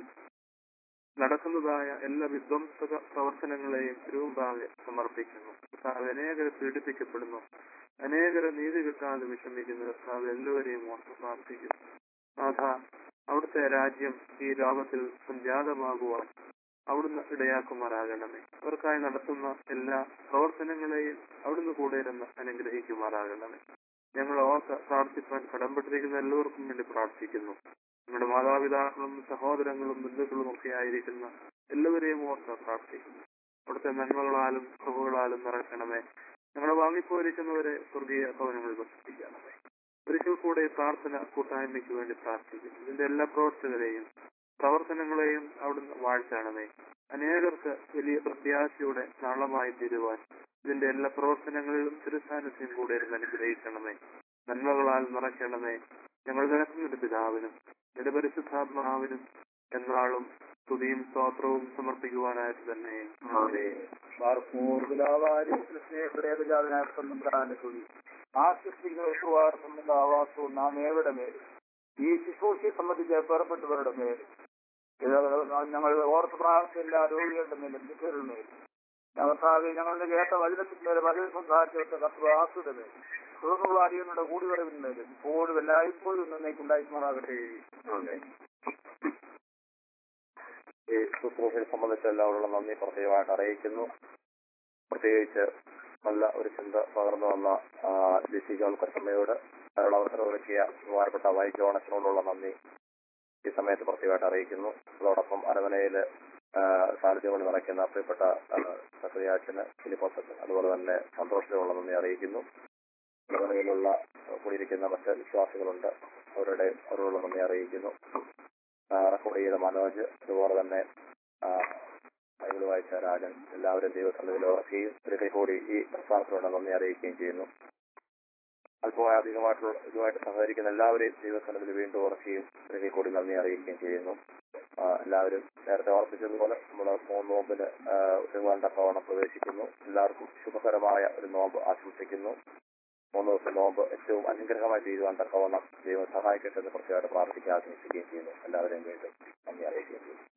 Speaker 5: നടക്കുന്നതായ എല്ലാ വിധ്വംസക പ്രവർത്തനങ്ങളെയും രൂപാകെ സമർപ്പിക്കുന്നു കർത്താവ് അനേകരെ പീഡിപ്പിക്കപ്പെടുന്നു അനേകരെ നീതി കിട്ടാതെ വിഷമിക്കുന്ന കർത്താവ് എല്ലാവരെയും ഓർത്ത് പ്രാർത്ഥിക്കുന്നു നാഥ അവിടുത്തെ രാജ്യം ഈ ലോകത്തിൽ സംജാതമാകുവാൻ അവിടുന്ന് ഇടയാക്കുമാറാകണമേ അവർക്കായി നടത്തുന്ന എല്ലാ പ്രവർത്തനങ്ങളെയും അവിടുന്ന് കൂടെ ഇരുന്ന് അനുഗ്രഹിക്കുമാറാകണമേ ഞങ്ങൾ ഓർത്ത് പ്രാർത്ഥിപ്പാൻ കടംപെട്ടിരിക്കുന്ന എല്ലാവർക്കും വേണ്ടി പ്രാർത്ഥിക്കുന്നു ഞങ്ങളുടെ മാതാപിതാക്കളും സഹോദരങ്ങളും ബന്ധുക്കളും ഒക്കെ ആയിരിക്കുന്ന എല്ലാവരെയും ഓർത്ത് പ്രാർത്ഥിക്കുന്നു അവിടുത്തെ നന്മകളാലും കൃപകളാലും നിറയ്ക്കണമേ ഞങ്ങളെ വാങ്ങിപ്പോയിരിക്കുന്നവരെ സ്വർഗീയ ഭവനങ്ങളിൽ വസിപ്പിക്കണമേ ഒരിക്കൽ കൂടെ ഈ പ്രാർത്ഥന കൂട്ടായ്മയ്ക്ക് വേണ്ടി പ്രാർത്ഥിക്കുന്നു ഇതിന്റെ എല്ലാ പ്രവർത്തകരെയും പ്രവർത്തനങ്ങളെയും അവിടുന്ന് വാഴ്ത്തണമേ അനേകർക്ക് വലിയ പ്രത്യാശയുടെ നാളമായി തീരുവാൻ ഇതിന്റെ എല്ലാ പ്രവർത്തനങ്ങളിലും തിരുസാന്നിധ്യം കൂടെ ഇരുന്ന് അനുഗ്രഹിക്കണമേ നന്മകളാൽ നിറയ്ക്കണമേ ഞങ്ങൾ നിരക്കുന്നൊരു പിതാവിനും നിന്റെ പരിശുദ്ധാത്മാവിനും എന്നാളും സ്തുതിയും സ്തോത്രവും സമർപ്പിക്കുവാനായിട്ട് തന്നെ ആമേൻ.
Speaker 3: ആശ്വസിക്കുന്ന ആവാസവും നാം ഏവരുടെ മേൽ ഈ ശുശ്രൂഷയെ സംബന്ധിച്ച് പുറപ്പെട്ടവരുടെ മേൽ ഇത് ഞങ്ങൾ ഓർത്ത് പ്രാർത്ഥന എല്ലാ രോഗികളുടെ മേലും ബന്ധുക്കളുടെ മേൽ ഞങ്ങൾക്കാകെ ഞങ്ങളുടെ കേട്ട വചനത്തിന്റെ മേലെ വചന സംസാരിച്ച കർത്തവാസുടെ മേൽ തുടർന്നുള്ള അടിയങ്ങളുടെ കൂടിവരവിന്മേലും ഇപ്പോഴും എല്ലായ്പ്പോഴും നന്നേക്കുണ്ടായിമാറാകട്ടെ
Speaker 2: ആമേൻ. ഈ ശുശ്രൂഷയെ സംബന്ധിച്ച് എല്ലാവരോടും നന്ദി പ്രത്യേകമായിട്ട് അറിയിക്കുന്നു പ്രത്യേകിച്ച് നല്ല ഒരു ചിന്ത പകർന്നു വന്ന ലിസി ജോൺ കച്ചമ്മയോട് അതിനുള്ള അവസരം ഒരുക്കിയ ബഹുമാനപ്പെട്ട വൈ ജോണസിനോടുള്ള നന്ദി ഈ സമയത്ത് പ്രത്യേകമായിട്ട് അറിയിക്കുന്നു അതോടൊപ്പം അരമനയിൽ സാന്നിധ്യം കൊണ്ട് നിറയ്ക്കുന്ന പ്രിയപ്പെട്ട സക്രിയാച്ചന് ഫിലിപ്പോസച്ചൻ അതുപോലെ തന്നെ സന്തോഷത്തിനുള്ള നന്ദി അറിയിക്കുന്നു അരമനയിലുള്ള കൂടിയിരിക്കുന്ന മറ്റ് വിശ്വാസികളുണ്ട് അവരുടെ അവരോടുള്ള നന്ദി അറിയിക്കുന്നു ആ, റെക്കോർഡ് ചെയ്ത മനോജ് അതുപോലെ തന്നെ ആ, ബൈബിൾ വായിച്ച രാജൻ എല്ലാവരും ദൈവസന്നിധിയിൽ ഓർക്കുകയും ഒരിക്കൽ കൂടി ഈ പ്രസ്ഥാനത്തിലൂടെ നന്ദി അറിയിക്കുകയും ചെയ്യുന്നു അല്പമായി അധികമായിട്ടുള്ള ഇതുമായിട്ട് സഹകരിക്കുന്ന എല്ലാവരെയും ദൈവസന്നിധിയിൽ വീണ്ടും ഓർക്കുകയും ഒരിക്കൽ കൂടി നന്ദി അറിയിക്കുകയും ചെയ്യുന്നു ആ, എല്ലാവരും നേരത്തെ ഓർപ്പിച്ചതുപോലെ നമ്മൾ മൂന്ന് നോമ്പിന് ഒരുപാട് ഭവനം പ്രവേശിക്കുന്നു എല്ലാവർക്കും ശുഭകരമായ ഒരു നോമ്പ് ആശംസിക്കുന്നു മൂന്ന് ദിവസം നോമ്പ് ഏറ്റവും അനുഗ്രഹമായി തീരുവാൻ തക്കവണ്ണം ദൈവം സഹായിക്കട്ടെ എന്ന് പ്രത്യേകമായിട്ട് പ്രാർത്ഥിക്കാൻ ആശംസിക്കുകയും ചെയ്യുന്നു എല്ലാവരെയും വീണ്ടും നന്ദി അറിയിക്കുകയും ചെയ്യുന്നു